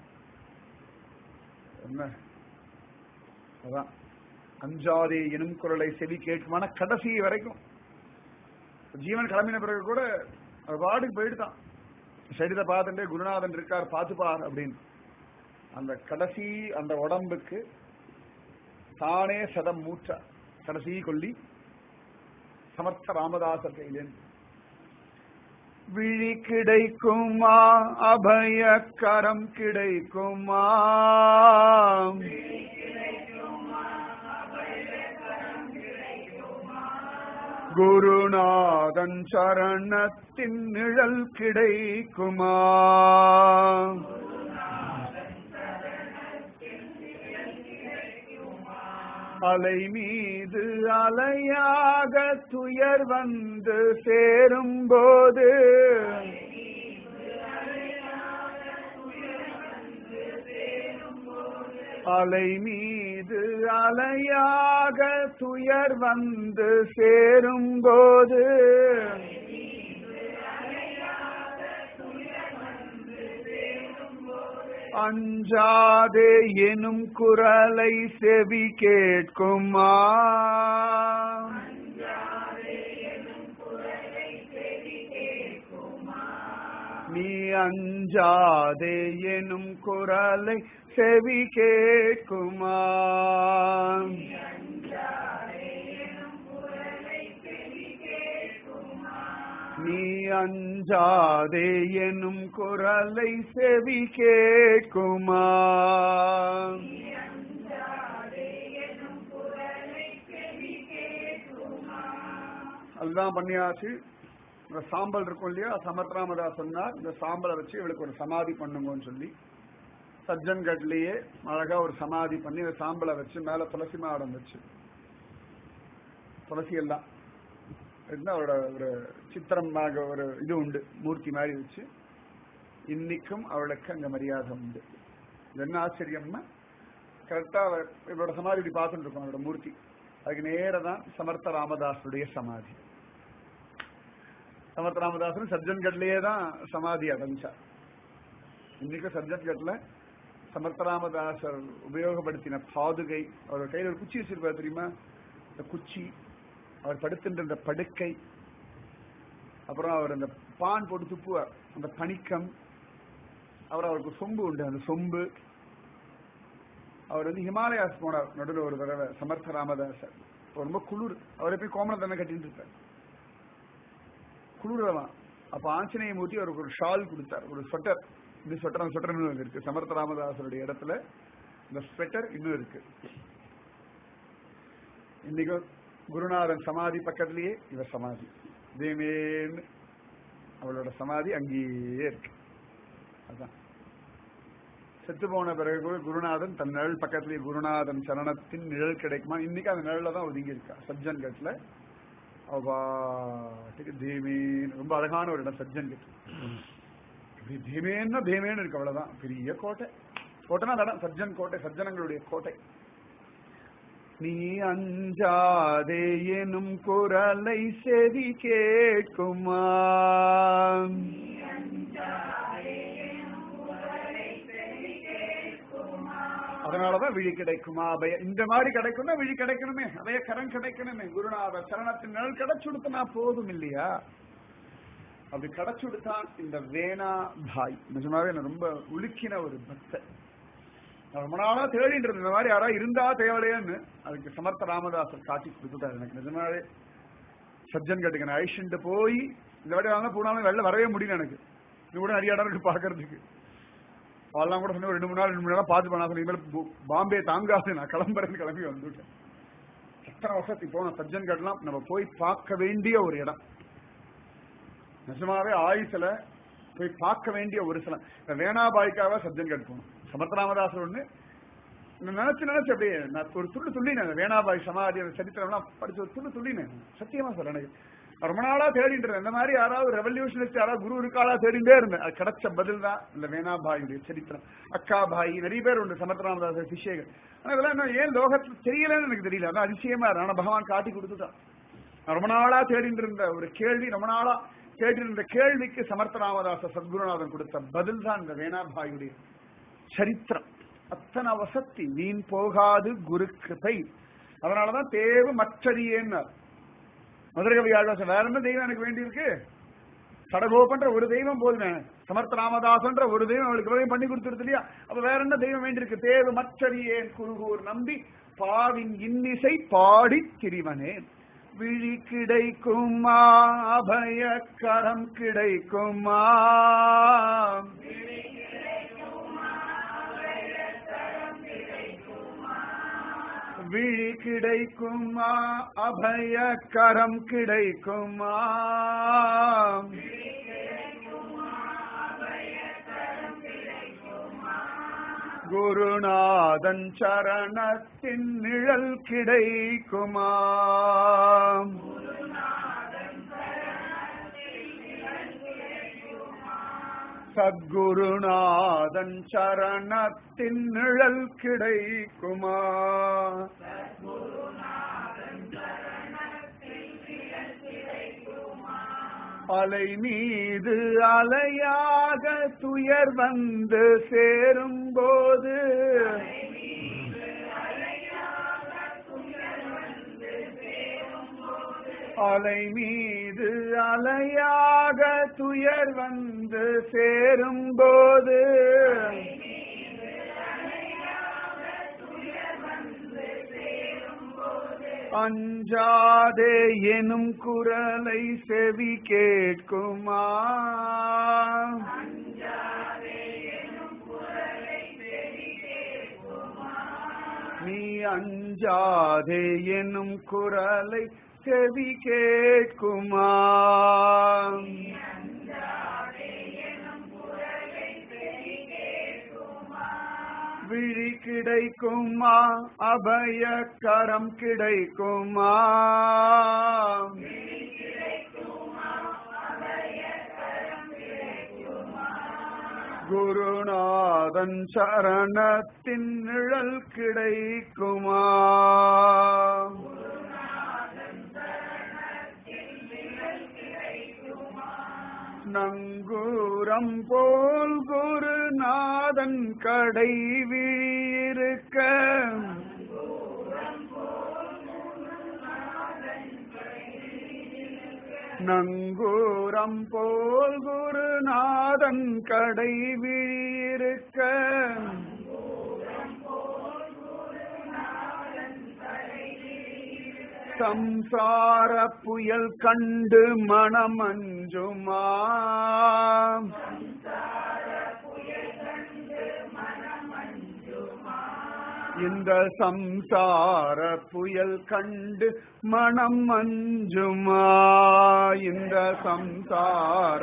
என்ன அதான் அஞ்சாதே எனும் குரலை செவி கேட்குமான கடைசி வரைக்கும் ஜீவன் கிளம்பின பிறகு கூட அது பாட்டுக்கு போயிட்டுதான் சரிதை பார்த்துட்டே குருநாதன் இருக்கார் பார்த்துப்பார் அப்படின்னு அந்த கடைசி அந்த உடம்புக்கு தானே சதம் மூச்ச கடைசி கொல்லி சமர்த்த ராமதாசர் கையிலேருந்து விழி கிடைக்குமா அபய கரம் கிடைக்குமா குருநாதன் சரணத்தின் நிழல் கிடைக்குமா அலை மீது அலையாக துயர் வந்து சேரும்போது அலை மீது அலையாக துயர் வந்து சேரும்போது அஞ்சாதே எனும் குரலை செவி கேட்குமா நீ அஞ்சாதே எனும் குரலை செவி கேட்குமா நீ அஞ்சாதே எனும் குரலை செவி கேட்குமா அதுதான் பண்ணியாச்சு இந்த சாம்பல் இருக்கும் இல்லையா சமத்ராமதா சொன்னார் இந்த சாம்பலை வச்சு இவளுக்கு ஒரு சமாதி பண்ணுங்கன்னு சொல்லி சஜ்ஜன்கட்லயே அழகா ஒரு சமாதி பண்ணி இந்த சாம்பலை வச்சு மேல துளசி மாடம் வச்சு துளசி எல்லாம் இருந்தா அவரோட ஒரு சித்திரமாக ஒரு இது உண்டு மூர்த்தி மாதிரி வச்சு இன்னைக்கும் அவளுக்கு அங்க மரியாதை உண்டு இது என்ன ஆச்சரியம்னா கரெக்டா இவரோட சமாதி இப்படி பார்த்துட்டு இருக்கோம் அவரோட மூர்த்தி அதுக்கு நேரா தான் சமர்த்த ராமதாஸுடைய சமாதி சமர்த்த ராமதாசன் சஜ்ஜன்கட்லயே தான் சமாதி அடைஞ்சார் இன்னைக்கு சஜ்ஜன்கட்ல சமர்த்த ராமதாசர் உபயோகப்படுத்தின பாதுகை அவர் கையில் ஒரு குச்சி வச்சிருப்பார் தெரியுமா இந்த குச்சி அவர் படுத்துன்ற இந்த படுக்கை அப்புறம் அவர் அந்த பான் போட்டு துப்புவார் அந்த பணிக்கம் அப்புறம் அவருக்கு சொம்பு உண்டு அந்த சொம்பு அவர் வந்து ஹிமாலயாஸ் போனார் நடுவில் ஒரு தடவை சமர்த்த ராமதாசர் ரொம்ப குளிர் அவரை போய் கோமணம் தானே கட்டிட்டு இருப்பார் குளிரலாம் அப்ப ஆஞ்சநேய மூர்த்தி அவருக்கு ஒரு ஷால் கொடுத்தார் ஒரு ஸ்வெட்டர் இந்த ஸ்வெட்டர் அந்த ஸ்வெட்டர் இன்னும் இருக்கு சமர்த்த ராமதாசருடைய இடத்துல இந்த ஸ்வெட்டர் இன்னும் இருக்கு இன்னைக்கு குருநாதன் சமாதி பக்கத்திலேயே இவர் சமாதி தேமேன்னு அவளோட சமாதி அங்கேயே இருக்கு அதான் செத்து போன பிறகு கூட குருநாதன் தன் நிழல் பக்கத்திலேயே குருநாதன் சரணத்தின் நிழல் கிடைக்குமா இன்னைக்கு அந்த நிழல்ல தான் ஒதுங்கி இருக்கா சஜ்ஜன் கட்ல அவாட்டுக்கு தேமேன் ரொம்ப அழகான ஒரு இடம் சஜ்ஜன் கட் இப்படி தேமேன்னா தேமேன்னு இருக்கு அவ்வளவுதான் பெரிய கோட்டை கோட்டைனா அந்த இடம் சஜ்ஜன் கோட்டை சஜ்ஜனங்களுடைய கோட்டை நீ அஞ்சாதே எனும் குரலை செவி கேட்குமா அதனாலதான் விழி கிடைக்குமா அபய இந்த மாதிரி கிடைக்கும்னா விழி கிடைக்கணுமே அபய கரம் கிடைக்கணுமே குருநாத சரணத்தின் நிழல் கிடைச்சுடுத்தனா போதும் இல்லையா அப்படி கிடைச்சுடுத்தான் இந்த வேணா பாய் நிஜமாவே நான் ரொம்ப உலுக்கின ஒரு பக்தர் நான் ரொம்ப நாளா தேடிட்டு இருந்தேன் இந்த மாதிரி யாரா இருந்தா தேவையில்லையான்னு அதுக்கு சமர்த்த ராமதாசர் காட்டி கொடுத்துட்டாரு எனக்கு நிஜமாவே சஜ்ஜன் கட்டுக்கு நான் அழிச்சுட்டு போய் இந்த வாட்டி வாங்க போனாலும் வெளில வரவே முடியல எனக்கு இது கூட நிறைய இடம் இருக்கு பாக்குறதுக்கு அவெல்லாம் கூட சொன்ன ஒரு ரெண்டு மூணு நாள் ரெண்டு மூணு நாள் பார்த்து பண்ணா இனிமேல் பாம்பே தாங்காது நான் கிளம்புறேன்னு கிளம்பி வந்துட்டேன் எத்தனை வருஷத்துக்கு போன சஜ்ஜன் கட்லாம் நம்ம போய் பார்க்க வேண்டிய ஒரு இடம் நிஜமாவே ஆயுசுல போய் பார்க்க வேண்டிய ஒரு சில இந்த வேணாபாய்க்காக சஜ்ஜன் கட் போகணும் சமத்ராமதாசர் ஒண்ணு நினைச்சு நினைச்சு அப்படியே நான் ஒரு துள்ளு துள்ளினேன் வேணாபாய் சமாதி அந்த சரித்திரம்லாம் படிச்சு ஒரு துள்ளு துள்ளினேன் சத்தியமா சொல்ல எனக்கு ரொம்ப நாளா தேடிட்டு இருந்தேன் இந்த மாதிரி யாராவது ரெவல்யூஷனிஸ்ட் யாராவது குரு இருக்காளா தேடிட்டே இருந்தேன் அது கிடைச்ச பதில் தான் இந்த வேணாபாயுடைய சரித்திரம் அக்கா பாய் நிறைய பேர் உண்டு சமத்ராமதாசர் சிஷேகர் ஆனா இதெல்லாம் இன்னும் ஏன் லோகத்துல தெரியலன்னு எனக்கு தெரியல அதான் அதிசயமா இருக்கு ஆனா பகவான் காட்டி கொடுத்துட்டான் நான் ரொம்ப நாளா தேடிட்டு இருந்த ஒரு கேள்வி ரொம்ப நாளா கேட்டிருந்த கேள்விக்கு சமர்த்த ராமதாச சத்குருநாதன் கொடுத்த பதில் தான் இந்த வேணாபாயுடைய சரித்திரம் அத்தனை வசத்தி வீண் போகாது குரு கிருபை அதனாலதான் தேவு மற்றடியேன்னார் மதுரை கவி ஆழ்வாசன் வேற என்ன தெய்வம் எனக்கு வேண்டியிருக்கு கடகோபன்ற ஒரு தெய்வம் போதுமே சமர்த்த ராமதாசன்ற ஒரு தெய்வம் அவளுக்கு உதவி பண்ணி கொடுத்துருது இல்லையா அப்ப வேற என்ன தெய்வம் வேண்டியிருக்கு தேவு மற்றடியேன் குருகூர் நம்பி பாவின் இன்னிசை பாடி திரிவனேன் விழி கிடைக்குமா அபய கரம் கிடைக்குமா விழி கிடைக்குமா அபய கரம் கிடைக்குமா குருநாதன் சரணத்தின் நிழல் கிடைக்குமா சத்குருநாதன் சரணத்தின் நிழல் கிடைக்குமா அலை மீது அலையாக துயர் வந்து சேரும் போது அலை மீது அலையாக துயர் வந்து வந்து சேரும்போது அஞ்சாதே எனும் குரலை செவி கேட்குமா நீ அஞ்சாதே எனும் குரலை செவி கேட்குமா விழி கிடைக்குமா அபய கரம் கிடைக்குமா குருநாதன் சரணத்தின் நிழல் கிடைக்குமா நங்கூரம் போல் குருநாதன் கடை வீழிருக்க நங்கூரம் போல் குருநாதன் கடை வீழிருக்க சம்சார புயல் கண்டு மனமஞ்சுமா இந்த சம்சார புயல் கண்டு மனம் மஞ்சுமா இந்த சம்சார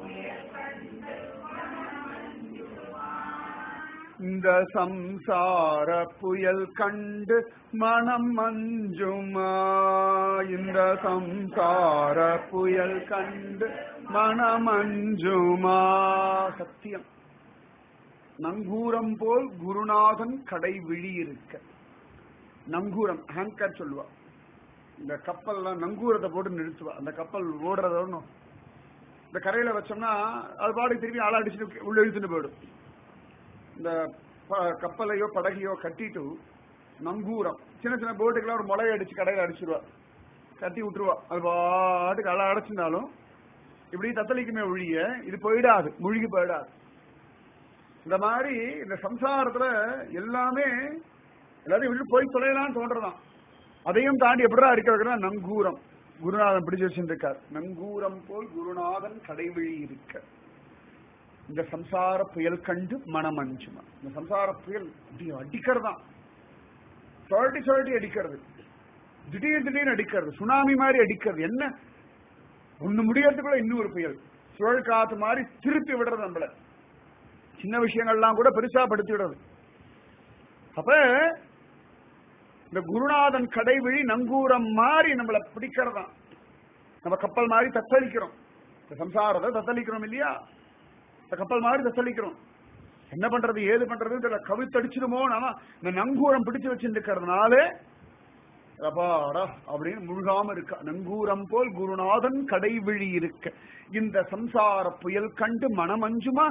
இந்த சம்சார புயல் கண்டு மனம் மஞ்சுமா இந்த சம்சார புயல் கண்டு மனமஞ்சுமா சத்தியம் நங்கூரம் போல் குருநாதன் கடை விழி இருக்க நங்கூரம் ஹேங்கர் சொல்லுவா இந்த கப்பல்லாம் நங்கூரத்தை போட்டு நிறுத்துவா அந்த கப்பல் ஓடுறத ஒண்ணும் இந்த கரையில வச்சோம்னா அது பாட்டுக்கு திருப்பி ஆள அடிச்சுட்டு உள்ள இழுத்துட்டு போயிடும் இந்த ப- கப்பலையோ படகையோ கட்டிட்டு நங்கூரம் சின்ன சின்ன போட்டுக்கெல்லாம் ஒரு முளைய அடிச்சு கடையில அடிச்சிருவா கட்டி விட்டுருவா அது பாட்டுக்கு அலை அடைச்சிருந்தாலும் இப்படி தத்தளிக்குமே ஒழிய இது போயிடாது முழுகி போயிடாது இந்த மாதிரி இந்த சம்சாரத்துல எல்லாமே எல்லாத்தையும் விட்டு போய் தொலையலாம்னு தோன்றதான் அதையும் தாண்டி எப்படிடா இருக்க வைக்கிறா நங்கூரம் குருநாதன் பிடிச்சு வச்சிருக்கார் நங்கூரம் போல் குருநாதன் கடைவிழி இருக்க இந்த சம்சார புயல் கண்டு மனமஞ்சுமா இந்த சம்சார புயல் அப்படி அடிக்கிறதான் சுழட்டி சுழட்டி அடிக்கிறது திடீர் திடீர்னு அடிக்கிறது சுனாமி மாதிரி அடிக்கிறது என்ன ஒண்ணு முடியறதுக்குள்ள இன்னொரு புயல் சுழல் காத்து மாதிரி திருப்பி விடுறது நம்மள சின்ன விஷயங்கள்லாம் கூட பெருசா படுத்தி விடுறது அப்ப இந்த குருநாதன் கடைவிழி நங்கூரம் மாதிரி நம்மள பிடிக்கிறதாம் நம்ம கப்பல் மாதிரி தத்தளிக்கிறோம் இந்த சம்சாரத்தை தத்தளிக்கிறோம் இல்லையா இந்த கப்பல் மாதிரி தத்தளிக்கிறோம் என்ன பண்றது ஏது பண்றது இதுல கவித்தடிச்சிடுமோ நாம இந்த நங்கூரம் பிடிச்சு வச்சிருக்கிறதுனாலே அப்பாடா அப்படின்னு முழுகாம இருக்க நங்கூரம் போல் குருநாதன் கடைவிழி இருக்க இந்த சம்சார புயல் கண்டு மனமஞ்சுமா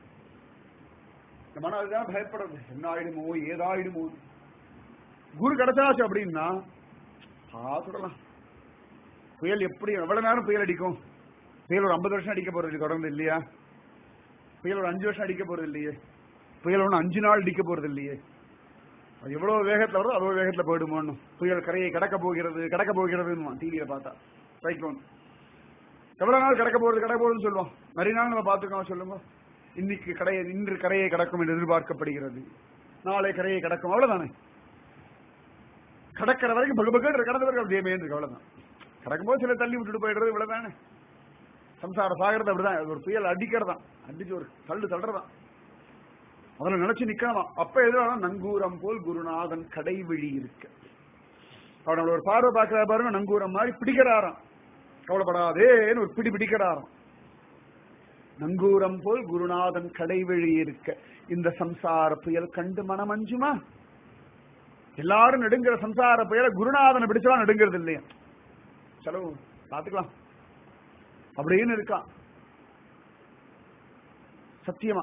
இந்த மனம் அதுதான் பயப்படுறது என்ன ஆயிடுமோ ஏதாயிடுமோ குரு கிடைச்சாச்சு அப்படின்னா பார்த்துடலாம் புயல் எப்படி எவ்வளவு நேரம் புயல் அடிக்கும் புயல் ஒரு ஐம்பது வருஷம் அடிக்க போறது தொடர்ந்து இல்லையா புயல் ஒரு அஞ்சு வருஷம் அடிக்க போறது இல்லையே புயல் ஒன்று அஞ்சு நாள் அடிக்க போறது இல்லையே அது எவ்வளவு வேகத்துல வருதோ அவ்வளவு வேகத்துல போயிடுமோன்னு புயல் கரையை கடக்க போகிறது கடக்க போகிறதுன்னு டிவியில பார்த்தா சைக்ளோன் எவ்வளவு நாள் கடக்க போறது கடக்க போகுதுன்னு சொல்லுவோம் நிறைய நாள் நம்ம பார்த்துக்கோம் சொல்லுங்க இன்னைக்கு கரையை இன்று கரையை கடக்கும் என்று எதிர்பார்க்கப்படுகிறது நாளை கரையை கடக்கும் அவ்வளவுதானே கடக்கிற வரைக்கும் பகு பகு கடந்த வரைக்கும் அப்படியே மேய்ந்து அவ்வளவுதான் கடக்கும்போது சில தள்ளி விட்டுட்டு போயிடுறது இவ்வளவுதானே சம்சார சாகிறது அப்படிதான் அது ஒரு புயல் அடிக்கிறதான் அடிச்சு ஒரு தள்ளு தள்ளுறதான் அதுல நினைச்சு நிக்கணுமா அப்ப எதிரான நங்கூரம் போல் குருநாதன் கடைவிழி இருக்கு அவன் நம்மள ஒரு பார்வை பார்க்கிற பாருங்க நங்கூரம் மாதிரி பிடிக்கிறாராம் கவலைப்படாதேன்னு ஒரு பிடி பிடிக்கிறாராம் நங்கூரம் போல் குருநாதன் கடைவிழி இருக்க இந்த சம்சார புயல் கண்டு மனமஞ்சுமா எல்லாரும் நெடுங்கிற சம்சார புயல குருநாதனை பிடிச்சா நெடுங்கிறது இல்லையா செலவு பாத்துக்கலாம் அப்படின்னு இருக்கான் சத்தியமா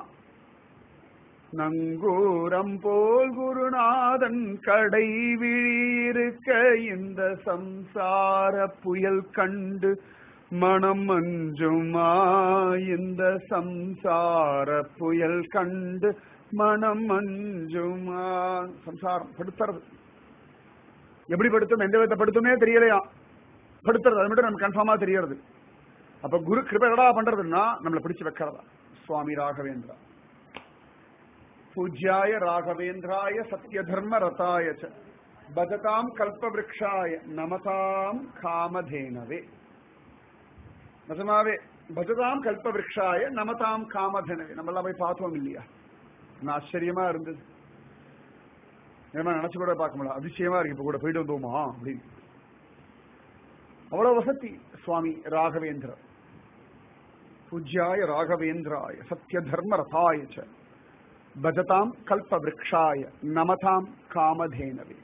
நங்கூரம் போல் குருநாதன் கடை விழியிருக்க இந்த சம்சார புயல் கண்டு மனம் மஞ்சுமா இந்த சம்சார புயல் கண்டு மனம் மஞ்சுமா சம்சாரம் படுத்துறது எப்படி படுத்தும் எந்த விதத்தை படுத்துமே தெரியலையா படுத்துறது அது மட்டும் நமக்கு கன்ஃபார்மா தெரியறது அப்ப குரு கிருபகடா பண்றதுன்னா நம்மளை பிடிச்சு வைக்கிறதா சுவாமி ராகவேந்திரா பூஜ்யாய ராகவேந்திராய சத்ய தர்ம ரதாய ச பஜதாம் கல்பவ்ருக்ஷாய நமதாம் காமதேனவே நிஜமாவே பஜதாம் கல்பவ்ருக்ஷாய நமதாம் காமதேனவே நம்மளாம் போய் பார்த்தோம் இல்லையா என்ன ஆச்சரியமா இருந்தது ஏமா நினைச்சு கூட பார்க்க முடியல அதிசயமா இருக்கு இப்ப கூட போயிட்டு வந்தோமா அப்படின்னு அவ்வளவு வசதி சுவாமி ராகவேந்திரர் பூஜ்யாய ராகவேந்திராய சத்ய தர்ம ரதாய ச பஜதாம் கல்ப விரக்ஷாய நமதாம் காமதேனவே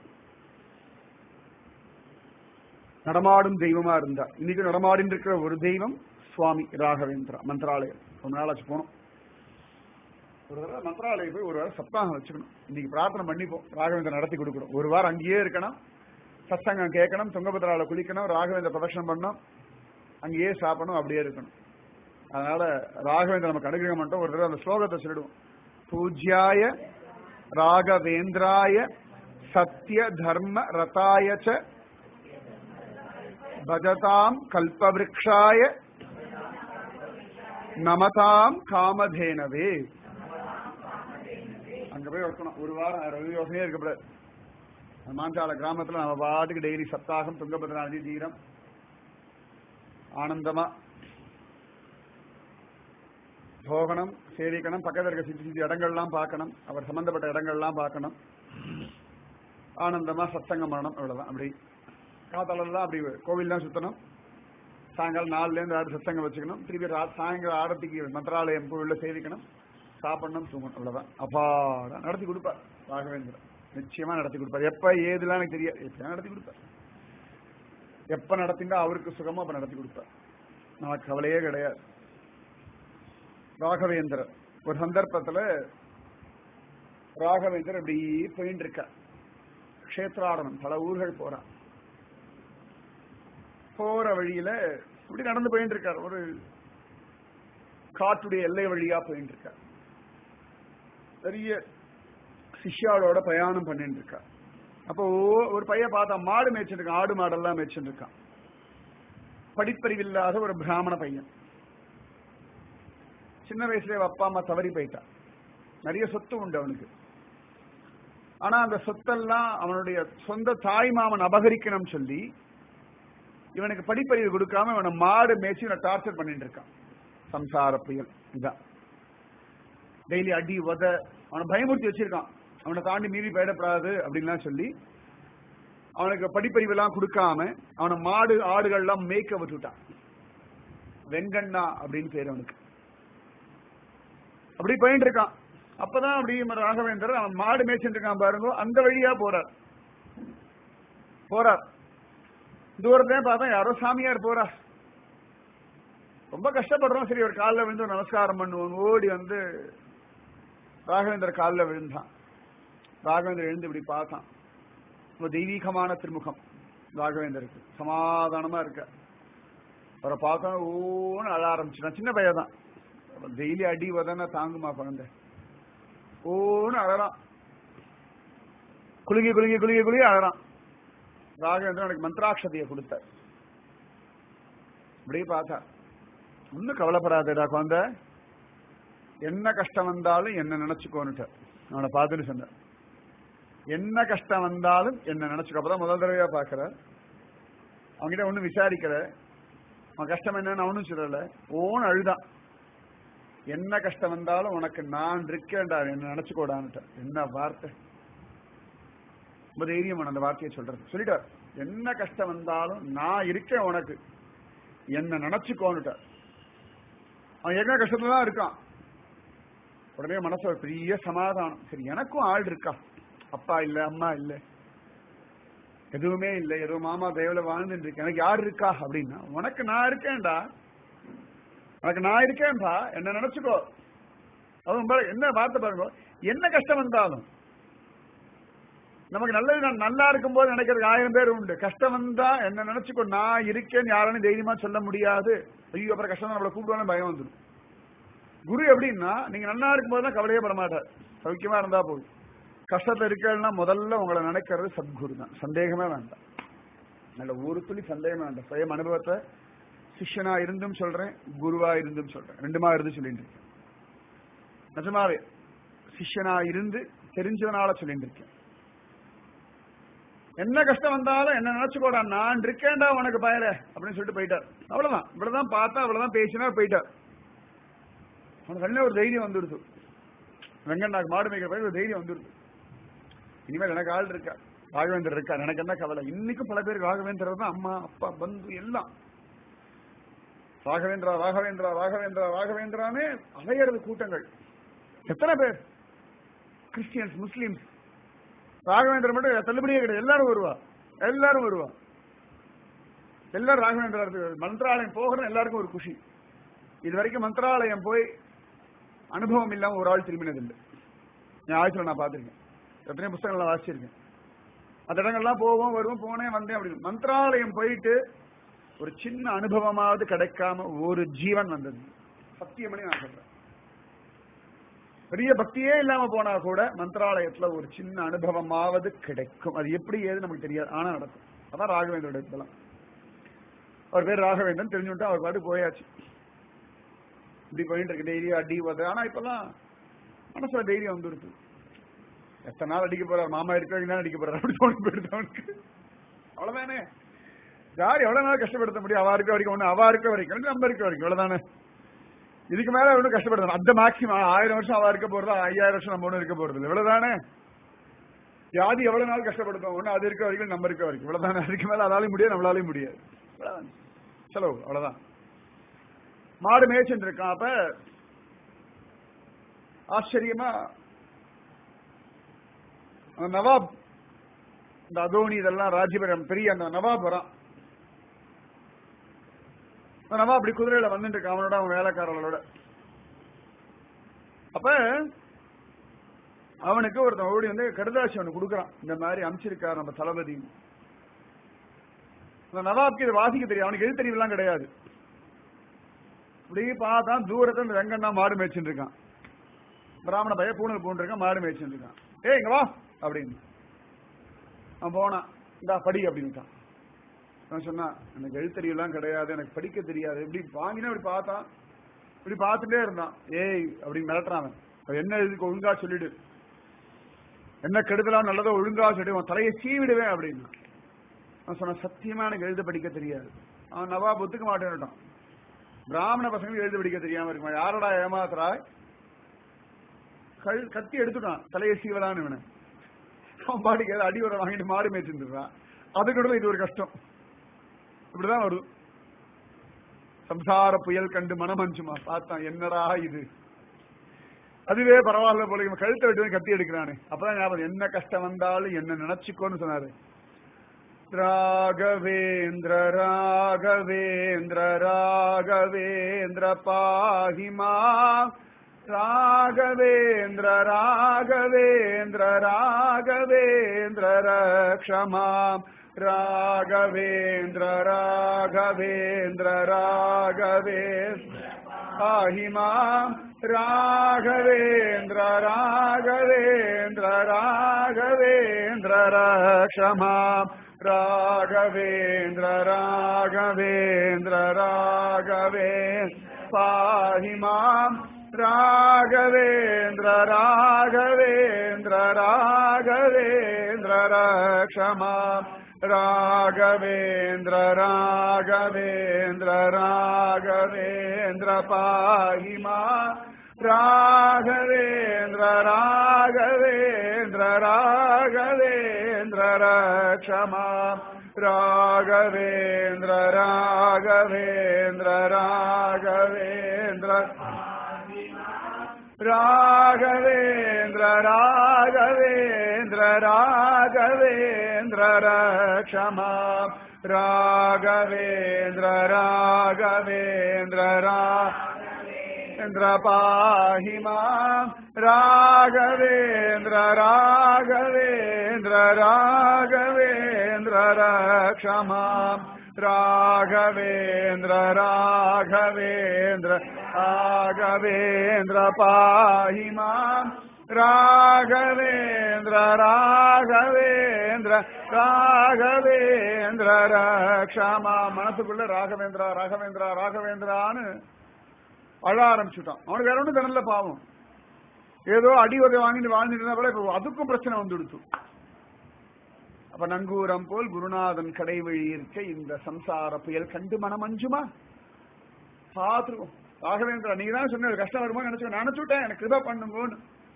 நடமாடும் தெய்வமா இருந்தா இன்னைக்கு நடமாடின்னு இருக்கிற ஒரு தெய்வம் சுவாமி ராகவேந்திரா மந்திராலயம் ரொம்ப நாளாச்சு போனோம் ஒரு தடவை மந்திராலயம் போய் ஒரு வாரம் சப்தாகம் வச்சுக்கணும் இன்னைக்கு பிரார்த்தனை பண்ணிப்போம் ராகவேந்திரன் நடத்தி கொடுக்கணும் ஒரு வாரம் அங்கேயே இருக்கணும் சத்சங்கம் கேட்கணும் துங்கபத்ரால குளிக்கணும் ராகவேந்திர பிரதட்சணம் பண்ணணும் அங்கேயே சாப்பிடணும் அப்படியே இருக்கணும் அதனால ராகவேந்திர நமக்கு அனுகிரகம் பண்ணிட்டோம் ஒரு தடவை அந்த ஸ்லோகத்தை சொல்லிடுவோம் பூஜ்யாய ராகவேந்திராய சத்ய தர்ம ரதாய ச பஜதாம் கல்பவ்ருக்ஷாய நமதாம் காமதேனவே அங்க போய் வைக்கணும் ஒரு வாரம் ரவி யோசனையே இருக்கக்கூடாது மாஞ்சால கிராமத்துல நம்ம பாட்டுக்கு டெய்லி சப்தாகம் துங்கபத்ரா நதி தீரம் ஆனந்தமா போகணும் சேவிக்கணும் பக்கத்தில் இருக்க சித்தி சித்தி இடங்கள்லாம் பார்க்கணும் அவர் சம்பந்தப்பட்ட இடங்கள்லாம் பார்க்கணும் ஆனந்தமா சத்தங்கம் பண்ணணும் அவ்வளவுதான் அப்படி காத்தாலெல்லாம் அப்படி கோவில்லாம் சுத்தணும் சாயங்காலம் நாலுல இருந்து ஆறு சத்தங்கம் வச்சுக்கணும் திருப்பி ரா- சாயங்காலம் ஆரத்திக்கு மந்திராலயம் கோவில்ல சேவிக்கணும் சாப்பிடணும் தூங்கணும் அவ்வளவுதான் அப்பாடா நடத்தி கொடுப்பார் ராகவேந்திரன் நிச்சயமா நடத்தி கொடுப்பார் எப்ப ஏதுலாம் எனக்கு தெரியாது எப்ப நடத்தி கொடுப்பார் எப்ப நடத்தினா அவருக்கு சுகமோ அப்ப நடத்தி கொடுப்பார் நமக்கு கவலையே கிடையாது ராகவேந்திரர் ஒரு சந்தர்ப்பத்துல ராகவேந்தர் இப்படி போயிட்டு இருக்க கஷேத்ராடனம் பல ஊர்கள் போறான் போற வழியில இப்படி நடந்து போயிட்டு இருக்கார் ஒரு காட்டுடைய எல்லை வழியா போயிட்டு இருக்கார் பெரிய சிஷ்யாளோட பிரயாணம் பண்ணிட்டு இருக்கார் அப்போ ஒரு பையன் பார்த்தா மாடு மேய்ச்சிட்டு இருக்கான் ஆடு மாடெல்லாம் மேய்ச்சிட்டு இருக்கான் படிப்பறிவில்லாத ஒரு பிராமண பையன் சின்ன வயசுல அப்பா அம்மா தவறி போயிட்டான் நிறைய சொத்து உண்டு அவனுக்கு ஆனா அந்த சொத்தெல்லாம் அவனுடைய சொந்த தாய் மாமன் அபகரிக்கணும்னு சொல்லி இவனுக்கு படிப்பறிவு கொடுக்காம இவனை மாடு மேய்ச்சி இவனை டார்ச்சர் பண்ணிட்டு இருக்கான் சம்சார புயல் இதான் டெய்லி அடி உத அவனை பயமுறுத்தி வச்சிருக்கான் அவனை தாண்டி மீறி போயிடப்படாது அப்படின்லாம் சொல்லி அவனுக்கு படிப்பறிவு எல்லாம் கொடுக்காம அவனை மாடு ஆடுகள் எல்லாம் மேய்க்க விட்டுட்டான் வெங்கண்ணா அப்படின்னு பேர் அவனுக்கு அப்படி போயிட்டு இருக்கான் அப்பதான் அப்படி நம்ம ராகவேந்தர் அவன் மாடு மேய்ச்சிட்டு இருக்கான் பாருங்க அந்த வழியா போறார் போறார் தூரத்துல பார்த்தா யாரோ சாமியார் போறா ரொம்ப கஷ்டப்படுறோம் சரி ஒரு காலில் விழுந்து ஒரு நமஸ்காரம் பண்ணுவோம் ஓடி வந்து ராகவேந்தர் காலில் விழுந்தான் ராகவேந்தர் எழுந்து இப்படி பார்த்தான் ரொம்ப தெய்வீகமான திருமுகம் ராகவேந்தருக்கு சமாதானமா இருக்க அவரை பார்த்தா ஓன்னு அழ ஆரம்பிச்சுட்டான் சின்ன பையன் தான் டெய்லி அடி உதன தாங்குமா குழந்தை ஓன்னு அழறான் குலுங்கி குலுங்கி குலுங்கி குலுங்கி அழறான் ராகவேந்திரன் எனக்கு மந்திராட்சதையை கொடுத்தார் அப்படியே பார்த்தா ஒன்னும் கவலைப்படாதடா குழந்தை என்ன கஷ்டம் வந்தாலும் என்ன நினைச்சுக்கோன்னுட்ட அவனை பார்த்துட்டு சொன்னார் என்ன கஷ்டம் வந்தாலும் என்ன நினைச்சுக்கோ அப்பதான் முதல் தடவையா பாக்குற அவன்கிட்ட ஒண்ணும் விசாரிக்கிற அவன் கஷ்டம் என்னன்னு அவனும் சொல்லல ஓன் அழுதான் என்ன கஷ்டம் வந்தாலும் உனக்கு நான் இருக்கேன்டா என்ன நினைச்சுக்கோடான்னுட்ட என்ன வார்த்தை ரொம்ப தைரியம் அந்த வார்த்தையை சொல்றது சொல்லிட்டார் என்ன கஷ்டம் வந்தாலும் நான் இருக்கேன் உனக்கு என்ன நினைச்சுக்கோன்னுட்டார் அவன் என்ன கஷ்டத்துல தான் இருக்கான் உடனே மனசு ஒரு பெரிய சமாதானம் சரி எனக்கும் ஆள் இருக்கா அப்பா இல்ல அம்மா இல்ல எதுவுமே இல்ல ஏதோ மாமா தயவுல வாழ்ந்துட்டு இருக்கேன் எனக்கு யார் இருக்கா அப்படின்னா உனக்கு நான் இருக்கேன்டா உனக்கு நான் இருக்கேன்பா என்ன நினைச்சுக்கோ அதுவும் பாரு, என்ன வார்த்தை பாருங்க என்ன கஷ்டம் வந்தாலும் நமக்கு நல்லது நான் நல்லா இருக்கும்போது நினைக்கிறது ஆயிரம் பேர் உண்டு கஷ்டம் வந்தா என்ன நினைச்சுக்கோ நான் இருக்கேன்னு யாராலும் தைரியமா சொல்ல முடியாது ஐயோ அப்புறம் கஷ்டம் நம்மளை கூப்பிடுவான்னு பயம் வந்துடும் குரு எப்படின்னா நீங்க நல்லா இருக்கும்போது தான் கவலையே பட மாட்டார் சௌக்கியமா இருந்தா போதும் கஷ்டத்துல இருக்கேன்னா முதல்ல உங்களை நினைக்கிறது சத்குரு தான் சந்தேகமே வேண்டாம் நல்ல ஒரு துளி சந்தேகமே வேண்டாம் சுயம் அனுபவத்தை சிஷ்யனா இருந்தும் சொல்றேன் குருவா இருந்தும் சொல்றேன் ரெண்டுமா இருந்து சொல்லிட்டு இருக்கேன் நிஜமாவே சிஷ்யனா இருந்து தெரிஞ்சதுனால சொல்லிட்டு இருக்கேன் என்ன கஷ்டம் வந்தாலும் என்ன நினைச்சுக்கோடா நான் இருக்கேன்டா உனக்கு பயல அப்படின்னு சொல்லிட்டு போயிட்டார் அவ்வளவுதான் இவ்வளவுதான் பார்த்தா அவ்வளவுதான் பேசினா போயிட்டார் அவனுக்கு கண்ணில் ஒரு தைரியம் வந்துடுது வெங்கண்ணாக்கு மாடு மேய்க்கிற பையன் ஒரு தைரியம் வந்துடுது இனிமேல் எனக்கு ஆள் இருக்கா ராகவேந்தர் இருக்கா எனக்கு என்ன கவலை இன்னைக்கும் பல பேருக்கு ராகவேந்தர் தான் அம்மா அப்பா பந்து எல்லாம் ராகவேந்திரா ராகவேந்திரா ராகவேந்திரா ராகவேந்திரானே அலையிறது கூட்டங்கள் எத்தனை பேர் கிறிஸ்டியன்ஸ் முஸ்லிம்ஸ் ராகவேந்திரன் மட்டும் தள்ளுபடியே கிடையாது எல்லாரும் வருவா எல்லாரும் வருவா எல்லாரும் ராகவேந்திரா மந்திராலயம் போகிறோம் எல்லாருக்கும் ஒரு குஷி இது வரைக்கும் மந்திராலயம் போய் அனுபவம் இல்லாம ஒரு ஆள் திரும்பினதில்லை என் ஆயுசில் நான் பார்த்திருக்கேன் எத்தனையோ புத்தகங்கள் வாசிச்சிருக்கேன் அந்த இடங்கள்லாம் போவோம் வருவோம் போனேன் வந்தேன் அப்படின்னு மந்திராலயம் போயிட்டு ஒரு சின்ன அனுபவமாவது கிடைக்காம ஒரு ஜீவன் வந்தது சத்தியமணி நான் சொல்றேன் பெரிய பக்தியே இல்லாம போனா கூட மந்திராலயத்துல ஒரு சின்ன அனுபவமாவது கிடைக்கும் அது எப்படி ஏது நமக்கு தெரியாது ஆனா நடக்கும் அதான் ராகவேந்திரோட பலம் அவர் பேர் ராகவேந்திரன் தெரிஞ்சுட்டு அவர் பாட்டு போயாச்சு இப்படி போயிட்டு இருக்கு டெய்லி அடி உத ஆனா இப்பெல்லாம் மனசுல தைரியம் வந்துருது எத்தனை நாள் அடிக்க போறார் மாமா இருக்க வரைக்கும் தான் அடிக்க போறாரு அப்படி தோணு போயிடுது அவனுக்கு அவ்வளவுதானே யார் எவ்வளவு நாள் கஷ்டப்படுத்த முடியும் அவா இருக்க வரைக்கும் ஒண்ணு அவா இருக்க வரைக்கும் நம்ம இருக்க வரைக்கும் இவ்வளவுதானே இதுக்கு மேல ஒன்றும் கஷ்டப்படுத்தணும் அந்த மேக்சிமம் ஆயிரம் வருஷம் அவா இருக்க போறதா ஐயாயிரம் வருஷம் நம்ம ஒன்றும் இருக்க போறது இவ்வளவுதானே வியாதி எவ்வளவு நாள் கஷ்டப்படுத்தும் ஒண்ணு அது இருக்க வரைக்கும் நம்ம இருக்க வரைக்கும் இவ்வளவுதானே அதுக்கு மேல அதாலையும் முடியாது நம்மளாலையும் முடியாது இவ்வளவுதான் செலவு அவ்வளவுதான் மாடு மேய்ச்சிட்டு இருக்கான் அப்ப ஆச்சரியமா அந்த நவாப் இந்த அதோனி இதெல்லாம் ராஜ்யபுரம் பெரிய அந்த நவாப் வரான் அந்த நவாப் அப்படி குதிரையில வந்துட்டு இருக்கான் அவனோட அவன் வேலைக்காரர்களோட அப்ப அவனுக்கு ஒருத்தன் ஓடி வந்து கடுதாசி அவனுக்கு கொடுக்குறான் இந்த மாதிரி அமிச்சிருக்கார் நம்ம தளபதி அந்த நவாப்க்கு இது வாசிக்க தெரியும் அவனுக்கு எழுத்து தெரியுலாம் கிடையாது இப்படி பார்த்தா தூரத்துல இந்த வெங்கண்ணா மாடு மேய்ச்சிட்டு இருக்கான் பிராமண பையன் பூணல் பூண்டு இருக்கான் மாடு மேய்ச்சிட்டு இருக்கான் ஏய் இங்க வா அப்படின்னு அவன் போனான் இந்தா படி அப்படின்ட்டான் அவன் சொன்னான் எனக்கு எழுத்தறியெல்லாம் கிடையாது எனக்கு படிக்க தெரியாது இப்படி வாங்கினா இப்படி பார்த்தான் இப்படி பார்த்துட்டே இருந்தான் ஏய் அப்படின்னு மிரட்டுறான் அவன் அவன் என்ன எழுதி ஒழுங்கா சொல்லிடு என்ன கெடுதலாம் நல்லதோ ஒழுங்கா சொல்லி உன் தலையை சீவிடுவேன் அப்படின்னு அவன் சொன்னான் சத்தியமா எனக்கு எழுத படிக்க தெரியாது அவன் நவாப் ஒத்துக்க மாட்டேன்னுட்டான் பிராமண பசங்களுக்கு எழுத படிக்க தெரியாம இருக்குமா யாரடா ஏமாத்துறாய் கல் கத்தி எடுத்துட்டான் தலையை சீவலான்னு இவனை அவன் பாட்டுக்கு ஏதோ அடி உரம் வாங்கிட்டு மாடு மேய்ச்சிருந்துறான் அதுக்கு இது ஒரு கஷ்டம் இப்படிதான் வரும் சம்சார புயல் கண்டு மனமஞ்சுமா பார்த்தான் என்னடா இது அதுவே பரவாயில்ல போல இவன் கழுத்தை விட்டு கத்தி எடுக்கிறானே அப்பதான் ஞாபகம் என்ன கஷ்டம் வந்தாலும் என்ன நினைச்சுக்கோன்னு சொன்னாரு ராகவேந்திர ராகவேந்திர ராகவேந்திர பாகிமா ராகவேந்திர ராகவேந்திர ராகவேந்திர ரக்ஷமாம் ராகவேந்திர ராகவேந்திர ராகவேந்திர பாஹிமாம் ராகவேந்திர ராகவேந்திர ராகவேந்திர ரக்ஷமாம் ராகவேந்திர ராகவேந்திர ராகவேந்திர பாஹிமாம் ராகவேந்திர ராகவேந்திர ராகவேந்திர ரக்ஷமாம் ராகவேந்திர ராகவேந்திர ராகவேந்திர பாஹிமா ராகவேந்திர ராகவேந்திர ராகவேந்திர ரக்ஷமா ராகவேந்திர ராகவேந்திர ராகவேந்திர ராகவேந்திர ராகவேந்திர ராகவேந்திர ரக்ஷமா ராகவேந்திர ராகவேந்திர पाहि माम् राघवेन्द्र राघवेन्द्र राघवेन्द्र रक्ष माम् राघवेन्द्र राघवेन्द्र राघवेन्द्र पाहि माम् ராகவேந்திர ராகவேந்திர ராகவேந்திர ரக்ஷாமா மனசுக்குள்ள ராகவேந்திரா ராகவேந்திரா ராகவேந்திரான்னு அழ ஆரம்பிச்சுட்டான் அவனுக்கு வேற ஒன்றும் தினல பாவம் ஏதோ அடி உதவி வாங்கிட்டு வாழ்ந்துட்டு இருந்தா கூட இப்ப அதுக்கும் பிரச்சனை வந்துடுச்சு அப்ப நங்கூரம் போல் குருநாதன் கடை வழி இருக்க இந்த சம்சார புயல் கண்டு மனம் அஞ்சுமா பாத்துருவோம் ராகவேந்திரா நீங்க தான் சொன்ன கஷ்டம் வருமா நினைச்சு நினைச்சுட்டேன் எனக்கு கிருபா பண்ணுங்கன்னு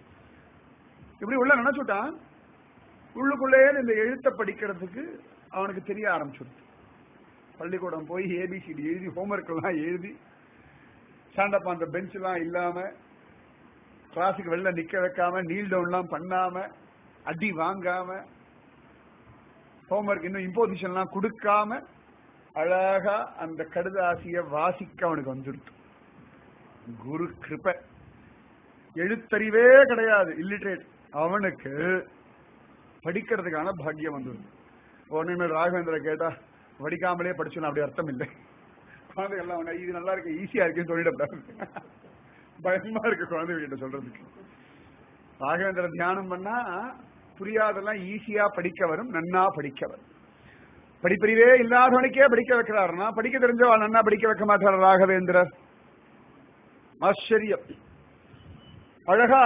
இப்படி உள்ள நினைச்சுட்டான் உள்ளுக்குள்ளேயே இந்த எழுத்த படிக்கிறதுக்கு அவனுக்கு தெரிய ஆரம்பிச்சுடுது பள்ளிக்கூடம் போய் ஏபிசிடி எழுதி ஹோம்ஒர்க் எல்லாம் எழுதி ஸ்டாண்டப் அந்த பெஞ்ச் எல்லாம் இல்லாம கிளாஸுக்கு வெளில நிக்க வைக்காம நீல் டவுன்லாம் பண்ணாம அடி வாங்காம ஹோம்ஒர்க் இன்னும் இம்போசிஷன் எல்லாம் கொடுக்காம அழகா அந்த கடுதாசிய வாசிக்க அவனுக்கு வந்துடுது குரு கிருப எழுத்தறிவே கிடையாது இல்லிட்ரேட் அவனுக்கு படிக்கிறதுக்கான பாக்கியம் வந்துடும் உடனே ராகவேந்திர கேட்டா படிக்காமலே படிச்சுனா அப்படி அர்த்தம் இல்லை குழந்தைகள்லாம் அவனை இது நல்லா இருக்கு ஈஸியா இருக்குன்னு சொல்லிடக்கூடாது பயமா இருக்கு குழந்தைகிட்ட சொல்றதுக்கு ராகவேந்திர தியானம் பண்ணா புரியாதெல்லாம் ஈஸியா படிக்க வரும் நன்னா படிக்க வரும் படிப்பறிவே இல்லாதவனுக்கே படிக்க வைக்கிறாருன்னா படிக்க தெரிஞ்சவா நன்னா படிக்க வைக்க மாட்டார் ராகவேந்திரர் ஆச்சரியம் அழகா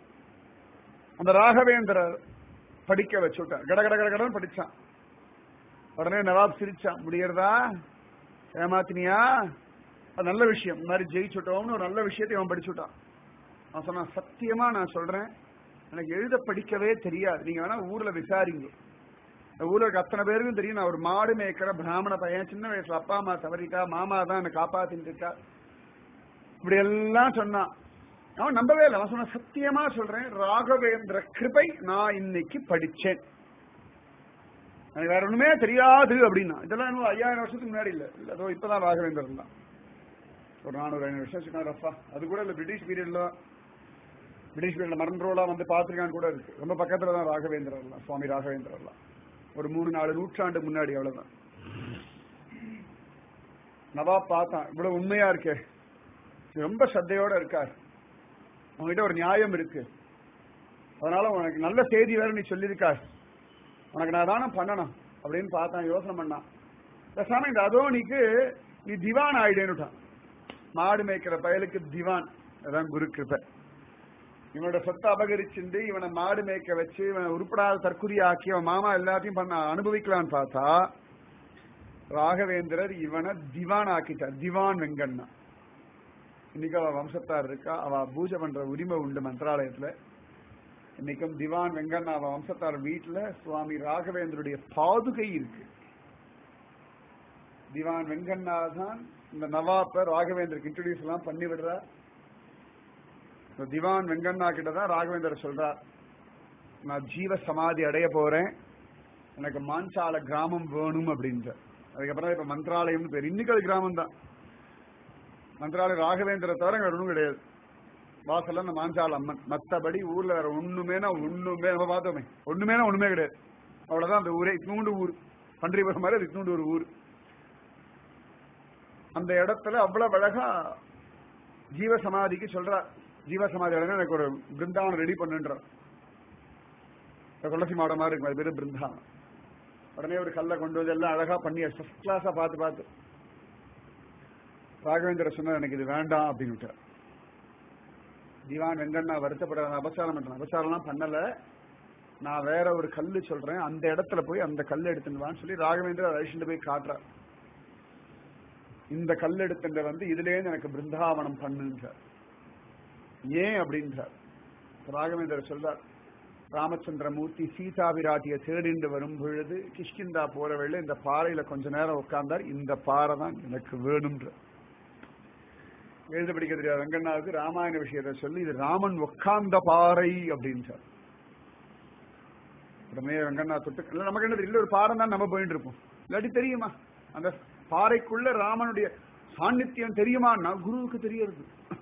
அந்த ராகவேந்திரர் படிக்க வச்சுட்டார் கட கட கட கடன் படிச்சான் உடனே நவாப் சிரிச்சான் முடியறதா ஏமாத்தினியா அது நல்ல விஷயம் இந்த மாதிரி ஜெயிச்சுட்டோம்னு ஒரு நல்ல விஷயத்தை அவன் படிச்சுட்டான் அவன் சொன்னான் சத்தியமா நான் சொல்றேன் எனக்கு எழுத படிக்கவே தெரியாது நீங்க வேணா ஊர்ல விசாரிங்க இந்த ஊர்ல இருக்க அத்தனை பேருக்கும் தெரியும் நான் ஒரு மாடு மேய்க்கிற பிராமண பையன் சின்ன வயசுல அப்பா அம்மா தவறிட்டா மாமா தான் என்னை காப்பாத்திட்டு இருக்கா இப்படி எல்லாம் சொன்னான் அவன் நம்பவே இல்லை அவன் சொன்ன சத்தியமா சொல்றேன் ராகவேந்திர கிருபை நான் இன்னைக்கு படிச்சேன் எனக்கு வேற ஒண்ணுமே தெரியாது அப்படின்னா இதெல்லாம் இன்னும் ஐயாயிரம் வருஷத்துக்கு முன்னாடி இல்ல இல்ல அதோ இப்பதான் ராகவேந்தர் தான் ஒரு நானூறு ஐநூறு வருஷம் சொன்னார் ரஃபா அது கூட இல்ல பிரிட்டிஷ் பீரியட்ல தான் பிரிட்டிஷ் பீரியட்ல மரண்டரோலாம் வந்து பார்த்துருக்கான்னு கூட இருக்கு ரொம்ப பக்கத்துல தான் ராகவேந்திரர் எல்லாம் சுவாமி ராகவேந்திரர் எல்லாம் ஒரு மூணு நாலு நூற்றாண்டு முன்னாடி அவ்வளவுதான் நவாப் பார்த்தான் இவ்வளவு உண்மையா இருக்கே ரொம்ப சத்தையோட இருக்கார் உங்ககிட்ட ஒரு நியாயம் இருக்கு அதனால உனக்கு நல்ல செய்தி வேற நீ சொல்லியிருக்கார் உனக்கு நான் தானே பண்ணணும் அப்படின்னு பார்த்தான் யோசனை பண்ணான் பேசாம இந்த அதோனிக்கு நீ திவான் ஆயிடுன்னுட்டான் மாடு மேய்க்கிற பயலுக்கு திவான் அதான் குரு கிருபை இவனோட சொத்தை அபகரிச்சுண்டு இவனை மாடு மேய்க்க வச்சு இவனை உருப்படாத தற்குறி ஆக்கி அவன் மாமா எல்லாத்தையும் பண்ண அனுபவிக்கலான்னு பார்த்தா ராகவேந்திரர் இவனை திவான் ஆக்கிட்டார் திவான் வெங்கண்ணா இன்னைக்கு அவ வம்சத்தார் இருக்கா அவ பூஜை பண்ற உரிமை உண்டு மந்திராலயத்துல இன்னைக்கும் திவான் வெங்கண்ணா அவ வம்சத்தார் வீட்டுல சுவாமி ராகவேந்தருடைய பாதுகை இருக்கு திவான் வெங்கண்ணா தான் இந்த நவாப்ப ராகவேந்தருக்கு இன்ட்ரடியூஸ் எல்லாம் பண்ணி விடுறா இந்த திவான் வெங்கண்ணா கிட்ட தான் ராகவேந்தர் சொல்றார் நான் ஜீவ சமாதி அடைய போறேன் எனக்கு மாஞ்சால கிராமம் வேணும் அப்படின்ற அதுக்கப்புறம் இப்ப மந்திராலயம்னு பேர் இன்னைக்கு அது கிராமம் தான் மந்திராலயம் ராகவேந்திர தவிர வேற ஒன்றும் கிடையாது வாசல்ல அந்த மாஞ்சால அம்மன் மத்தபடி ஊர்ல வேற ஒண்ணுமேனா ஒண்ணுமே நம்ம பார்த்தோமே ஒண்ணுமேனா ஒண்ணுமே கிடையாது அவ்வளவுதான் அந்த ஊரே இத்தினூண்டு ஊர் பன்றிபுரம் மாதிரி அது இத்தினூண்டு ஒரு ஊர் அந்த இடத்துல அவ்வளவு அழகா ஜீவ சமாதிக்கு சொல்றா ஜீவ சமாதி உடனே எனக்கு ஒரு பிருந்தாவனம் ரெடி பண்ணுன்றார் இந்த துளசி மாடம் மாதிரி இருக்கும் அது பேரு பிருந்தாவனம் உடனே ஒரு கல்லை கொண்டு வந்து எல்லாம் அழகா பண்ணி ஃபர்ஸ்ட் கிளாஸா பார்த்து பார்த்து ராகவேந்திர சொன்னார் எனக்கு இது வேண்டாம் அப்படின்னு விட்டார் திவான் வெங்கண்ணா வருத்தப்பட அபசாரம் பண்றேன் அபசாரம்லாம் பண்ணல நான் வேற ஒரு கல்லு சொல்றேன் அந்த இடத்துல போய் அந்த கல் எடுத்துன்னு சொல்லி ராகவேந்திர அழைச்சிட்டு போய் காட்டுறார் இந்த கல் எடுத்துட்டு வந்து இதுலேருந்து எனக்கு பிருந்தாவனம் பண்ணுன்றார் ஏன் அப்படின்றார் ராகவேந்தர் சொல்றார் ராமச்சந்திரமூர்த்தி சீதா விராட்டிய தேடிண்டு வரும் பொழுது கிஷ்கிந்தா போற வேளை இந்த பாறையில கொஞ்ச நேரம் உட்கார்ந்தார் இந்த பாறை தான் எனக்கு வேணும்ன்ற எழுத படிக்க தெரியாத வெங்கண்ணாவுக்கு ராமாயண விஷயத்தை சொல்லி இது ராமன் உட்கார்ந்த பாறை அப்படின்றார் உடனே வெங்கண்ணா தொட்டு இல்ல நமக்கு என்ன இல்ல ஒரு பாறை தான் நம்ம போயிட்டு இருப்போம் இல்லாட்டி தெரியுமா அந்த பாறைக்குள்ள ராமனுடைய சாநித்தியம் தெரியுமான்னா குருவுக்கு தெரியறது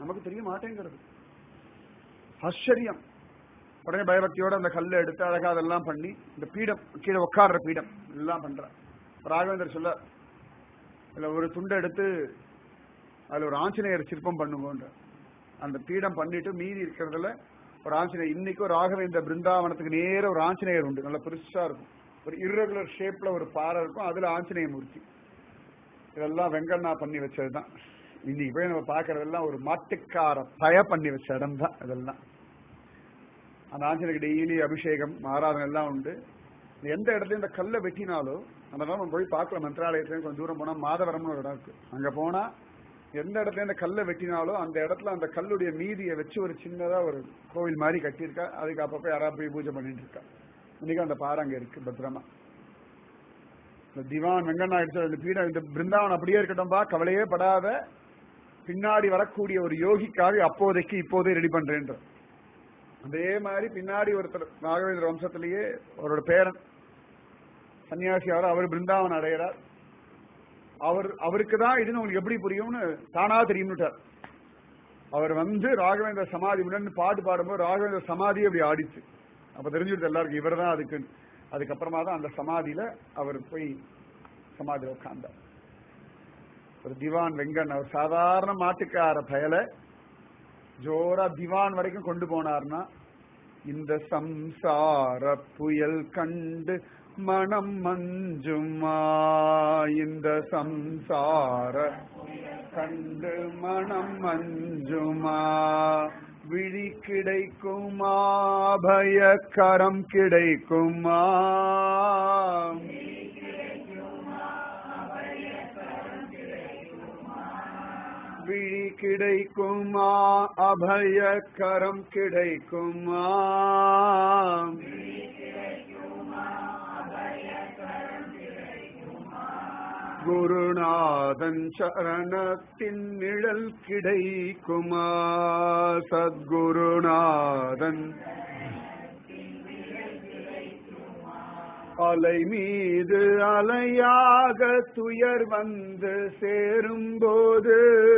நமக்கு தெரிய மாட்டேங்கிறது ஆச்சரியம் உடனே பயபக்தியோட அந்த கல்லை எடுத்து அழகா அதெல்லாம் பண்ணி இந்த பீடம் கீழே உட்கார்ற பீடம் எல்லாம் பண்ற ராகவேந்தர் சொல்ல இதுல ஒரு துண்டை எடுத்து அதுல ஒரு ஆஞ்சநேயர் சிற்பம் பண்ணுங்கன்ற அந்த பீடம் பண்ணிட்டு மீதி இருக்கிறதுல ஒரு ஆஞ்சநேயர் இன்னைக்கும் ராகவேந்திர பிருந்தாவனத்துக்கு நேர ஒரு ஆஞ்சநேயர் உண்டு நல்ல பெருசா இருக்கும் ஒரு irregular ஷேப்ல ஒரு பாறை இருக்கும் அதுல ஆஞ்சநேய மூர்த்தி இதெல்லாம் வெங்கண்ணா பண்ணி வச்சதுதான் இன்னைக்கு போய் நம்ம பாக்குறதெல்லாம் ஒரு மாட்டுக்கார பய பண்ணி வச்ச இடம் தான் இதெல்லாம் அந்த ஆஞ்சநேயருக்கு டெய்லி அபிஷேகம் ஆராதனை எல்லாம் உண்டு எந்த இடத்துல இந்த கல்லை வெட்டினாலோ அந்த இடம் நம்ம போய் பார்க்கலாம் மந்திராலயத்துல கொஞ்சம் தூரம் போனா மாதவரம்னு ஒரு இடம் இருக்கு அங்க போனா எந்த இடத்துல இந்த கல்லை வெட்டினாலோ அந்த இடத்துல அந்த கல்லுடைய மீதியை வச்சு ஒரு சின்னதா ஒரு கோவில் மாதிரி கட்டியிருக்கா அதுக்கு அப்பப்போ யாராவது போய் பூஜை பண்ணிட்டு இருக்கா இன்னைக்கு அந்த பாறை அங்க இருக்கு பத்திரமா இந்த திவான் வெங்கண்ணா எடுத்த இந்த பீடம் இந்த பிருந்தாவன் அப்படியே இருக்கட்டும்பா கவலையே படாத பின்னாடி வரக்கூடிய ஒரு யோகிக்காக அப்போதைக்கு இப்போதே ரெடி பண்றேன்ற அதே மாதிரி பின்னாடி ஒருத்தர் நாகவேந்திர வம்சத்திலேயே அவரோட பேரன் சன்னியாசி அவர் அவர் பிருந்தாவன் அடையிறார் அவர் அவருக்கு தான் இதுன்னு உங்களுக்கு எப்படி புரியும்னு தானா தெரியும்னுட்டார் அவர் வந்து ராகவேந்திர சமாதி முன்னாடி பாட்டு பாடும்போது ராகவேந்திர சமாதி அப்படி ஆடிச்சு அப்ப தெரிஞ்சுடுது எல்லாருக்கும் இவர் தான் அதுக்கு அதுக்கப்புறமா தான் அந்த சமாதியில அவர் போய் சமாதியில உட்கார்ந்தார் ஒரு திவான் வெங்கன் அவர் சாதாரண மாட்டுக்கார பயல ஜோரா திவான் வரைக்கும் கொண்டு போனார்னா இந்த சம்சார புயல் கண்டு மனம் மஞ்சுமா இந்த சம்சார கண்டு மனம் மஞ்சுமா விழி கிடைக்குமா பயக்கரம் கிடைக்குமா விழி கிடைக்குமா அபயக்கரம் கிடைக்குமா குருநாதன் சரணத்தின் நிழல் கிடைக்குமா சத்குருநாதன் அலை மீது அலையாக துயர் வந்து சேரும்போது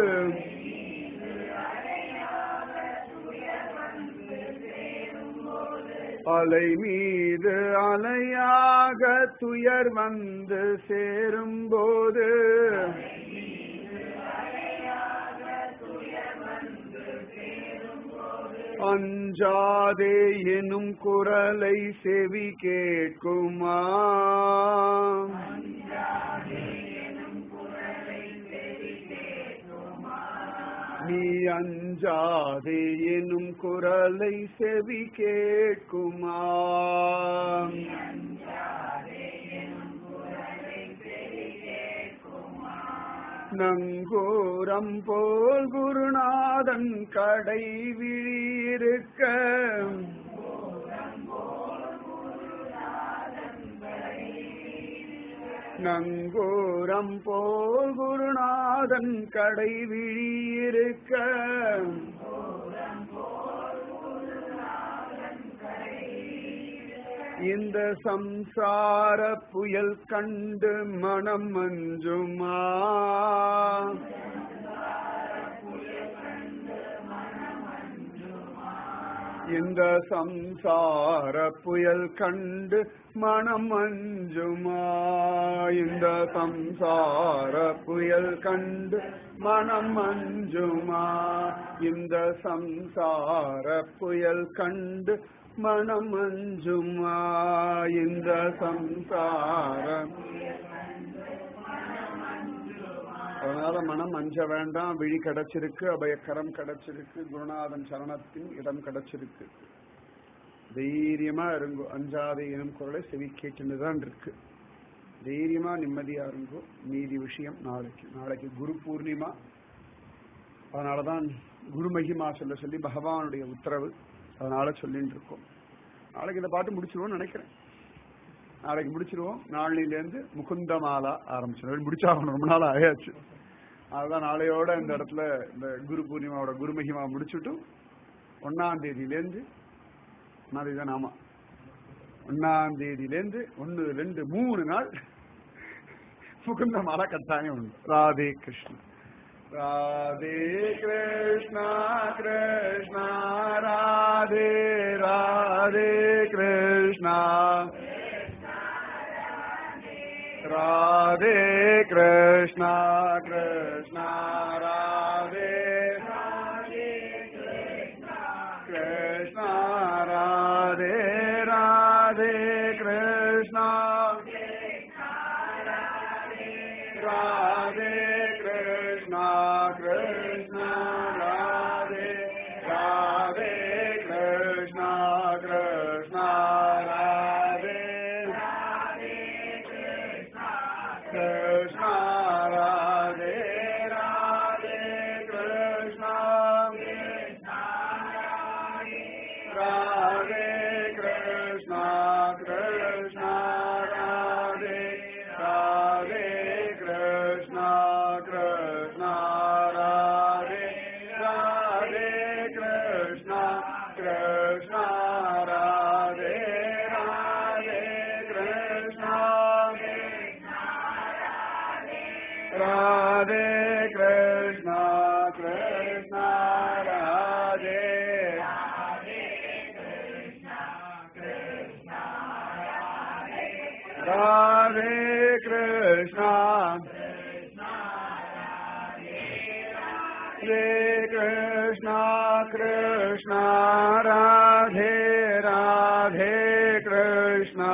அலை மீது அலையாக துயர் வந்து சேரும்போது அஞ்சாதே எனும் குரலை செவி கேட்குமா நீ அஞ்சாதே எனும் குரலை செவி கேட்குமா நங்கூரம் போல் குருநாதன் கடை விழியிருக்க நங்கூரம் போல் குருநாதன் கடை விழியிருக்க இந்த சம்சார புயல் கண்டு மனம் மஞ்சுமா இந்த சம்சார புயல் கண்டு மனம் மஞ்சுமா இந்த சம்சார புயல் கண்டு மனம் மஞ்சுமா இந்த சம்சார புயல் கண்டு மனம் மஞ்சுமா இந்த சம்சார அதனால மனம் அஞ்ச வேண்டாம் விழி கிடைச்சிருக்கு அபயக்கரம் கிடைச்சிருக்கு குருநாதன் சரணத்தின் இடம் கிடைச்சிருக்கு தைரியமா இருங்கோ அஞ்சாதே எனும் குரலை செவி கேட்டுன்னு தான் இருக்கு தைரியமா நிம்மதியா இருங்கோ மீதி விஷயம் நாளைக்கு நாளைக்கு குரு பூர்ணிமா அதனாலதான் குரு மகிமா சொல்ல சொல்லி பகவானுடைய உத்தரவு அதனால சொல்லிட்டு இருக்கோம் நாளைக்கு இந்த பாட்டு முடிச்சிருவோம்னு நினைக்கிறேன் நாளைக்கு முடிச்சிருவோம் நாளையிலேருந்து முகுந்தமாலா ஆரம்பிச்சிடும் முடிச்சாகணும் ரொம்ப நாள் ஆயாச்சு அதுதான் நாளையோட இந்த இடத்துல இந்த குரு பூர்ணிமாவோட குரு மகிமா முடிச்சுட்டு ஒன்னாம் தேதியிலேருந்து ஒன்னாம் தேதி தான் ஆமா ஒன்னாம் தேதியிலேருந்து ஒன்னு ரெண்டு மூணு நாள் முகுந்த மாலா கட்டாயம் உண்டு ராதே கிருஷ்ணன் राधे कृष्णा कृष्णा राधे राधे कृष्णा राधे कृष्णा कृष्णा राधे कृष्णा राधे राधे कृष्णा राधे कृष्णा कृष्णा राधे राधे कृष्णा कृष्णा राधे कृष्णा राधे राधे कृष्णा राधे कृष्णा कृष्णा राधे राधे कृष्णा कृष्णा राधे राधे कृष्णा कृष्णा राधे राधे कृष्णा राधे कृष्णा कृष्णा राधे राधे कृष्णा हरे कृष्णा कृष्णा राधे राधे कृष्णा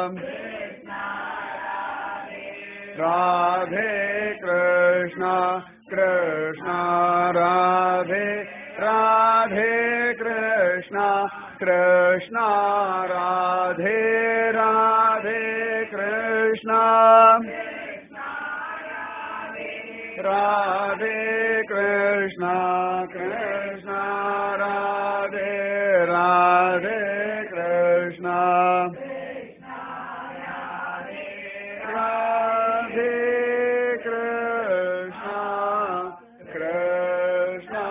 राधे कृष्णा कृष्णा राधे राधे कृष्णा कृष्णा राधे राधे कृष्णा राधे कृष्णा कृष्णा राधे राधे कृष्णा राधे कृष्णा कृष्णा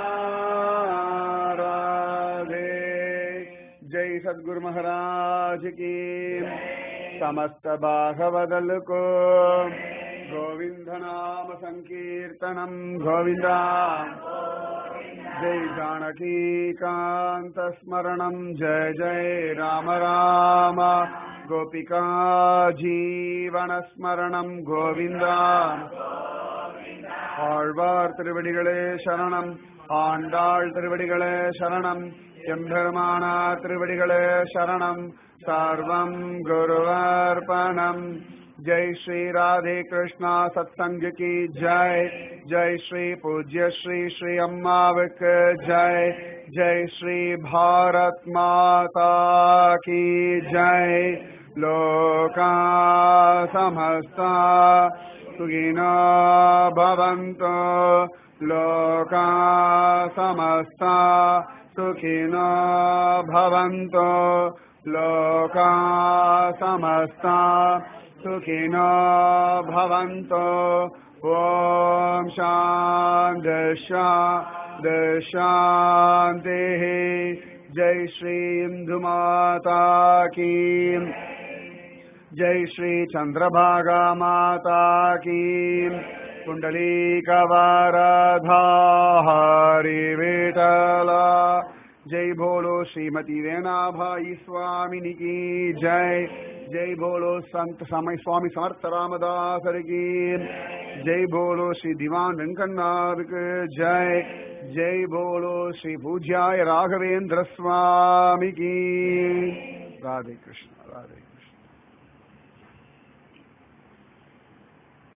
राधे जय सद्गुरु महाराज की समस्त बाघवदल को गोविंद नाम संकीर्तनम गोविंदा जय जानकी कांत स्मरणम जय जय राम राम गोपिका जीवन स्मरणम गोविंदा ஆழ்வார் திருவடிகளே சரணம் ஆண்டாள் திருவடிகளே சரணம் எம்பெருமானார் திருவடிகளே சரணம் சர்வம் குருவர்ப்பணம் जय श्री राधे कृष्णा सत्संग की जय जय श्री पूज्य श्री श्री अम्माविक जय जय श्री भारत माता की जय लोका समस्ता सुखिनो भवन्तु लोका समस्ता सुखिनो भवन्तु लोका समस्ता सुखिनो भवन्तु ॐ शान्तिः जय श्री इन्दुमाता की जय श्री चंद्रभागा माता की कुंडली कवाराधा हरि विठला जय बोलो श्रीमती वेणा भाई स्वामिनी की जय जय बोलो संत समय स्वामी समर्थ रामदास की जय बोलो श्री दीवान वेंकटनाथ के जय जय बोलो श्री पूज्याय राघवेंद्र स्वामी की राधे कृष्ण राधे